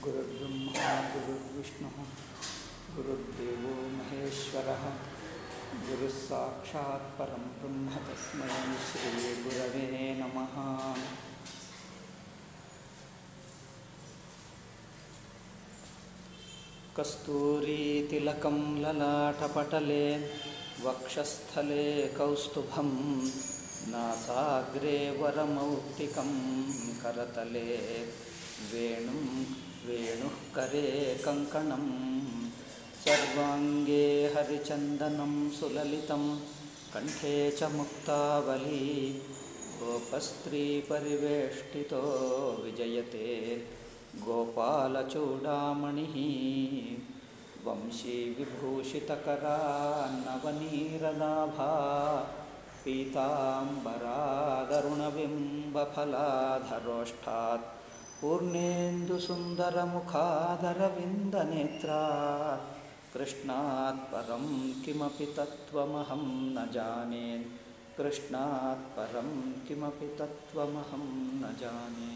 गुरुर्ब्रह्मा गुरुर्विष्णुः गुरुर्देवो महेश्वरः गुरुः साक्षात् परं ब्रह्म तस्मै श्रीगुरवे नमः कस्तूरीतिलकं ललाटपटले वक्षस्थले कौस्तुभं नासाग्रे वरमौक्तिकं करतले वेणुं वेणुः करे कङ्कणं सर्वाङ्गे हरिचन्दनं सुललितं कण्ठे च मुक्तावली गोपस्त्रीपरिवेष्टितो विजयते गोपालचूडामणिः वंशीविभूषितकरान्नवनीरलाभा पीताम्बरादरुणबिम्बफलाधरोष्ठात् पूर्णेन्दुसुन्दरमुखादरविन्दनेत्रात् कृष्णात् परं किमपि तत्त्वमहं न जाने कृष्णात् परं किमपि तत्त्वमहं न जाने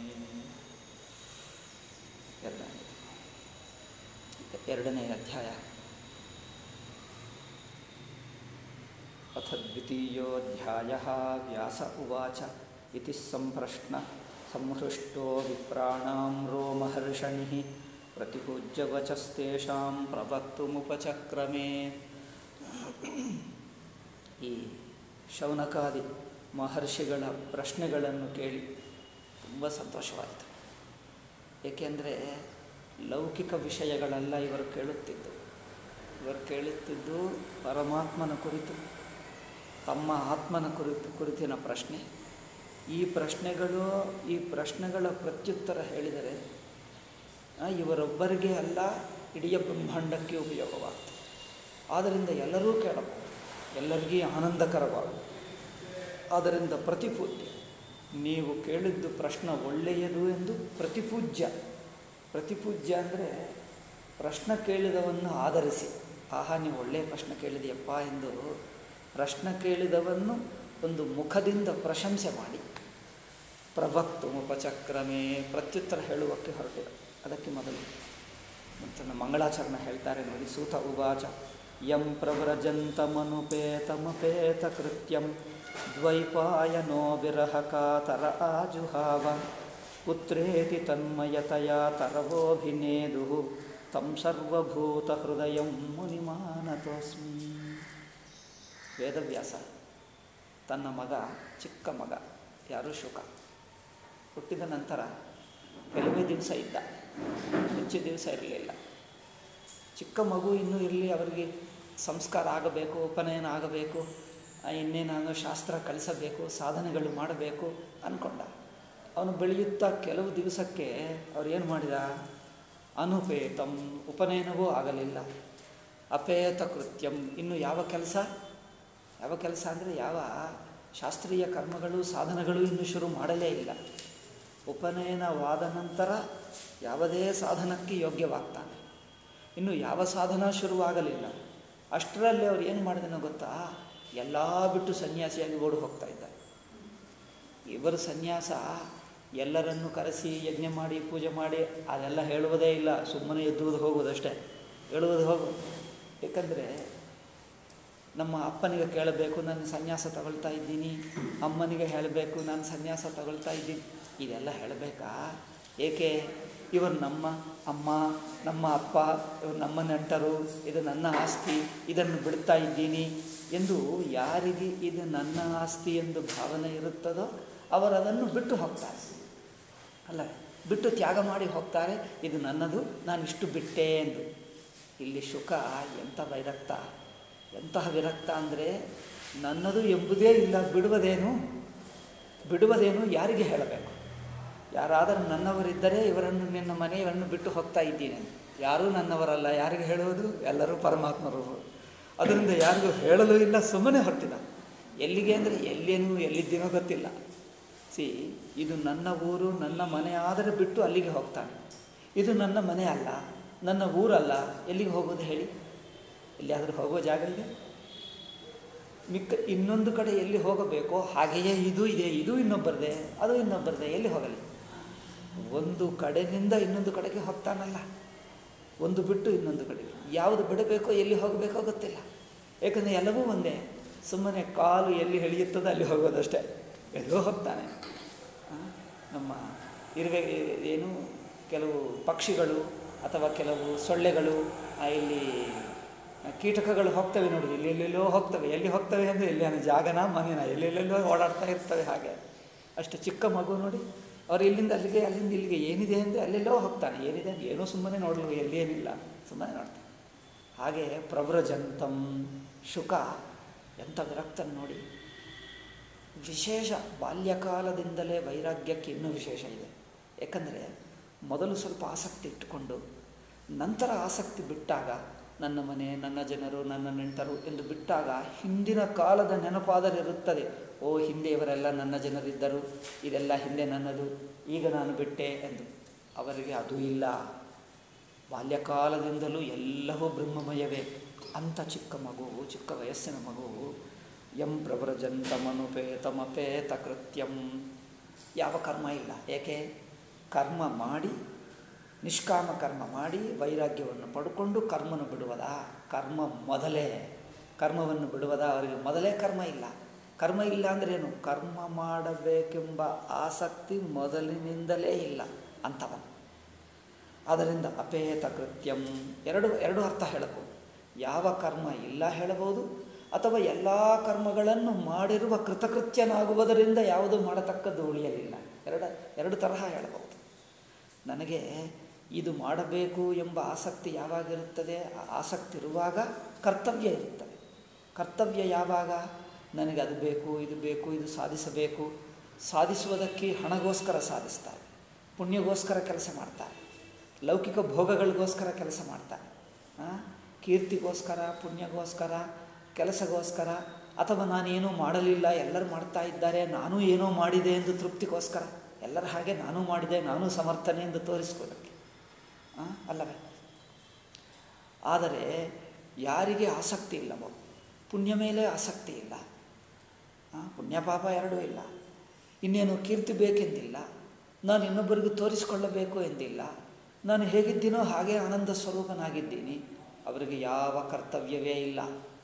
ಎರಡನೇ ಎರಡನೇ ಅಧ್ಯಾಯ ಅಥ ದ್ವಿತೀಯೋಧ್ಯಾಯ ವ್ಯಾಸ ಉವಾಚ ಇತಿ ಸಂಪ್ರಶ್ನ ಸಂಹೃಷ್ಟೋ ವಿಪ್ರಾಣಾಂ ರೋಮಹರ್ಷಣಿಃ ಪ್ರತಿಪೂಜ್ಯ ವಚಸ್ತೇಷಾಂ ಪ್ರವಕ್ತುಮುಪಚಕ್ರಮೇ ಈ ಶೌನಕಾದಿ ಮಹರ್ಷಿಗಳ ಪ್ರಶ್ನೆಗಳನ್ನು ಕೇಳಿ ತುಂಬ ಸಂತೋಷವಾಯಿತು ಏಕೆಂದರೆ ಲೌಕಿಕ ವಿಷಯಗಳೆಲ್ಲ ಇವರು ಕೇಳುತ್ತಿದ್ದು ಇವರು ಕೇಳುತ್ತಿದ್ದು ಪರಮಾತ್ಮನ ಕುರಿತು ತಮ್ಮ ಆತ್ಮನ ಕುರಿತು ಕುರಿತಿನ ಪ್ರಶ್ನೆ ಈ ಪ್ರಶ್ನೆಗಳು ಈ ಪ್ರಶ್ನೆಗಳ ಪ್ರತ್ಯುತ್ತರ ಹೇಳಿದರೆ ಇವರೊಬ್ಬರಿಗೆ ಅಲ್ಲ ಇಡೀ ಬ್ರಹ್ಮಾಂಡಕ್ಕೆ ಉಪಯೋಗವಾಗ್ತದೆ ಆದ್ದರಿಂದ ಎಲ್ಲರೂ ಕೇಳಬಹುದು ಎಲ್ಲರಿಗೂ ಆನಂದಕರವಾಗುವುದು ಆದ್ದರಿಂದ ಪ್ರತಿಪೂಜ್ಯ ನೀವು ಕೇಳಿದ್ದು ಪ್ರಶ್ನೆ ಒಳ್ಳೆಯದು ಎಂದು ಪ್ರತಿಪೂಜ್ಯ ಪ್ರತಿಪೂಜ್ಯ ಅಂದರೆ ಪ್ರಶ್ನೆ ಕೇಳಿದವನ್ನು ಆಧರಿಸಿ ಆಹಾ ನೀವು ಒಳ್ಳೆಯ ಪ್ರಶ್ನೆ ಕೇಳಿದೆಯಪ್ಪ ಎಂದು ಪ್ರಶ್ನೆ ಕೇಳಿದವನ್ನು ಒಂದು ಮುಖದಿಂದ ಪ್ರಶಂಸೆ ಮಾಡಿ ಪ್ರಭಕ್ತು ಉಪಚಕ್ರಮೇ ಪ್ರತ್ಯುತ್ತರ ಹೇಳುವಕ್ಕೆ ಹೊರಟಿದೆ ಅದಕ್ಕೆ ಮೊದಲು ಮತ್ತು ಮಂಗಳಾಚರಣೆ ಹೇಳ್ತಾರೆ ನೋಡಿ ಸೂತ ಉವಾಚ ಯಂ ಪ್ರವ್ರಜಂತಮನುಪೇತಮಪೇತ ಕೃತ್ಯಂ ದ್ವೈಪಾಯನೋ ವಿರಹ ಕಾತರ ಆಜುಹಾವ ಪುತ್ರೇತಿ ತನ್ಮಯತಯ ತರವೋಭಿನೇದು ತಂ ಸರ್ವಭೂತ ಹೃದಯ ಮುನಿಮಾನತೋಸ್ಮಿ ವೇದವ್ಯಾಸ ತನ್ನ ಮಗ ಚಿಕ್ಕ ಮಗ ಯಾರು ಶುಕ ಹುಟ್ಟಿದ ನಂತರ ಕೆಲವೇ ದಿವಸ ಇದ್ದ ಹೆಚ್ಚು ದಿವಸ ಇರಲಿಲ್ಲ ಚಿಕ್ಕ ಮಗು ಇನ್ನೂ ಇರಲಿ ಅವರಿಗೆ ಸಂಸ್ಕಾರ ಆಗಬೇಕು ಉಪನಯನ ಆಗಬೇಕು ಇನ್ನೇನಾನು ಶಾಸ್ತ್ರ ಕಲಿಸಬೇಕು ಸಾಧನೆಗಳು ಮಾಡಬೇಕು ಅಂದ್ಕೊಂಡ ಅವನು ಬೆಳೆಯುತ್ತಾ ಕೆಲವು ದಿವಸಕ್ಕೆ ಅವ್ರು ಏನು ಮಾಡಿದ ಅನುಪೇತಂ ಉಪನಯನವೂ ಆಗಲಿಲ್ಲ ಅಪೇತ ಕೃತ್ಯಂ ಇನ್ನು ಯಾವ ಕೆಲಸ ಯಾವ ಕೆಲಸ ಅಂದರೆ ಯಾವ ಶಾಸ್ತ್ರೀಯ ಕರ್ಮಗಳು ಸಾಧನಗಳು ಇನ್ನೂ ಶುರು ಮಾಡಲೇ ಇಲ್ಲ ಉಪನಯನವಾದ ನಂತರ ಯಾವುದೇ ಸಾಧನಕ್ಕೆ ಯೋಗ್ಯವಾಗ್ತಾನೆ ಇನ್ನು ಯಾವ ಸಾಧನ ಶುರುವಾಗಲಿಲ್ಲ ಅಷ್ಟರಲ್ಲಿ ಅವ್ರು ಏನು ಮಾಡಿದನೋ ಗೊತ್ತಾ ಎಲ್ಲ ಬಿಟ್ಟು ಸನ್ಯಾಸಿಯಾಗಿ ಓಡಿ ಹೋಗ್ತಾ ಇದ್ದ ಇವರು ಸನ್ಯಾಸ ಎಲ್ಲರನ್ನು ಕರೆಸಿ ಯಜ್ಞ ಮಾಡಿ ಪೂಜೆ ಮಾಡಿ ಅದೆಲ್ಲ ಹೇಳುವುದೇ ಇಲ್ಲ ಸುಮ್ಮನೆ ಎದ್ದುವುದು ಹೋಗುವುದಷ್ಟೇ ಹೇಳುವುದು ಹೋಗು ಏಕೆಂದರೆ ನಮ್ಮ ಅಪ್ಪನಿಗೆ ಕೇಳಬೇಕು ನಾನು ಸನ್ಯಾಸ ತಗೊಳ್ತಾ ಇದ್ದೀನಿ ಅಮ್ಮನಿಗೆ ಹೇಳಬೇಕು ನಾನು ಸನ್ಯಾಸ ತಗೊಳ್ತಾ ಇದ್ದೀನಿ ಇದೆಲ್ಲ ಹೇಳಬೇಕಾ ಏಕೆ ಇವರು ನಮ್ಮ ಅಮ್ಮ ನಮ್ಮ ಅಪ್ಪ ಇವರು ನಮ್ಮ ನೆಂಟರು ಇದು ನನ್ನ ಆಸ್ತಿ ಇದನ್ನು ಬಿಡ್ತಾ ಇದ್ದೀನಿ ಎಂದು ಯಾರಿಗೆ ಇದು ನನ್ನ ಆಸ್ತಿ ಎಂದು ಭಾವನೆ ಇರುತ್ತದೋ ಅವರು ಅದನ್ನು ಬಿಟ್ಟು ಹೋಗ್ತಾರೆ ಅಲ್ಲ ಬಿಟ್ಟು ತ್ಯಾಗ ಮಾಡಿ ಹೋಗ್ತಾರೆ ಇದು ನನ್ನದು ನಾನು ಇಷ್ಟು ಬಿಟ್ಟೆ ಎಂದು ಇಲ್ಲಿ ಶುಕ ಎಂಥ ವೈರಕ್ತ ಎಂತಹ ವಿರಕ್ತ ಅಂದರೆ ನನ್ನದು ಎಂಬುದೇ ಇಲ್ಲ ಬಿಡುವುದೇನು ಬಿಡುವುದೇನು ಯಾರಿಗೆ ಹೇಳಬೇಕು ಯಾರಾದರೂ ನನ್ನವರಿದ್ದರೆ ಇವರನ್ನು ನಿನ್ನ ಮನೆಯನ್ನು ಬಿಟ್ಟು ಹೋಗ್ತಾ ಇದ್ದೀನಿ ಯಾರೂ ನನ್ನವರಲ್ಲ ಯಾರಿಗೆ ಹೇಳುವುದು ಎಲ್ಲರೂ ಪರಮಾತ್ಮರು ಅದರಿಂದ ಯಾರಿಗೂ ಹೇಳಲು ಇಲ್ಲ ಸುಮ್ಮನೆ ಹೊರಟಿದ ಎಲ್ಲಿಗೆ ಅಂದರೆ ಎಲ್ಲೇನು ಎಲ್ಲಿದ್ದೀನೋ ಗೊತ್ತಿಲ್ಲ ಸಿ ಇದು ನನ್ನ ಊರು ನನ್ನ ಮನೆ ಆದರೆ ಬಿಟ್ಟು ಅಲ್ಲಿಗೆ ಹೋಗ್ತಾನೆ ಇದು ನನ್ನ ಮನೆ ಅಲ್ಲ ನನ್ನ ಊರಲ್ಲ ಎಲ್ಲಿಗೆ ಹೋಗೋದು ಹೇಳಿ ಎಲ್ಲಿಯಾದರೂ ಹೋಗೋ ಜಾಗ ಇದೆ ಮಿಕ್ಕ ಇನ್ನೊಂದು ಕಡೆ ಎಲ್ಲಿ ಹೋಗಬೇಕೋ ಹಾಗೆಯೇ ಇದು ಇದೆ ಇದು ಇನ್ನೊಬ್ಬರದೇ ಅದು ಇನ್ನೊಬ್ಬರದೇ ಎಲ್ಲಿ ಹೋಗಲಿ ಒಂದು ಕಡೆಯಿಂದ ಇನ್ನೊಂದು ಕಡೆಗೆ ಹೋಗ್ತಾನಲ್ಲ ಒಂದು ಬಿಟ್ಟು ಇನ್ನೊಂದು ಕಡೆಗೆ ಯಾವುದು ಬಿಡಬೇಕೋ ಎಲ್ಲಿ ಹೋಗಬೇಕೋ ಗೊತ್ತಿಲ್ಲ ಏಕೆಂದರೆ ಎಲ್ಲವೂ ಒಂದೇ ಸುಮ್ಮನೆ ಕಾಲು ಎಲ್ಲಿ ಎಳೆಯುತ್ತದೋ ಅಲ್ಲಿ ಹೋಗೋದಷ್ಟೇ ಎಲ್ಲೋ ಹೋಗ್ತಾನೆ ಆ, ನಮ್ಮ ಇರುವೆ ಏನು ಕೆಲವು ಪಕ್ಷಿಗಳು ಅಥವಾ ಕೆಲವು ಸೊಳ್ಳೆಗಳು ಆ, ಇಲ್ಲಿ ಕೀಟಕಗಳು ಹೋಗ್ತವೆ ನೋಡಿ ಇಲ್ಲಿ ಎಲ್ಲೆಲ್ಲೋ ಹೋಗ್ತವೆ ಎಲ್ಲಿ ಹೋಗ್ತವೆ ಅಂದರೆ ಎಲ್ಲಿ ಅನ್ನೋ ಜಾಗನ ಮನೆನ ಎಲ್ಲೆಲ್ಲೆಲ್ಲೋ ಓಡಾಡ್ತಾ ಇರ್ತವೆ ಹಾಗೆ ಅಷ್ಟು ಚಿಕ್ಕ ಮಗು ನೋಡಿ ಅವ್ರು ಇಲ್ಲಿಂದ ಅಲ್ಲಿಗೆ ಅಲ್ಲಿಂದ ಇಲ್ಲಿಗೆ ಏನಿದೆ ಅಂದರೆ ಅಲ್ಲೆಲ್ಲೋ ಹೋಗ್ತಾನೆ ಏನಿದೆ ಅಂತ ಏನೋ ಸುಮ್ಮನೆ ನೋಡಲು ಎಲ್ಲೇನಿಲ್ಲ ಸುಮ್ಮನೆ ನೋಡ್ತಾನೆ ಹಾಗೆ ಪ್ರವ್ರಜಂತಂ ಶುಕ ಎಂಥ ವಿರಕ್ತನ್ ನೋಡಿ ವಿಶೇಷ ಬಾಲ್ಯಕಾಲದಿಂದಲೇ ವೈರಾಗ್ಯಕ್ಕೆ ಇನ್ನೂ ವಿಶೇಷ ಇದೆ ಯಾಕಂದರೆ ಮೊದಲು ಸ್ವಲ್ಪ ಆಸಕ್ತಿ ಇಟ್ಟುಕೊಂಡು ನಂತರ ಆಸಕ್ತಿ ಬಿಟ್ಟಾಗ ನನ್ನ ಮನೆ ನನ್ನ ಜನರು ನನ್ನ ನೆಂಟರು ಎಂದು ಬಿಟ್ಟಾಗ ಹಿಂದಿನ ಕಾಲದ ನೆನಪಾದರೆ ಇರುತ್ತದೆ ಓ ಹಿಂದೆ ಇವರೆಲ್ಲ ನನ್ನ ಜನರಿದ್ದರು ಇದೆಲ್ಲ ಹಿಂದೆ ನನ್ನದು ಈಗ ನಾನು ಬಿಟ್ಟೆ ಎಂದು ಅವರಿಗೆ ಅದು ಇಲ್ಲ ಬಾಲ್ಯಕಾಲದಿಂದಲೂ ಎಲ್ಲವೂ ಬ್ರಹ್ಮಮಯವೇ ಅಂಥ ಚಿಕ್ಕ ಮಗು ಚಿಕ್ಕ ವಯಸ್ಸಿನ ಮಗು ಎಂ ಪ್ರವ್ರಜಂತಮನುಪೇತಮಪೇತ ಕೃತ್ಯಂ ಯಾವ ಕರ್ಮ ಇಲ್ಲ ಏಕೆ ಕರ್ಮ ಮಾಡಿ ನಿಷ್ಕಾಮ ಕರ್ಮ ಮಾಡಿ ವೈರಾಗ್ಯವನ್ನು ಪಡ್ಕೊಂಡು ಕರ್ಮನ ಬಿಡುವುದ ಕರ್ಮ ಮೊದಲೇ ಕರ್ಮವನ್ನು ಬಿಡುವುದ ಅವರಿಗೆ ಮೊದಲೇ ಕರ್ಮ ಇಲ್ಲ ಕರ್ಮ ಇಲ್ಲ ಅಂದ್ರೆ ಏನು ಕರ್ಮ ಮಾಡಬೇಕೆಂಬ ಆಸಕ್ತಿ ಮೊದಲಿನಿಂದಲೇ ಇಲ್ಲ ಅಂಥವನು ಆದ್ದರಿಂದ ಅಪೇತ ಕೃತ್ಯಂ ಎರಡು ಎರಡು ಅರ್ಥ ಹೇಳಬಹುದು ಯಾವ ಕರ್ಮ ಇಲ್ಲ ಹೇಳಬಹುದು ಅಥವಾ ಎಲ್ಲ ಕರ್ಮಗಳನ್ನು ಮಾಡಿರುವ ಕೃತಕೃತ್ಯನಾಗುವುದರಿಂದ ಯಾವುದು ಮಾಡತಕ್ಕದ್ದು ಉಳಿಯಲಿಲ್ಲ ಎರಡ ಎರಡು ತರಹ ಹೇಳಬಹುದು ನನಗೆ ಇದು ಮಾಡಬೇಕು ಎಂಬ ಆಸಕ್ತಿ ಯಾವಾಗಿರುತ್ತದೆ ಆ ಆಸಕ್ತಿ ಇರುವಾಗ ಕರ್ತವ್ಯ ಇರುತ್ತದೆ ಕರ್ತವ್ಯ ಯಾವಾಗ ನನಗೆ ಅದು ಬೇಕು ಇದು ಬೇಕು ಇದು ಸಾಧಿಸಬೇಕು ಸಾಧಿಸುವುದಕ್ಕೆ ಹಣಗೋಸ್ಕರ ಸಾಧಿಸ್ತಾರೆ ಪುಣ್ಯಗೋಸ್ಕರ ಕೆಲಸ ಮಾಡ್ತಾರೆ ಲೌಕಿಕ ಭೋಗಗಳಿಗೋಸ್ಕರ ಕೆಲಸ ಮಾಡ್ತಾರೆ ಆ, ಕೀರ್ತಿಗೋಸ್ಕರ ಪುಣ್ಯಗೋಸ್ಕರ ಕೆಲಸಗೋಸ್ಕರ ಅಥವಾ ನಾನೇನೂ ಮಾಡಲಿಲ್ಲ ಎಲ್ಲರೂ ಮಾಡ್ತಾ ಇದ್ದಾರೆ ನಾನು ಏನೋ ಮಾಡಿದೆ ಎಂದು ತೃಪ್ತಿಗೋಸ್ಕರ ಎಲ್ಲರ ಹಾಗೆ ನಾನು ಮಾಡಿದೆ ನಾನು ಸಮರ್ಥನೆ ಎಂದು ತೋರಿಸ್ಕೊಳ್ಳೋಕ್ಕೆ ಆ, ಅಲ್ಲವೇ ಆದರೆ ಯಾರಿಗೆ ಆಸಕ್ತಿ ಇಲ್ಲವೋ ಪುಣ್ಯ ಮೇಲೆ ಆಸಕ್ತಿ ಇಲ್ಲ ಆ, ಪುಣ್ಯ ಪಾಪ ಎರಡೂ ಇಲ್ಲ ಇನ್ನೇನು ಕೀರ್ತಿ ಬೇಕೆಂದಿಲ್ಲ ನಾನು ಇನ್ನೊಬ್ಬರಿಗೂ ತೋರಿಸಿಕೊಳ್ಳಬೇಕು ಎಂದಿಲ್ಲ ನಾನು ಹೇಗಿದ್ದೀನೋ ಹಾಗೆ ಆನಂದ ಸ್ವರೂಪನಾಗಿದ್ದೀನಿ ಅವರಿಗೆ ಯಾವ ಕರ್ತವ್ಯವೇ ಇಲ್ಲ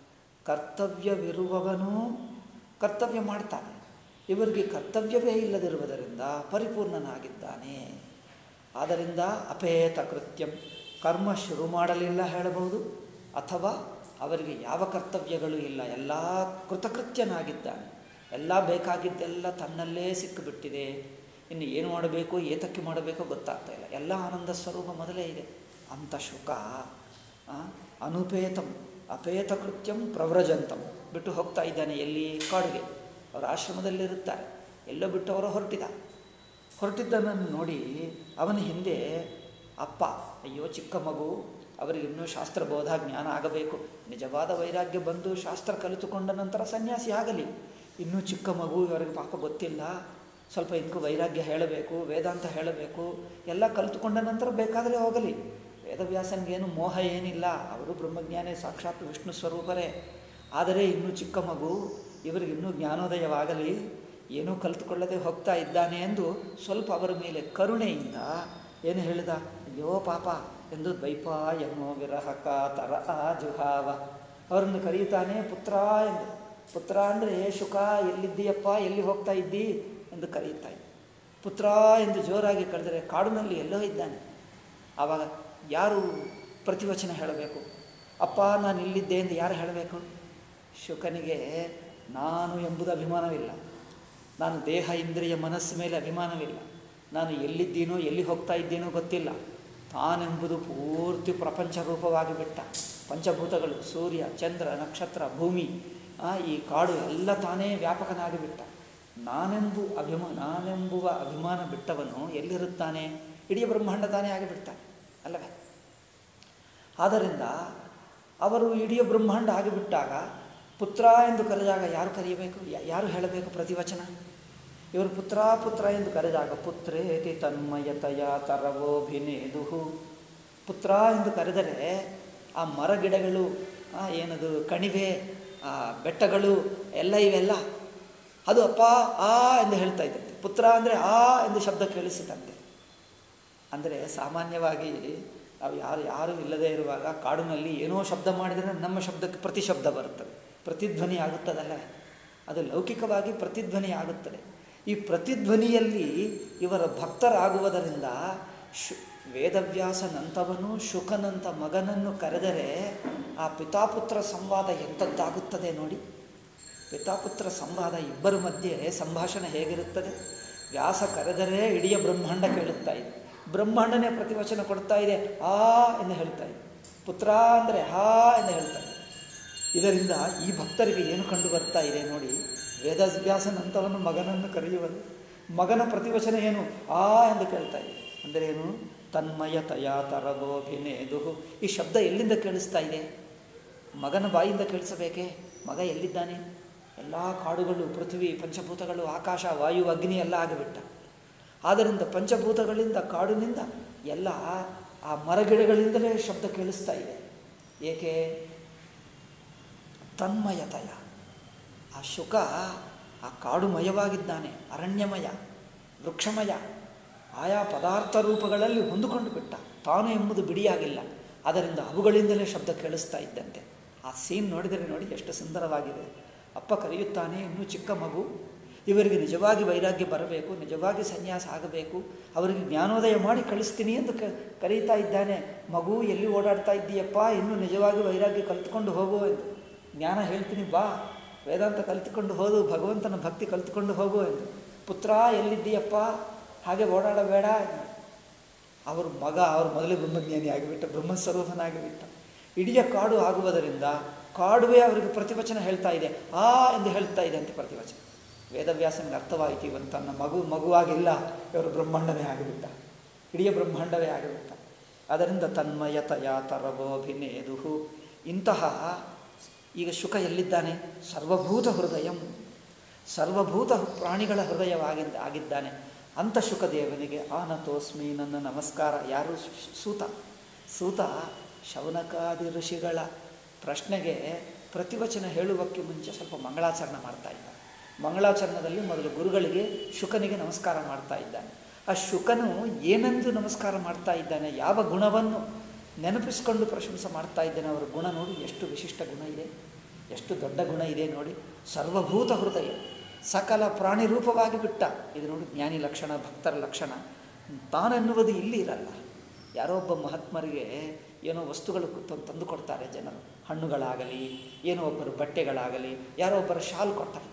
ಕರ್ತವ್ಯವಿರುವವನು ಕರ್ತವ್ಯ ಮಾಡ್ತಾನೆ ಇವರಿಗೆ ಕರ್ತವ್ಯವೇ ಇಲ್ಲದಿರುವುದರಿಂದ ಪರಿಪೂರ್ಣನಾಗಿದ್ದಾನೆ ಆದ್ದರಿಂದ ಅಪೇತ ಕೃತ್ಯಂ ಕರ್ಮ ಶುರು ಮಾಡಲಿಲ್ಲ ಹೇಳಬಹುದು ಅಥವಾ ಅವರಿಗೆ ಯಾವ ಕರ್ತವ್ಯಗಳು ಇಲ್ಲ ಎಲ್ಲ ಕೃತಕೃತ್ಯನಾಗಿದ್ದಾನೆ ಎಲ್ಲ ಬೇಕಾಗಿದ್ದೆಲ್ಲ ತನ್ನಲ್ಲೇ ಸಿಕ್ಕಿಬಿಟ್ಟಿದೆ ಇನ್ನು ಏನು ಮಾಡಬೇಕು ಏತಕ್ಕೆ ಮಾಡಬೇಕೋ ಗೊತ್ತಾಗ್ತಾ ಇಲ್ಲ ಎಲ್ಲ ಆನಂದ ಸ್ವರೂಪ ಮೊದಲೇ ಇದೆ ಅಂಥ ಶುಕ ಆ, ಅನುಪೇತಂ ಅಪೇತ ಕೃತ್ಯಂ ಪ್ರವ್ರಜಂತಂ ಬಿಟ್ಟು ಹೋಗ್ತಾ ಇದ್ದಾನೆ ಎಲ್ಲಿ ಕಾಡಿಗೆ ಅವರ ಆಶ್ರಮದಲ್ಲಿರುತ್ತಾರೆ ಎಲ್ಲೋ ಬಿಟ್ಟು ಅವರು ಹೊರಟಿದ ಹೊರಟಿದ್ದನನ್ನು ನೋಡಿ ಅವನ ಹಿಂದೆ ಅಪ್ಪ ಅಯ್ಯೋ ಚಿಕ್ಕ ಮಗು ಅವರಿಗೆ ಇನ್ನೂ ಶಾಸ್ತ್ರಬೋಧ ಜ್ಞಾನ ಆಗಬೇಕು ನಿಜವಾದ ವೈರಾಗ್ಯ ಬಂದು ಶಾಸ್ತ್ರ ಕಲಿತುಕೊಂಡ ನಂತರ ಸನ್ಯಾಸಿ ಆಗಲಿ ಇನ್ನೂ ಚಿಕ್ಕ ಮಗು ಇವರಿಗೆ ಪಾಪ ಗೊತ್ತಿಲ್ಲ ಸ್ವಲ್ಪ ಇದಕ್ಕೂ ವೈರಾಗ್ಯ ಹೇಳಬೇಕು ವೇದಾಂತ ಹೇಳಬೇಕು ಎಲ್ಲ ಕಲಿತುಕೊಂಡ ನಂತರ ಬೇಕಾದರೆ ಹೋಗಲಿ ವೇದವ್ಯಾಸನಿಗೇನು ಮೋಹ ಏನಿಲ್ಲ ಅವರು ಬ್ರಹ್ಮಜ್ಞಾನಿ ಸಾಕ್ಷಾತ್ ವಿಷ್ಣು ಸ್ವರೂಪರೇ ಆದರೆ ಇನ್ನೂ ಚಿಕ್ಕ ಮಗು ಇವರಿಗೆ ಇನ್ನೂ ಜ್ಞಾನೋದಯವಾಗಲಿ ಏನೂ ಕಲಿತುಕೊಳ್ಳದೆ ಹೋಗ್ತಾ ಇದ್ದಾನೆ ಎಂದು ಸ್ವಲ್ಪ ಅವರ ಮೇಲೆ ಕರುಣೆಯಿಂದ ಏನು ಹೇಳಿದ ಅಯ್ಯೋ ಪಾಪ ಎಂದು ದ್ವೈಪಾಯನೋ ವಿರಹಕ ತರ ಜುಹಾವ ಅವರನ್ನು ಕರೆಯುತ್ತಾನೆ ಪುತ್ರ ಎಂದು ಪುತ್ರ ಅಂದರೆ ಶುಕ ಎಲ್ಲಿದ್ದೀಯಪ್ಪ ಎಲ್ಲಿ ಹೋಗ್ತಾ ಇದ್ದಿ ಎಂದು ಕರೆಯುತ್ತಾ ಇದ್ದ ಪುತ್ರ ಎಂದು ಜೋರಾಗಿ ಕರೆದರೆ ಕಾಡಿನಲ್ಲಿ ಎಲ್ಲೋ ಇದ್ದಾನೆ ಆವಾಗ ಯಾರು ಪ್ರತಿವಚನ ಹೇಳಬೇಕು ಅಪ್ಪ ನಾನು ಇಲ್ಲಿದ್ದೆ ಎಂದು ಯಾರು ಹೇಳಬೇಕು ಶುಕನಿಗೆ ನಾನು ಎಂಬುದು ಅಭಿಮಾನವಿಲ್ಲ ನಾನು ದೇಹ ಇಂದ್ರಿಯ ಮನಸ್ಸು ಮೇಲೆ ಅಭಿಮಾನವಿಲ್ಲ ನಾನು ಎಲ್ಲಿದ್ದೀನೋ ಎಲ್ಲಿ ಹೋಗ್ತಾ ಇದ್ದೀನೋ ಗೊತ್ತಿಲ್ಲ ತಾನೆಂಬುದು ಪೂರ್ತಿ ಪ್ರಪಂಚ ರೂಪವಾಗಿ ಬಿಟ್ಟ ಪಂಚಭೂತಗಳು ಸೂರ್ಯ ಚಂದ್ರ ನಕ್ಷತ್ರ ಭೂಮಿ ಆ, ಈ ಕಾಡು ಎಲ್ಲ ತಾನೇ ವ್ಯಾಪಕನಾಗಿ ಬಿಟ್ಟ ನಾನೆಂಬು ಅಭಿಮಾ ನಾನೆಂಬುವ ಅಭಿಮಾನ ಬಿಟ್ಟವನು ಎಲ್ಲಿರುತ್ತಾನೆ ಇಡೀ ಬ್ರಹ್ಮಾಂಡ ತಾನೇ ಆಗಿಬಿಡ್ತಾನೆ ಅಲ್ಲವೇ ಆದ್ದರಿಂದ ಅವರು ಇಡೀ ಬ್ರಹ್ಮಾಂಡ ಆಗಿಬಿಟ್ಟಾಗ ಪುತ್ರ ಎಂದು ಕರೆದಾಗ ಯಾರು ಕರೆಯಬೇಕು ಯಾ- ಯಾರು ಹೇಳಬೇಕು ಪ್ರತಿವಚನ ಇವರು ಪುತ್ರ ಪುತ್ರ ಎಂದು ಕರೆದಾಗ ಪುತ್ರೇತಿ ತನ್ಮಯತಯ ತರವೋಭಿನೇದುಹು ಪುತ್ರ ಎಂದು ಕರೆದರೆ ಆ ಮರಗಿಡಗಳು ಆ, ಏನದು ಕಣಿವೆ ಆ ಬೆಟ್ಟಗಳು ಎಲ್ಲ ಇವೆಲ್ಲ ಅದು ಅಪ್ಪ ಆ ಎಂದು ಹೇಳ್ತಾ ಇದ್ದಂತೆ ಪುತ್ರ ಅಂದರೆ ಆ ಎಂದು ಶಬ್ದ ಕೇಳಿಸಿದಂತೆ ಅಂದರೆ ಸಾಮಾನ್ಯವಾಗಿ ನಾವು ಯಾರು ಯಾರು ಇಲ್ಲದೇ ಇರುವಾಗ ಕಾಡಿನಲ್ಲಿ ಏನೋ ಶಬ್ದ ಮಾಡಿದರೆ ನಮ್ಮ ಶಬ್ದಕ್ಕೆ ಪ್ರತಿಶಬ್ದ ಬರುತ್ತದೆ ಪ್ರತಿಧ್ವನಿ ಆಗುತ್ತದಲ್ಲ ಅದು ಲೌಕಿಕವಾಗಿ ಪ್ರತಿಧ್ವನಿ ಆಗುತ್ತದೆ ಈ ಪ್ರತಿಧ್ವನಿಯಲ್ಲಿ ಇವರ ಭಕ್ತರಾಗುವುದರಿಂದ ಶು ವೇದವ್ಯಾಸನಂತವನು ಶುಕನಂತ ಮಗನನ್ನು ಕರೆದರೆ ಆ ಪಿತಾಪುತ್ರ ಸಂವಾದ ಎಂಥದ್ದಾಗುತ್ತದೆ ನೋಡಿ ಪಿತಾಪುತ್ರ ಸಂವಾದ ಇಬ್ಬರ ಮಧ್ಯೆ ಸಂಭಾಷಣೆ ಹೇಗಿರುತ್ತದೆ ವ್ಯಾಸ ಕರೆದರೆ ಇಡೀ ಬ್ರಹ್ಮಾಂಡ ಕೇಳುತ್ತಾ ಇದೆ ಬ್ರಹ್ಮಾಂಡನೇ ಪ್ರತಿವಚನ ಕೊಡ್ತಾ ಇದೆ ಆ ಎಂದು ಹೇಳ್ತಾ ಇದೆ ಪುತ್ರ ಅಂದರೆ ಹಾ ಎಂದು ಹೇಳ್ತಾ ಇದೆ ಇದರಿಂದ ಈ ಭಕ್ತರಿಗೆ ಏನು ಕಂಡು ಬರ್ತಾ ಇದೆ ನೋಡಿ ವೇದವ್ಯಾಸನಂತವನು ಮಗನನ್ನು ಕರೆಯುವನು ಮಗನ ಪ್ರತಿವಚನ ಏನು ಆ ಎಂದು ಕೇಳ್ತಾ ಇದೆ ಅಂದರೆ ಏನು ತನ್ಮಯತಯ ತರಗೋಭಿನೇದು ಈ ಶಬ್ದ ಎಲ್ಲಿಂದ ಕೇಳಿಸ್ತಾ ಇದೆ ಮಗನ ಬಾಯಿಂದ ಕೇಳಿಸಬೇಕೇ ಮಗ ಎಲ್ಲಿದ್ದಾನೆ ಎಲ್ಲ ಕಾಡುಗಳು ಪೃಥ್ವಿ ಪಂಚಭೂತಗಳು ಆಕಾಶ ವಾಯು ಅಗ್ನಿ ಎಲ್ಲ ಆಗಿಬಿಟ್ಟ ಆದ್ದರಿಂದ ಪಂಚಭೂತಗಳಿಂದ ಕಾಡಿನಿಂದ ಎಲ್ಲ ಆ ಮರಗಿಡಗಳಿಂದಲೇ ಶಬ್ದ ಕೇಳಿಸ್ತಾ ಇದೆ ಏಕೆ ತನ್ಮಯತಯ ಆ ಶುಕ ಆ ಕಾಡುಮಯವಾಗಿದ್ದಾನೆ ಅರಣ್ಯಮಯ ವೃಕ್ಷಮಯ ಆಯಾ ಪದಾರ್ಥ ರೂಪಗಳಲ್ಲಿ ಹೊಂದಿಕೊಂಡು ಬಿಟ್ಟ ತಾನು ಎಂಬುದು ಬಿಡಿಯಾಗಿಲ್ಲ ಅದರಿಂದ ಅವುಗಳಿಂದಲೇ ಶಬ್ದ ಕೇಳಿಸ್ತಾ ಇದ್ದಂತೆ ಆ ಸೀನ್ ನೋಡಿದರೆ ನೋಡಿ ಎಷ್ಟು ಸುಂದರವಾಗಿದೆ ಅಪ್ಪ ಕರೆಯುತ್ತಾನೆ ಇನ್ನೂ ಚಿಕ್ಕ ಮಗು ಇವರಿಗೆ ನಿಜವಾಗಿ ವೈರಾಗ್ಯ ಬರಬೇಕು ನಿಜವಾಗಿ ಸನ್ಯಾಸ ಆಗಬೇಕು ಅವರಿಗೆ ಜ್ಞಾನೋದಯ ಮಾಡಿ ಕಳಿಸ್ತೀನಿ ಎಂದು ಕ ಕರೀತಾ ಇದ್ದಾನೆ ಮಗು ಎಲ್ಲಿ ಓಡಾಡ್ತಾ ಇದ್ದೀಯಪ್ಪ ಇನ್ನೂ ನಿಜವಾಗಿ ವೈರಾಗ್ಯ ಕಲಿತ್ಕೊಂಡು ಹೋಗು ಎಂದು ಜ್ಞಾನ ಹೇಳ್ತೀನಿ ಬಾ ವೇದಾಂತ ಕಲಿತುಕೊಂಡು ಹೋದು ಭಗವಂತನ ಭಕ್ತಿ ಕಲಿತುಕೊಂಡು ಹೋಗು ಎಂದು ಪುತ್ರ ಎಲ್ಲಿದ್ದೀಯಪ್ಪ ಹಾಗೆ ಓಡಾಡಬೇಡ ಅವರು ಮಗ ಅವರು ಮೊದಲೇ ಬ್ರಹ್ಮಜ್ಞಾನಿ ಆಗಿಬಿಟ್ಟ ಬ್ರಹ್ಮಸ್ವರೂಪನಾಗಿಬಿಟ್ಟ ಇಡೀ ಕಾಡು ಆಗುವುದರಿಂದ ಕಾಡುವೆ ಅವರಿಗೆ ಪ್ರತಿವಚನ ಹೇಳ್ತಾ ಇದೆ ಆ ಎಂದು ಹೇಳ್ತಾ ಇದೆ ಅಂತ ಪ್ರತಿವಚನ ವೇದವ್ಯಾಸನಿಗೆ ಅರ್ಥವಾಯಿತು ಇವನು ತನ್ನ ಮಗು ಮಗುವಾಗಿಲ್ಲ ಇವರು ಬ್ರಹ್ಮಾಂಡವೇ ಆಗಿಬಿಟ್ಟ ಇಡೀ ಬ್ರಹ್ಮಾಂಡವೇ ಆಗಿಬಿಟ್ಟ ಅದರಿಂದ ತನ್ಮಯತಯ ತರಗೋಭಿನೇದು ಇಂತಹ ಈಗ ಶುಕ ಎಲ್ಲಿದ್ದಾನೆ ಸರ್ವಭೂತ ಹೃದಯಂ ಸರ್ವಭೂತ ಪ್ರಾಣಿಗಳ ಹೃದಯವಾಗಿದ್ದ ಆಗಿದ್ದಾನೆ ಅಂಥ ಶುಕದೇವನಿಗೆ ಆನತೋಸ್ಮಿ ನನ್ನ ನಮಸ್ಕಾರ ಯಾರು ಸೂತ ಸೂತ ಶೌನಕಾದಿ ಋಷಿಗಳ ಪ್ರಶ್ನೆಗೆ ಪ್ರತಿವಚನ ಹೇಳುವಕ್ಕೆ ಮುಂಚೆ ಸ್ವಲ್ಪ ಮಂಗಳಾಚರಣೆ ಮಾಡ್ತಾ ಇದ್ದಾನೆ ಮಂಗಳಾಚರಣದಲ್ಲಿ ಮೊದಲು ಗುರುಗಳಿಗೆ ಶುಕನಿಗೆ ನಮಸ್ಕಾರ ಮಾಡ್ತಾ ಇದ್ದಾನೆ ಆ ಶುಕನು ಏನೆಂದು ನಮಸ್ಕಾರ ಮಾಡ್ತಾ ಇದ್ದಾನೆ ಯಾವ ಗುಣವನ್ನು ನೆನಪಿಸಿಕೊಂಡು ಪ್ರಶಂಸೆ ಮಾಡ್ತಾ ಇದ್ದಾನೆ ಅವರ ಗುಣ ನೋಡಿ ಎಷ್ಟು ವಿಶಿಷ್ಟ ಗುಣ ಇದೆ ಎಷ್ಟು ದೊಡ್ಡ ಗುಣ ಇದೆ ನೋಡಿ ಸರ್ವಭೂತ ಹೃದಯ ಸಕಲ ಪ್ರಾಣಿ ರೂಪವಾಗಿ ಬಿಟ್ಟ ಇದು ನೋಡಿ ಜ್ಞಾನಿ ಲಕ್ಷಣ ಭಕ್ತರ ಲಕ್ಷಣ ತಾನೆನ್ನುವುದು ಇಲ್ಲಿ ಇರಲ್ಲ ಯಾರೋ ಒಬ್ಬ ಮಹಾತ್ಮರಿಗೆ ಏನೋ ವಸ್ತುಗಳು ತಂದು ಕೊಡ್ತಾರೆ ಜನರು ಹಣ್ಣುಗಳಾಗಲಿ ಏನೋ ಒಬ್ಬರು ಬಟ್ಟೆಗಳಾಗಲಿ ಯಾರೋ ಒಬ್ಬರು ಶಾಲ್ ಕೊಟ್ಟರು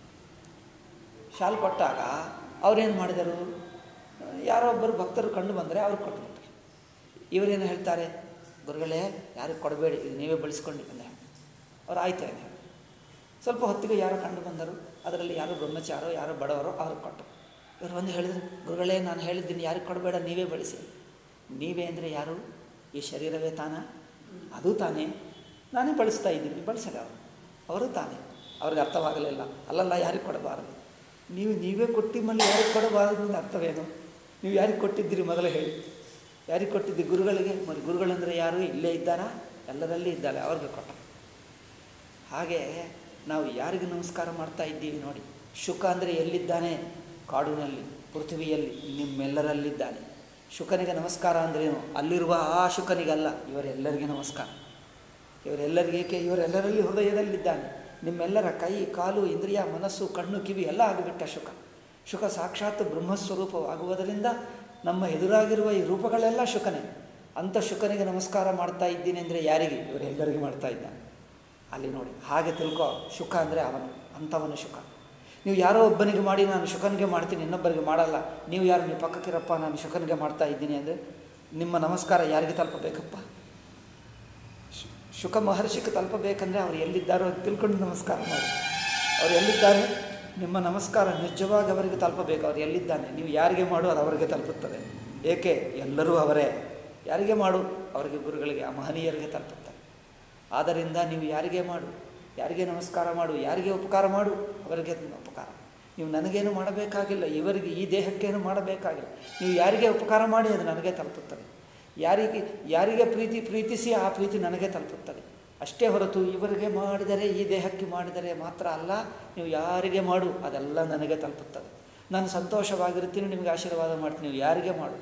ಶಾಲ್ ಕೊಟ್ಟಾಗ ಅವರೇನು ಮಾಡಿದರು ಯಾರೋ ಒಬ್ಬರು ಭಕ್ತರು ಕಂಡು ಬಂದರೆ ಅವ್ರಿಗೆ ಕೊಟ್ಟುಬಿಟ್ರು ಇವರೇನು ಹೇಳ್ತಾರೆ ಗುರುಗಳೇ ಯಾರಿಗೆ ಕೊಡಬೇಡಿ ಇದು ನೀವೇ ಬಳಸ್ಕೊಂಡು ಅಂತ ಅವ್ರು ಆಯ್ತು ಅಂತ ಹೇಳಿ ಸ್ವಲ್ಪ ಹೊತ್ತಿಗೆ ಯಾರೋ ಕಂಡು ಬಂದರು ಅದರಲ್ಲಿ ಯಾರೋ ಬ್ರಹ್ಮಚಾರೋ ಯಾರೋ ಬಡವರೋ ಅವ್ರಿಗೆ ಕೊಟ್ಟರು ಇವರು ಒಂದು ಹೇಳಿದ್ರು ಗುರುಗಳೇ ನಾನು ಹೇಳಿದ್ದೀನಿ ಯಾರಿಗೆ ಕೊಡಬೇಡ ನೀವೇ ಬಳಸಿ ನೀವೇ ಅಂದರೆ ಯಾರು ಈ ಶರೀರವೇ ತಾನ ಅದು ತಾನೇ ನಾನೇ ಬಳಸ್ತಾ ಇದ್ದೀನಿ ಬಳಸಲ್ಲ ಅವರು ಅವರು ತಾನೇ ಅವ್ರಿಗೆ ಅರ್ಥವಾಗಲಿಲ್ಲ ಅಲ್ಲಲ್ಲ ಯಾರಿಗೆ ಕೊಡಬಾರದು ನೀವು ನೀವೇ ಕೊಟ್ಟು ಮೇಲೆ ಯಾರಿಗೆ ಕೊಡಬಾರದು ಅಂತ ಅರ್ಥವೇನು ನೀವು ಯಾರಿಗೆ ಕೊಟ್ಟಿದ್ದೀರಿ ಮೊದಲು ಹೇಳಿ ಯಾರಿಗೆ ಕೊಟ್ಟಿದ್ದಿ ಗುರುಗಳಿಗೆ మరి ಗುರುಗಳಂದರೆ ಯಾರು ಇಲ್ಲೇ ಇದ್ದಾರಾ ಎಲ್ಲರಲ್ಲಿ ಇದ್ದಾರೆ ಅವ್ರಿಗೆ ಕೊಟ್ಟ ಹಾಗೆ ನಾವು ಯಾರಿಗೆ ನಮಸ್ಕಾರ ಮಾಡ್ತಾ ಇದ್ದೀವಿ ನೋಡಿ ಶುಕ ಅಂದರೆ ಎಲ್ಲಿದ್ದಾನೆ ಕಾಡಿನಲ್ಲಿ ಪೃಥ್ವಿಯಲ್ಲಿ ನಿಮ್ಮೆಲ್ಲರಲ್ಲಿದ್ದಾನೆ ಶುಕನಿಗೆ ನಮಸ್ಕಾರ ಅಂದ್ರೇನು ಅಲ್ಲಿರುವ ಆ ಶುಕನಿಗಲ್ಲ ಇವರೆಲ್ಲರಿಗೆ ನಮಸ್ಕಾರ ಇವರೆಲ್ಲರಿಗೆ ಏಕೆ ಇವರೆಲ್ಲರಲ್ಲಿ ಹೃದಯದಲ್ಲಿದ್ದಾನೆ ನಿಮ್ಮೆಲ್ಲರ ಕೈ ಕಾಲು ಇಂದ್ರಿಯ ಮನಸ್ಸು ಕಣ್ಣು ಕಿವಿ ಎಲ್ಲ ಆಗಿಬಿಟ್ಟ ಶುಕ ಶುಕ ಸಾಕ್ಷಾತ್ ಬ್ರಹ್ಮಸ್ವರೂಪವಾಗುವುದರಿಂದ ನಮ್ಮ ಎದುರಾಗಿರುವ ಈ ರೂಪಗಳೆಲ್ಲ ಶುಕನೇ ಅಂಥ ಶುಕನಿಗೆ ನಮಸ್ಕಾರ ಮಾಡ್ತಾ ಇದ್ದೀನಿ ಅಂದರೆ ಯಾರಿಗೆ ಇವರೆಲ್ಲರಿಗೂ ಮಾಡ್ತಾ ಇದ್ದಾನೆ ಅಲ್ಲಿ ನೋಡಿ ಹಾಗೆ ತಿಳ್ಕೊ ಶುಕ ಅಂದರೆ ಅವನು ಅಂಥವನು ಶುಕ ನೀವು ಯಾರೋ ಒಬ್ಬನಿಗೆ ಮಾಡಿ ನಾನು ಶುಕನಿಗೆ ಮಾಡ್ತೀನಿ ಇನ್ನೊಬ್ಬರಿಗೆ ಮಾಡಲ್ಲ ನೀವು ಯಾರು ನೀವು ಪಕ್ಕಕ್ಕಿರಪ್ಪ ನಾನು ಶುಕನಿಗೆ ಮಾಡ್ತಾ ಇದ್ದೀನಿ ಅಂದರೆ ನಿಮ್ಮ ನಮಸ್ಕಾರ ಯಾರಿಗೆ ತಲುಪಬೇಕಪ್ಪ ಶುಕ ಮಹರ್ಷಿಗೆ ತಲುಪಬೇಕಂದ್ರೆ ಅವ್ರು ಎಲ್ಲಿದ್ದಾರೋ ಅಂತ ತಿಳ್ಕೊಂಡು ನಮಸ್ಕಾರ ಮಾಡಿ ಅವ್ರು ಎಲ್ಲಿದ್ದಾರೆ ನಿಮ್ಮ ನಮಸ್ಕಾರ ನಿಜವಾಗಿ ಅವರಿಗೆ ತಲುಪಬೇಕು ಅವ್ರು ಎಲ್ಲಿದ್ದಾನೆ ನೀವು ಯಾರಿಗೆ ಮಾಡು ಅದು ಅವರಿಗೆ ತಲುಪುತ್ತದೆ ಏಕೆ ಎಲ್ಲರೂ ಅವರೇ ಯಾರಿಗೆ ಮಾಡು ಅವರಿಗೆ ಗುರುಗಳಿಗೆ ಆ ಮಹನೀಯರಿಗೆ ತಲುಪುತ್ತಾರೆ ಆದ್ದರಿಂದ ನೀವು ಯಾರಿಗೆ ಮಾಡು ಯಾರಿಗೆ ನಮಸ್ಕಾರ ಮಾಡು ಯಾರಿಗೆ ಉಪಕಾರ ಮಾಡು ಅವರಿಗೆ ಉಪಕಾರ ನೀವು ನನಗೇನು ಮಾಡಬೇಕಾಗಿಲ್ಲ ಇವರಿಗೆ ಈ ದೇಹಕ್ಕೇನು ಮಾಡಬೇಕಾಗಿಲ್ಲ ನೀವು ಯಾರಿಗೆ ಉಪಕಾರ ಮಾಡಿ ಅದು ನನಗೆ ತಲುಪುತ್ತದೆ ಯಾರಿಗೆ ಯಾರಿಗೆ ಪ್ರೀತಿ ಪ್ರೀತಿಸಿ ಆ ಪ್ರೀತಿ ನನಗೆ ತಲುಪುತ್ತದೆ ಅಷ್ಟೇ ಹೊರತು ಇವರಿಗೆ ಮಾಡಿದರೆ ಈ ದೇಹಕ್ಕೆ ಮಾಡಿದರೆ ಮಾತ್ರ ಅಲ್ಲ ನೀವು ಯಾರಿಗೆ ಮಾಡು ಅದೆಲ್ಲ ನನಗೆ ತಲುಪುತ್ತದೆ ನಾನು ಸಂತೋಷವಾಗಿರ್ತೀನಿ ನಿಮಗೆ ಆಶೀರ್ವಾದ ಮಾಡ್ತೀನಿ ನೀವು ಯಾರಿಗೆ ಮಾಡು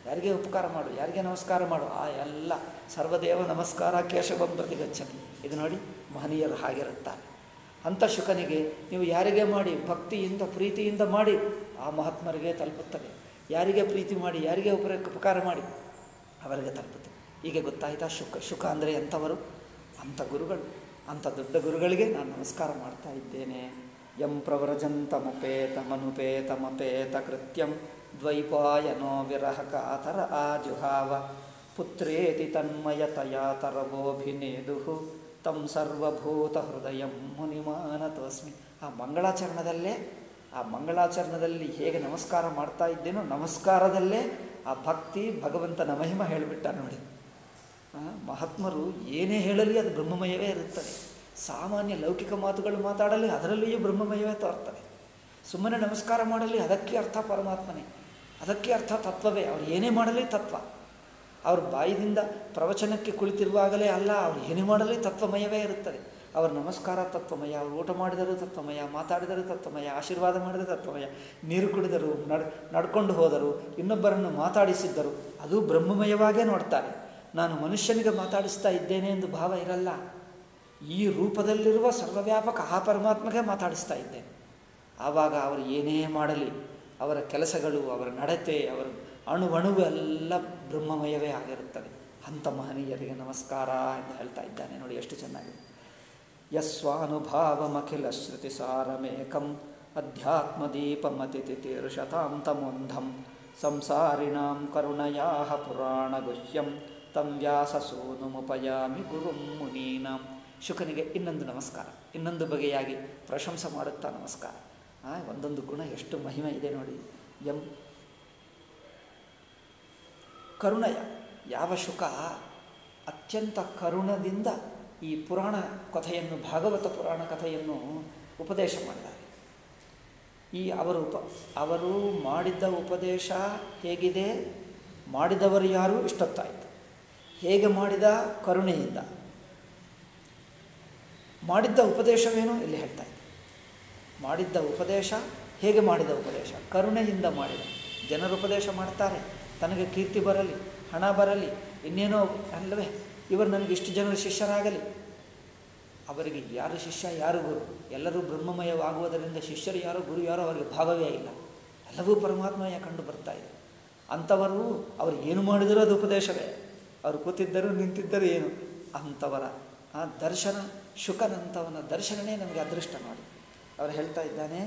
ಯಾರಿಗೆ ಉಪಕಾರ ಮಾಡು ಯಾರಿಗೆ ನಮಸ್ಕಾರ ಮಾಡು ಆ ಎಲ್ಲ ಸರ್ವದೇವ ನಮಸ್ಕಾರ ಕೇಶವಂ ಪ್ರತಿಗಚ್ಚತಿ ಇದು ನೋಡಿ ಮಹನೀಯರು ಹಾಗಿರುತ್ತಾರೆ ಅಂಥ ಶುಕನಿಗೆ ನೀವು ಯಾರಿಗೆ ಮಾಡಿ ಭಕ್ತಿಯಿಂದ ಪ್ರೀತಿಯಿಂದ ಮಾಡಿ ಆ ಮಹಾತ್ಮರಿಗೆ ತಲುಪುತ್ತದೆ ಯಾರಿಗೆ ಪ್ರೀತಿ ಮಾಡಿ ಯಾರಿಗೆ ಉಪರ ಉಪಕಾರ ಮಾಡಿ ಅವರಿಗೆ ತಲುಪುತ್ತದೆ ಹೀಗೆ ಗೊತ್ತಾಯ್ತಾ ಶುಕ ಶುಕ ಅಂದರೆ ಎಂಥವರು ಅಂಥ ಗುರುಗಳು ಅಂಥ ದೊಡ್ಡ ಗುರುಗಳಿಗೆ ನಾನು ನಮಸ್ಕಾರ ಮಾಡ್ತಾ ಇದ್ದೇನೆ ಯಂ ಪ್ರವ್ರಜಂತಮುಪೇತ ಮನುಪೇತಮಪೇತ ಕೃತ್ಯಂ ದ್ವೈಪಾಯನೋ ವಿರಹ ಕಾತರ ಆಜುಹಾವ ಪುತ್ರೇತಿ ತನ್ಮಯತಯ ತರವೋಭಿನೇದು ತಂ ಸರ್ವಭೂತ ಹೃದಯ ಮುನಿಮಾನತೋಸ್ಮಿ ಆ ಮಂಗಳಾಚರಣದಲ್ಲೇ ಆ ಮಂಗಳಾಚರಣದಲ್ಲಿ ಹೇಗೆ ನಮಸ್ಕಾರ ಮಾಡ್ತಾ ಇದ್ದೇನೋ ನಮಸ್ಕಾರದಲ್ಲೇ ಆ ಭಕ್ತಿ ಭಗವಂತನ ಮಹಿಮ ಹೇಳಿಬಿಟ್ಟ ನೋಡಿ ಆ, ಮಹಾತ್ಮರು ಏನೇ ಹೇಳಲಿ ಅದು ಬ್ರಹ್ಮಮಯವೇ ಇರುತ್ತದೆ ಸಾಮಾನ್ಯ ಲೌಕಿಕ ಮಾತುಗಳು ಮಾತಾಡಲಿ ಅದರಲ್ಲಿಯೂ ಬ್ರಹ್ಮಮಯವೇ ತೋರ್ತದೆ ಸುಮ್ಮನೆ ನಮಸ್ಕಾರ ಮಾಡಲಿ ಅದಕ್ಕೆ ಅರ್ಥ ಪರಮಾತ್ಮನೇ ಅದಕ್ಕೆ ಅರ್ಥ ತತ್ವವೇ ಅವ್ರು ಏನೇ ಮಾಡಲಿ ತತ್ವ ಅವ್ರ ಬಾಯಿದಿಂದ ಪ್ರವಚನಕ್ಕೆ ಕುಳಿತಿರುವಾಗಲೇ ಅಲ್ಲ ಅವ್ರು ಏನೇ ಮಾಡಲಿ ತತ್ವಮಯವೇ ಇರುತ್ತದೆ ಅವ್ರ ನಮಸ್ಕಾರ ತತ್ವಮಯ ಅವ್ರು ಊಟ ಮಾಡಿದರೂ ತತ್ವಮಯ ಮಾತಾಡಿದರೂ ತತ್ವಮಯ ಆಶೀರ್ವಾದ ಮಾಡಿದರೆ ತತ್ವಮಯ ನೀರು ಕುಡಿದರು ನಡ್ ನಡ್ಕೊಂಡು ಹೋದರು ಇನ್ನೊಬ್ಬರನ್ನು ಮಾತಾಡಿಸಿದ್ದರು ಅದು ಬ್ರಹ್ಮಮಯವಾಗೇ ನೋಡ್ತಾರೆ ನಾನು ಮನುಷ್ಯನಿಗೆ ಮಾತಾಡಿಸ್ತಾ ಇದ್ದೇನೆ ಎಂದು ಭಾವ ಇರಲ್ಲ ಈ ರೂಪದಲ್ಲಿರುವ ಸರ್ವವ್ಯಾಪಕ ಆ ಪರಮಾತ್ಮಗೆ ಮಾತಾಡಿಸ್ತಾ ಇದ್ದೇನೆ ಆವಾಗ ಅವರು ಏನೇ ಮಾಡಲಿ ಅವರ ಕೆಲಸಗಳು ಅವರ ನಡತೆ ಅವರ ಅಣುವಣುವು ಎಲ್ಲ ಬ್ರಹ್ಮಮಯವೇ ಆಗಿರುತ್ತದೆ ಅಂಥ ಮಹನೀಯರಿಗೆ ನಮಸ್ಕಾರ ಎಂದು ಹೇಳ್ತಾ ಇದ್ದಾನೆ ನೋಡಿ ಎಷ್ಟು ಚೆನ್ನಾಗಿದೆ ಯಸ್ವಾನುಭಾವಮಖಿಲ ಶ್ರುತಿ ಸಾರಮೇಕಂ ಅಧ್ಯಾತ್ಮದೀಪಮತಿಥಿತೀರ್ಷತಾಂ ತಮೋಂಧಂ ಸಂಸಾರಿಣಾಂ ಕರುಣಯಾ ಪುರಾಣಗುಹ್ಯಂ ತಂ ವ್ಯಾಸಸೂನುಮುಪಯಾಮಿ ಗುರುಂ ಮುನೀನಾಂ ಶುಕನಿಗೆ ಇನ್ನೊಂದು ನಮಸ್ಕಾರ ಇನ್ನೊಂದು ಬಗೆಯಾಗಿ ಪ್ರಶಂಸೆ ಮಾಡುತ್ತಾ ನಮಸ್ಕಾರ ಆ, ಒಂದೊಂದು ಗುಣ ಎಷ್ಟು ಮಹಿಮೆ ಇದೆ ನೋಡಿ ಎಂ ಕರುಣಯ ಯಾವ ಶುಕ ಅತ್ಯಂತ ಕರುಣದಿಂದ ಈ ಪುರಾಣ ಕಥೆಯನ್ನು ಭಾಗವತ ಪುರಾಣ ಕಥೆಯನ್ನು ಉಪದೇಶ ಮಾಡಿದ್ದಾರೆ ಈ ಅವರು ಉಪ ಅವರು ಮಾಡಿದ್ದ ಉಪದೇಶ ಹೇಗಿದೆ ಮಾಡಿದವರು ಯಾರು ಇಷ್ಟೊತ್ತಾಯಿತು ಹೇಗೆ ಮಾಡಿದ ಕರುಣೆಯಿಂದ ಮಾಡಿದ್ದ ಉಪದೇಶವೇನು ಇಲ್ಲಿ ಹೇಳ್ತಾ ಇದ್ದೆ ಮಾಡಿದ್ದ ಉಪದೇಶ ಹೇಗೆ ಮಾಡಿದ ಉಪದೇಶ ಕರುಣೆಯಿಂದ ಮಾಡಿದ ಜನರು ಉಪದೇಶ ಮಾಡ್ತಾರೆ ತನಗೆ ಕೀರ್ತಿ ಬರಲಿ ಹಣ ಬರಲಿ ಇನ್ನೇನೋ ಅಲ್ಲವೇ ಇವರು ನನಗೆ ಇಷ್ಟು ಜನರು ಶಿಷ್ಯರಾಗಲಿ ಅವರಿಗೆ ಯಾರು ಶಿಷ್ಯ ಯಾರು ಗುರು ಎಲ್ಲರೂ ಬ್ರಹ್ಮಮಯವಾಗುವುದರಿಂದ ಶಿಷ್ಯರು ಯಾರೋ ಗುರು ಯಾರೋ ಅವರಿಗೆ ಭಾಗವೇ ಇಲ್ಲ ಎಲ್ಲವೂ ಪರಮಾತ್ಮಯ ಕಂಡು ಬರ್ತಾ ಇದೆ ಅಂಥವರು ಅವರು ಏನು ಮಾಡಿದರೂ ಅದು ಉಪದೇಶವೇ ಅವರು ಕೂತಿದ್ದರು ನಿಂತಿದ್ದರು ಏನು ಅಂಥವರ ಆ ದರ್ಶನ ಶುಕನಂಥವನ ದರ್ಶನನೇ ನಮಗೆ ಅದೃಷ್ಟ ನೋಡಿ ಅವರು ಹೇಳ್ತಾ ಇದ್ದಾನೆ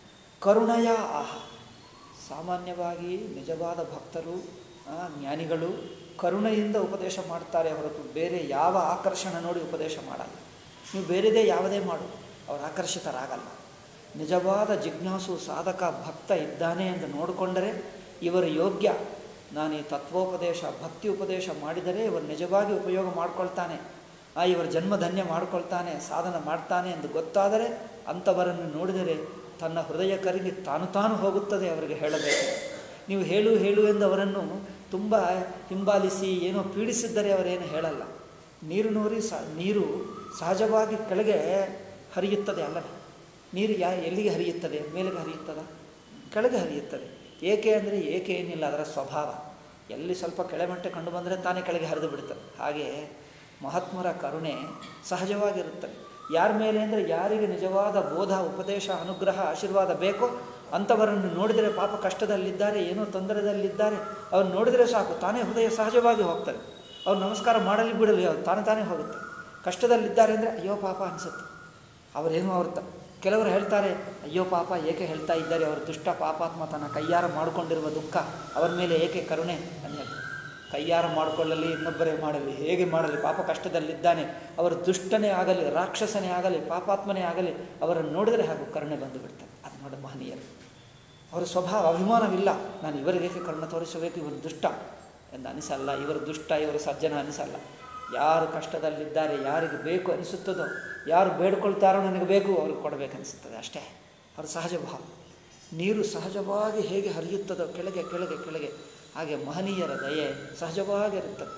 ಕರುಣಯ ಆಹ ಸಾಮಾನ್ಯವಾಗಿ ನಿಜವಾದ ಭಕ್ತರು ಆ, ಜ್ಞಾನಿಗಳು ಕರುಣೆಯಿಂದ ಉಪದೇಶ ಮಾಡ್ತಾರೆ ಹೊರತು ಬೇರೆ ಯಾವ ಆಕರ್ಷಣ ನೋಡಿ ಉಪದೇಶ ಮಾಡಲ್ಲ ನೀವು ಬೇರೆದೇ ಯಾವುದೇ ಮಾಡು ಅವರು ಆಕರ್ಷಿತರಾಗಲ್ಲ ನಿಜವಾದ ಜಿಜ್ಞಾಸು ಸಾಧಕ ಭಕ್ತ ಇದ್ದಾನೆ ಎಂದು ನೋಡಿಕೊಂಡರೆ ಇವರು ಯೋಗ್ಯ ನಾನು ಈ ತತ್ವೋಪದೇಶ ಭಕ್ತಿ ಉಪದೇಶ ಮಾಡಿದರೆ ಇವರು ನಿಜವಾಗಿ ಉಪಯೋಗ ಮಾಡ್ಕೊಳ್ತಾನೆ ಆ ಇವರ ಜನ್ಮ ಧನ್ಯ ಮಾಡ್ಕೊಳ್ತಾನೆ ಸಾಧನ ಮಾಡ್ತಾನೆ ಎಂದು ಗೊತ್ತಾದರೆ ಅಂಥವರನ್ನು ನೋಡಿದರೆ ತನ್ನ ಹೃದಯ ಕರಗಿ ತಾನು ತಾನು ಹೋಗುತ್ತದೆ ಅವರಿಗೆ ಹೇಳಬೇಕು ನೀವು ಹೇಳು ಹೇಳು ಎಂದು ಅವರನ್ನು ತುಂಬ ಹಿಂಬಾಲಿಸಿ ಏನೋ ಪೀಡಿಸಿದ್ದರೆ ಅವರೇನು ಹೇಳಲ್ಲ ನೀರು ನೂರಿ ಸ ನೀರು ಸಹಜವಾಗಿ ಕೆಳಗೆ ಹರಿಯುತ್ತದೆ ಅಲ್ಲವೇ ನೀರು ಯಾ ಎಲ್ಲಿಗೆ ಹರಿಯುತ್ತದೆ ಮೇಲೆಗೆ ಹರಿಯುತ್ತದ ಕೆಳಗೆ ಹರಿಯುತ್ತದೆ ಏಕೆ ಅಂದರೆ ಏಕೆ ಏನಿಲ್ಲ ಅದರ ಸ್ವಭಾವ ಎಲ್ಲಿ ಸ್ವಲ್ಪ ಕೆಳಮಟ್ಟ ಕಂಡು ಬಂದರೆ ತಾನೇ ಕೆಳಗೆ ಹರಿದು ಬಿಡುತ್ತದೆ ಹಾಗೆ ಮಹಾತ್ಮರ ಕರುಣೆ ಸಹಜವಾಗಿರುತ್ತದೆ ಯಾರ ಮೇಲೆ ಅಂದರೆ ಯಾರಿಗೆ ನಿಜವಾದ ಬೋಧ ಉಪದೇಶ ಅನುಗ್ರಹ ಆಶೀರ್ವಾದ ಬೇಕೋ ಅಂಥವರನ್ನು ನೋಡಿದರೆ ಪಾಪ ಕಷ್ಟದಲ್ಲಿದ್ದಾರೆ ಏನೋ ತೊಂದರೆದಲ್ಲಿದ್ದಾರೆ ಅವ್ರು ನೋಡಿದರೆ ಸಾಕು ತಾನೇ ಹೃದಯ ಸಹಜವಾಗಿ ಹೋಗ್ತಾರೆ ಅವ್ರು ನಮಸ್ಕಾರ ಮಾಡಲಿ ಬಿಡಲಿ ಅವ್ರು ತಾನೇ ತಾನೇ ಹೋಗುತ್ತೆ ಕಷ್ಟದಲ್ಲಿದ್ದಾರೆ ಅಂದರೆ ಅಯ್ಯೋ ಪಾಪ ಅನಿಸುತ್ತೆ ಅವರೇನು ಅವ್ರ ತ ಕೆಲವರು ಹೇಳ್ತಾರೆ ಅಯ್ಯೋ ಪಾಪ ಏಕೆ ಹೇಳ್ತಾ ಇದ್ದಾರೆ ಅವರು ದುಷ್ಟ ಪಾಪಾತ್ಮ ತನ್ನ ಕೈಯಾರ ಮಾಡಿಕೊಂಡಿರುವ ದುಃಖ ಅವರ ಮೇಲೆ ಏಕೆ ಕರುಣೆ ಅಂತ ಹೇಳ್ತಾರೆ ಕೈಯಾರ ಮಾಡಿಕೊಳ್ಳಲಿ ಇನ್ನೊಬ್ಬರೇ ಮಾಡಲಿ ಹೇಗೆ ಮಾಡಲಿ ಪಾಪ ಕಷ್ಟದಲ್ಲಿದ್ದಾನೆ ಅವರು ದುಷ್ಟನೇ ಆಗಲಿ ರಾಕ್ಷಸನೇ ಆಗಲಿ ಪಾಪಾತ್ಮನೇ ಆಗಲಿ ಅವರನ್ನು ನೋಡಿದರೆ ಹಾಗೂ ಕರುಣೆ ಬಂದು ಬಿಡ್ತಾರೆ ಅದು ನೋಡಿ ಮಹನೀಯರು ಅವರ ಸ್ವಭಾವ ಅಭಿಮಾನವಿಲ್ಲ ನಾನು ಇವರಿಗೆ ಕರುಣೆ ತೋರಿಸಬೇಕು ಇವರು ದುಷ್ಟ ಎಂದು ಅನಿಸಲ್ಲ ಇವರು ದುಷ್ಟ ಇವರು ಸಜ್ಜನ ಅನಿಸಲ್ಲ ಯಾರು ಕಷ್ಟದಲ್ಲಿದ್ದಾರೆ ಯಾರಿಗೆ ಬೇಕು ಅನಿಸುತ್ತದೋ ಯಾರು ಬೇಡ್ಕೊಳ್ತಾರೋ ನನಗೆ ಬೇಕು ಅವ್ರಿಗೆ ಕೊಡಬೇಕನ್ನಿಸುತ್ತದೆ ಅಷ್ಟೇ ಅವ್ರ ಸಹಜ ಭಾವ ನೀರು ಸಹಜವಾಗಿ ಹೇಗೆ ಹರಿಯುತ್ತದೋ ಕೆಳಗೆ ಕೆಳಗೆ ಕೆಳಗೆ ಹಾಗೆ ಮಹನೀಯರ ದಯೆ ಸಹಜವಾಗಿರುತ್ತದೆ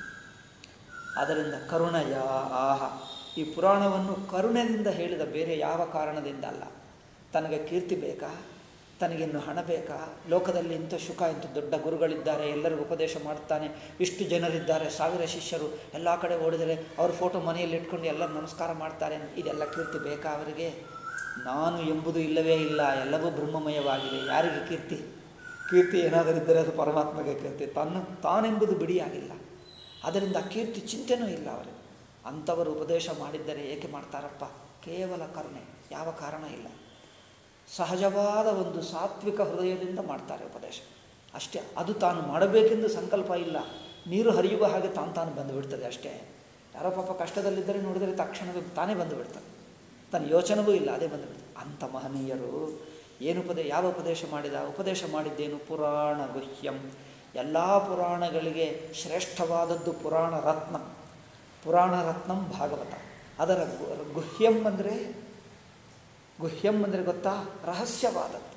ಆದ್ದರಿಂದ ಕರುಣಯ ಆಹ ಈ ಪುರಾಣವನ್ನು ಕರುಣೆಯಿಂದ ಹೇಳಿದ ಬೇರೆ ಯಾವ ಕಾರಣದಿಂದ ಅಲ್ಲ ತನಗೆ ಕೀರ್ತಿ ಬೇಕಾ ತನಗಿನ್ನು ಹಣ ಬೇಕಾ ಲೋಕದಲ್ಲಿ ಇಂಥ ಶುಕ ಇಂಥ ದೊಡ್ಡ ಗುರುಗಳಿದ್ದಾರೆ ಎಲ್ಲರಿಗೂ ಉಪದೇಶ ಮಾಡ್ತಾನೆ ಇಷ್ಟು ಜನರಿದ್ದಾರೆ ಸಾವಿರ ಶಿಷ್ಯರು ಎಲ್ಲ ಕಡೆ ಓಡಿದರೆ ಅವ್ರ ಫೋಟೋ ಮನೆಯಲ್ಲಿ ಇಟ್ಕೊಂಡು ಎಲ್ಲರೂ ನಮಸ್ಕಾರ ಮಾಡ್ತಾರೆ ಇದೆಲ್ಲ ಕೀರ್ತಿ ಬೇಕಾ ಅವರಿಗೆ ನಾನು ಎಂಬುದು ಇಲ್ಲವೇ ಇಲ್ಲ ಎಲ್ಲವೂ ಬ್ರಹ್ಮಮಯವಾಗಿದೆ ಯಾರಿಗೆ ಕೀರ್ತಿ ಕೀರ್ತಿ ಏನಾದರೂ ಇದ್ದರೆ ಅದು ಪರಮಾತ್ಮಗೆ ಕೀರ್ತಿ ತನ್ನ ತಾನೆಂಬುದು ಬಿಡಿಯಾಗಿಲ್ಲ ಅದರಿಂದ ಕೀರ್ತಿ ಚಿಂತೆನೂ ಇಲ್ಲ ಅವರಿಗೆ ಅಂಥವರು ಉಪದೇಶ ಮಾಡಿದ್ದರೆ ಏಕೆ ಮಾಡ್ತಾರಪ್ಪ ಕೇವಲ ಕರುಣೆ ಯಾವ ಕಾರಣ ಇಲ್ಲ ಸಹಜವಾದ ಒಂದು ಸಾತ್ವಿಕ ಹೃದಯದಿಂದ ಮಾಡ್ತಾರೆ ಉಪದೇಶ ಅಷ್ಟೇ ಅದು ತಾನು ಮಾಡಬೇಕೆಂದು ಸಂಕಲ್ಪ ಇಲ್ಲ ನೀರು ಹರಿಯುವ ಹಾಗೆ ತಾನು ತಾನು ಬಂದುಬಿಡ್ತದೆ ಅಷ್ಟೇ ಯಾರೋ ಪಾಪ ಕಷ್ಟದಲ್ಲಿದ್ದರೆ ನೋಡಿದರೆ ತಕ್ಷಣವೇ ತಾನೇ ಬಂದುಬಿಡ್ತಾರೆ ತನ್ನ ಯೋಚನೆಗೂ ಇಲ್ಲ ಅದೇ ಬಂದುಬಿಡ್ತದೆ ಅಂಥ ಮಹನೀಯರು ಏನು ಉಪದೇ ಯಾವ ಉಪದೇಶ ಮಾಡಿದ ಉಪದೇಶ ಮಾಡಿದ್ದೇನು ಪುರಾಣ ಗುಹ್ಯಂ ಎಲ್ಲ ಪುರಾಣಗಳಿಗೆ ಶ್ರೇಷ್ಠವಾದದ್ದು ಪುರಾಣ ರತ್ನ ಪುರಾಣ ರತ್ನಂ ಭಾಗವತ ಅದರ ಗು- ಗುಹ್ಯಂ ಅಂದರೆ ಗುಹ್ಯಂ ಅಂದರೆ ಗೊತ್ತಾ ರಹಸ್ಯವಾದದ್ದು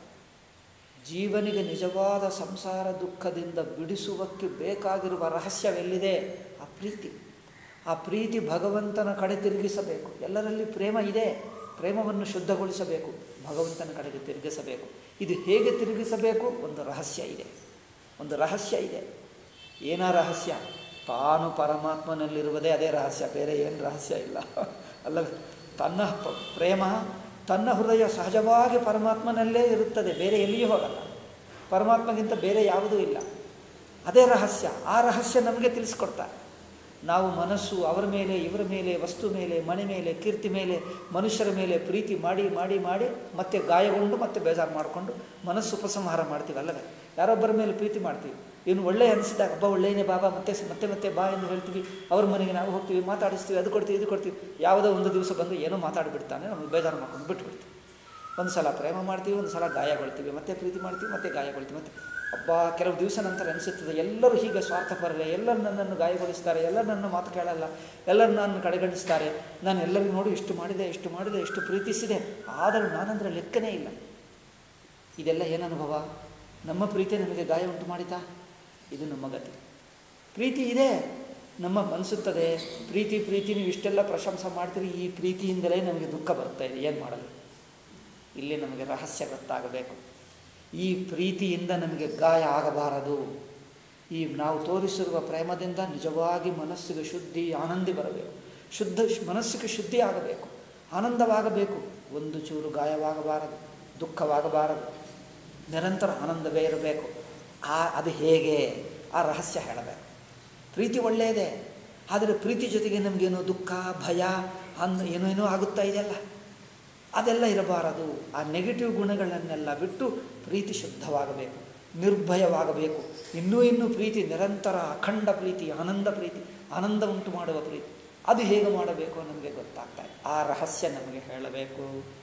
ಜೀವನಿಗೆ ನಿಜವಾದ ಸಂಸಾರ ದುಃಖದಿಂದ ಬಿಡಿಸುವಕ್ಕೆ ಬೇಕಾಗಿರುವ ರಹಸ್ಯವೆಲ್ಲಿದೆ ಆ ಪ್ರೀತಿ ಆ ಪ್ರೀತಿ ಭಗವಂತನ ಕಡೆ ತಿರುಗಿಸಬೇಕು ಎಲ್ಲರಲ್ಲಿ ಪ್ರೇಮ ಇದೆ ಪ್ರೇಮವನ್ನು ಶುದ್ಧಗೊಳಿಸಬೇಕು ಭಗವಂತನ ಕಡೆಗೆ ತಿರುಗಿಸಬೇಕು ಇದು ಹೇಗೆ ತಿರುಗಿಸಬೇಕು ಒಂದು ರಹಸ್ಯ ಇದೆ ಒಂದು ರಹಸ್ಯ ಇದೆ ಏನ ರಹಸ್ಯ ತಾನು ಪರಮಾತ್ಮನಲ್ಲಿರುವುದೇ ಅದೇ ರಹಸ್ಯ ಬೇರೆ ಏನು ರಹಸ್ಯ ಇಲ್ಲ ಅಲ್ಲ ತನ್ನ ಪ- ಪ್ರೇಮ ತನ್ನ ಹೃದಯ ಸಹಜವಾಗಿ ಪರಮಾತ್ಮನಲ್ಲೇ ಇರುತ್ತದೆ ಬೇರೆ ಎಲ್ಲಿಯೂ ಹೋಗಲ್ಲ ಪರಮಾತ್ಮಗಿಂತ ಬೇರೆ ಯಾವುದೂ ಇಲ್ಲ ಅದೇ ರಹಸ್ಯ ಆ ರಹಸ್ಯ ನಮಗೆ ತಿಳಿಸ್ಕೊಡ್ತಾರೆ ನಾವು ಮನಸ್ಸು ಅವರ ಮೇಲೆ ಇವರ ಮೇಲೆ ವಸ್ತು ಮೇಲೆ ಮನೆ ಮೇಲೆ ಕೀರ್ತಿ ಮೇಲೆ ಮನುಷ್ಯರ ಮೇಲೆ ಪ್ರೀತಿ ಮಾಡಿ ಮಾಡಿ ಮಾಡಿ ಮತ್ತೆ ಗಾಯಗೊಂಡು ಮತ್ತೆ ಬೇಜಾರು ಮಾಡಿಕೊಂಡು ಮನಸ್ಸು ಉಪಸಂಹಾರ ಮಾಡ್ತೀವಿ ಅಲ್ಲವೇ ಯಾರೊಬ್ಬರ ಮೇಲೆ ಪ್ರೀತಿ ಮಾಡ್ತೀವಿ ಇವನು ಒಳ್ಳೆ ಅನಿಸಿದಾಗ ಹಬ್ಬ ಒಳ್ಳೆಯನೇ ಬಾಬಾ ಮತ್ತೆ ಸ- ಮತ್ತೆ ಮತ್ತೆ ಬಾ ಎಂದು ಹೇಳ್ತೀವಿ ಅವ್ರ ಮನೆಗೆ ನಾವು ಹೋಗ್ತೀವಿ ಮಾತಾಡಿಸ್ತೀವಿ ಅದು ಕೊಡ್ತೀವಿ ಇದು ಕೊಡ್ತೀವಿ ಯಾವುದೋ ಒಂದು ದಿವಸ ಬಂದು ಏನೋ ಮಾತಾಡಿಬಿಡ್ತಾನೆ ನಮಗೆ ಬೇಜಾರು ಮಾಡ್ಕೊಂಡು ಬಿಟ್ಬಿಡ್ತೀವಿ ಒಂದು ಸಲ ಪ್ರೇಮ ಮಾಡ್ತೀವಿ ಒಂದು ಸಲ ಗಾಯಗೊಳ್ತೀವಿ ಮತ್ತೆ ಪ್ರೀತಿ ಮಾಡ್ತೀವಿ ಮತ್ತೆ ಗಾಯಗೊಳ್ತೀವಿ ಮತ್ತೆ ಅಬ್ಬಾ ಕೆಲವು ದಿವಸ ನಂತರ ಅನಿಸುತ್ತದೆ ಎಲ್ಲರೂ ಹೀಗೆ ಸ್ವಾರ್ಥಪರರೆ ಎಲ್ಲರೂ ನನ್ನನ್ನು ಗಾಯಗೊಳಿಸ್ತಾರೆ ಎಲ್ಲರೂ ನನ್ನ ಮಾತು ಕೇಳಲ್ಲ ಎಲ್ಲರೂ ನನ್ನ ಕಡೆಗಣಿಸ್ತಾರೆ ನಾನು ಎಲ್ಲರಿಗೂ ನೋಡಿ ಇಷ್ಟು ಮಾಡಿದೆ ಇಷ್ಟು ಮಾಡಿದೆ ಇಷ್ಟು ಪ್ರೀತಿಸಿದೆ ಆದರೂ ನಾನಂದರೆ ಲೆಕ್ಕನೇ ಇಲ್ಲ ಇದೆಲ್ಲ ಏನು ಅನುಭವ ನಮ್ಮ ಪ್ರೀತಿ ನಮಗೆ ಗಾಯ ಉಂಟು ಮಾಡಿತಾ ಇದು ನಮ್ಮ ಗತಿ ಪ್ರೀತಿ ಇದೆ ನಮ್ಮ ಅನಿಸುತ್ತದೆ ಪ್ರೀತಿ ಪ್ರೀತಿ ನೀವು ಇಷ್ಟೆಲ್ಲ ಪ್ರಶಂಸೆ ಮಾಡ್ತೀರಿ ಈ ಪ್ರೀತಿಯಿಂದಲೇ ನಮಗೆ ದುಃಖ ಬರ್ತಾ ಇದೆ ಏನು ಮಾಡಲು ಇಲ್ಲಿ ನಮಗೆ ರಹಸ್ಯ ಗೊತ್ತಾಗಬೇಕು ಈ ಪ್ರೀತಿಯಿಂದ ನಮಗೆ ಗಾಯ ಆಗಬಾರದು ಈ ನಾವು ತೋರಿಸಿರುವ ಪ್ರೇಮದಿಂದ ನಿಜವಾಗಿ ಮನಸ್ಸಿಗೆ ಶುದ್ಧಿ ಆನಂದಿ ಬರಬೇಕು ಶುದ್ಧ ಮನಸ್ಸಿಗೆ ಶುದ್ಧಿ ಆಗಬೇಕು ಆನಂದವಾಗಬೇಕು ಒಂದು ಚೂರು ಗಾಯವಾಗಬಾರದು ದುಃಖವಾಗಬಾರದು ನಿರಂತರ ಆನಂದವೇ ಇರಬೇಕು ಆ ಅದು ಹೇಗೆ ಆ ರಹಸ್ಯ ಹೇಳಬೇಕು ಪ್ರೀತಿ ಒಳ್ಳೆಯದೇ ಆದರೆ ಪ್ರೀತಿ ಜೊತೆಗೆ ನಮಗೇನೋ ದುಃಖ ಭಯ ಅನ್ನ ಏನೋ ಏನೋ ಆಗುತ್ತಾ ಇದೆಯಲ್ಲ ಅದೆಲ್ಲ ಇರಬಾರದು ಆ ನೆಗೆಟಿವ್ ಗುಣಗಳನ್ನೆಲ್ಲ ಬಿಟ್ಟು ಪ್ರೀತಿ ಶುದ್ಧವಾಗಬೇಕು ನಿರ್ಭಯವಾಗಬೇಕು ಇನ್ನೂ ಇನ್ನೂ ಪ್ರೀತಿ ನಿರಂತರ ಅಖಂಡ ಪ್ರೀತಿ ಆನಂದ ಪ್ರೀತಿ ಆನಂದ ಉಂಟು ಮಾಡುವ ಪ್ರೀತಿ ಅದು ಹೇಗೆ ಮಾಡಬೇಕು ನಮಗೆ ಗೊತ್ತಾಗ್ತಾ ಇದೆ ಆ ರಹಸ್ಯ ನಮಗೆ ಹೇಳಬೇಕು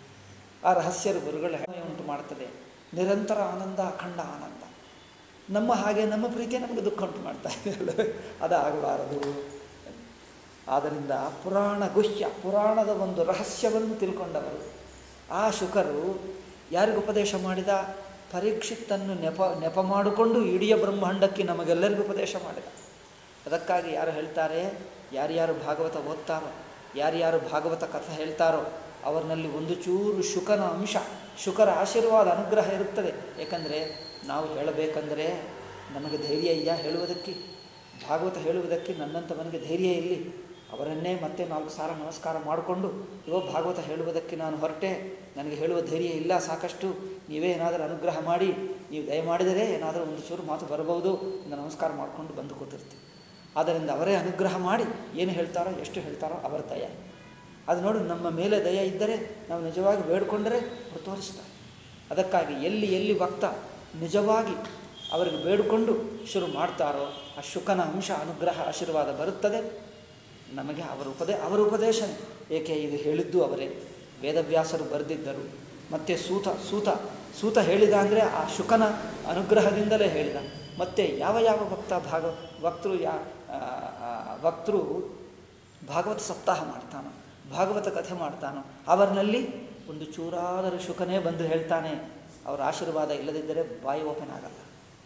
ಆ ರಹಸ್ಯರು ಗುರುಗಳ ಹೆಮ್ಮೆ ಉಂಟು ಮಾಡ್ತದೆ ನಿರಂತರ ಆನಂದ ಅಖಂಡ ಆನಂದ ನಮ್ಮ ಹಾಗೆ ನಮ್ಮ ಪ್ರೀತಿ ನಮಗೆ ದುಃಖ ಉಂಟು ಮಾಡ್ತಾ ಇದೆ ಅಲ್ಲವೇ ಅದಾಗಬಾರದು ಆದ್ದರಿಂದ ಪುರಾಣ ಗುಹ್ಯ ಪುರಾಣದ ಒಂದು ರಹಸ್ಯವನ್ನು ತಿಳ್ಕೊಂಡವರು ಆ ಶುಕರು ಯಾರಿಗೂ ಉಪದೇಶ ಮಾಡಿದ ಪರೀಕ್ಷಿತ್ತನ್ನು ನೆಪ ನೆಪ ಮಾಡಿಕೊಂಡು ಇಡೀ ಬ್ರಹ್ಮಾಂಡಕ್ಕೆ ನಮಗೆಲ್ಲರಿಗೂ ಉಪದೇಶ ಮಾಡಿದ ಅದಕ್ಕಾಗಿ ಯಾರು ಹೇಳ್ತಾರೆ ಯಾರ್ಯಾರು ಭಾಗವತ ಓದ್ತಾರೋ ಯಾರ್ಯಾರು ಭಾಗವತ ಕಥೆ ಹೇಳ್ತಾರೋ ಅವರಲ್ಲಿ ಒಂದು ಚೂರು ಶುಕನ ಅಂಶ ಶುಕರ ಆಶೀರ್ವಾದ ಅನುಗ್ರಹ ಇರುತ್ತದೆ ಏಕೆಂದರೆ ನಾವು ಹೇಳಬೇಕಂದರೆ ನಮಗೆ ಧೈರ್ಯ ಇದೆಯಾ ಹೇಳುವುದಕ್ಕೆ ಭಾಗವತ ಹೇಳುವುದಕ್ಕೆ ನನ್ನಂಥವನಿಗೆ ಧೈರ್ಯ ಇಲ್ಲಿ ಅವರನ್ನೇ ಮತ್ತೆ ನಾಲ್ಕು ಸಾರ ನಮಸ್ಕಾರ ಮಾಡಿಕೊಂಡು ಇವ ಭಾಗವತ ಹೇಳುವುದಕ್ಕೆ ನಾನು ಹೊರಟೆ ನನಗೆ ಹೇಳುವ ಧೈರ್ಯ ಇಲ್ಲ ಸಾಕಷ್ಟು ನೀವೇ ಏನಾದರೂ ಅನುಗ್ರಹ ಮಾಡಿ ನೀವು ದಯಮಾಡಿದರೆ ಏನಾದರೂ ಒಂದು ಚೂರು ಮಾತು ಬರಬಹುದು ಎಂದು ನಮಸ್ಕಾರ ಮಾಡಿಕೊಂಡು ಬಂದು ಕೂತಿರ್ತೀವಿ ಆದ್ದರಿಂದ ಅವರೇ ಅನುಗ್ರಹ ಮಾಡಿ ಏನು ಹೇಳ್ತಾರೋ ಎಷ್ಟು ಹೇಳ್ತಾರೋ ಅವರ ದಯ ಅದು ನೋಡಿ ನಮ್ಮ ಮೇಲೆ ದಯ ಇದ್ದರೆ ನಾವು ನಿಜವಾಗಿ ಬೇಡಿಕೊಂಡರೆ ಅವರು ತೋರಿಸ್ತಾರೆ ಅದಕ್ಕಾಗಿ ಎಲ್ಲಿ ಎಲ್ಲಿ ಭಕ್ತ ನಿಜವಾಗಿ ಅವರಿಗೆ ಬೇಡಿಕೊಂಡು ಶುರು ಮಾಡ್ತಾರೋ ಆ ಶುಕನ ಅಂಶ ಅನುಗ್ರಹ ಆಶೀರ್ವಾದ ಬರುತ್ತದೆ ನಮಗೆ ಅವರ ಉಪದೇ ಅವರ ಉಪದೇಶ ಏಕೆ ಇದು ಹೇಳಿದ್ದು ಅವರೇ ವೇದವ್ಯಾಸರು ಬರೆದಿದ್ದರು ಮತ್ತು ಸೂತ ಸೂತ ಸೂತ ಹೇಳಿದ ಅಂದರೆ ಆ ಶುಕನ ಅನುಗ್ರಹದಿಂದಲೇ ಹೇಳಿದ ಮತ್ತು ಯಾವ ಯಾವ ಭಕ್ತ ಭಾಗ ಭಕ್ತರು ಯಾ ಆ, ಆ, ಭಕ್ತರು ಭಾಗವತ ಸಪ್ತಾಹ ಮಾಡ್ತಾನೋ ಭಾಗವತ ಕಥೆ ಮಾಡ್ತಾನೋ ಅವರಲ್ಲಿ ಒಂದು ಚೂರಾದರೂ ಶುಕನೇ ಬಂದು ಹೇಳ್ತಾನೆ ಅವರ ಆಶೀರ್ವಾದ ಇಲ್ಲದಿದ್ದರೆ ಬಾಯಿ ಓಪನ್ ಆಗಲ್ಲ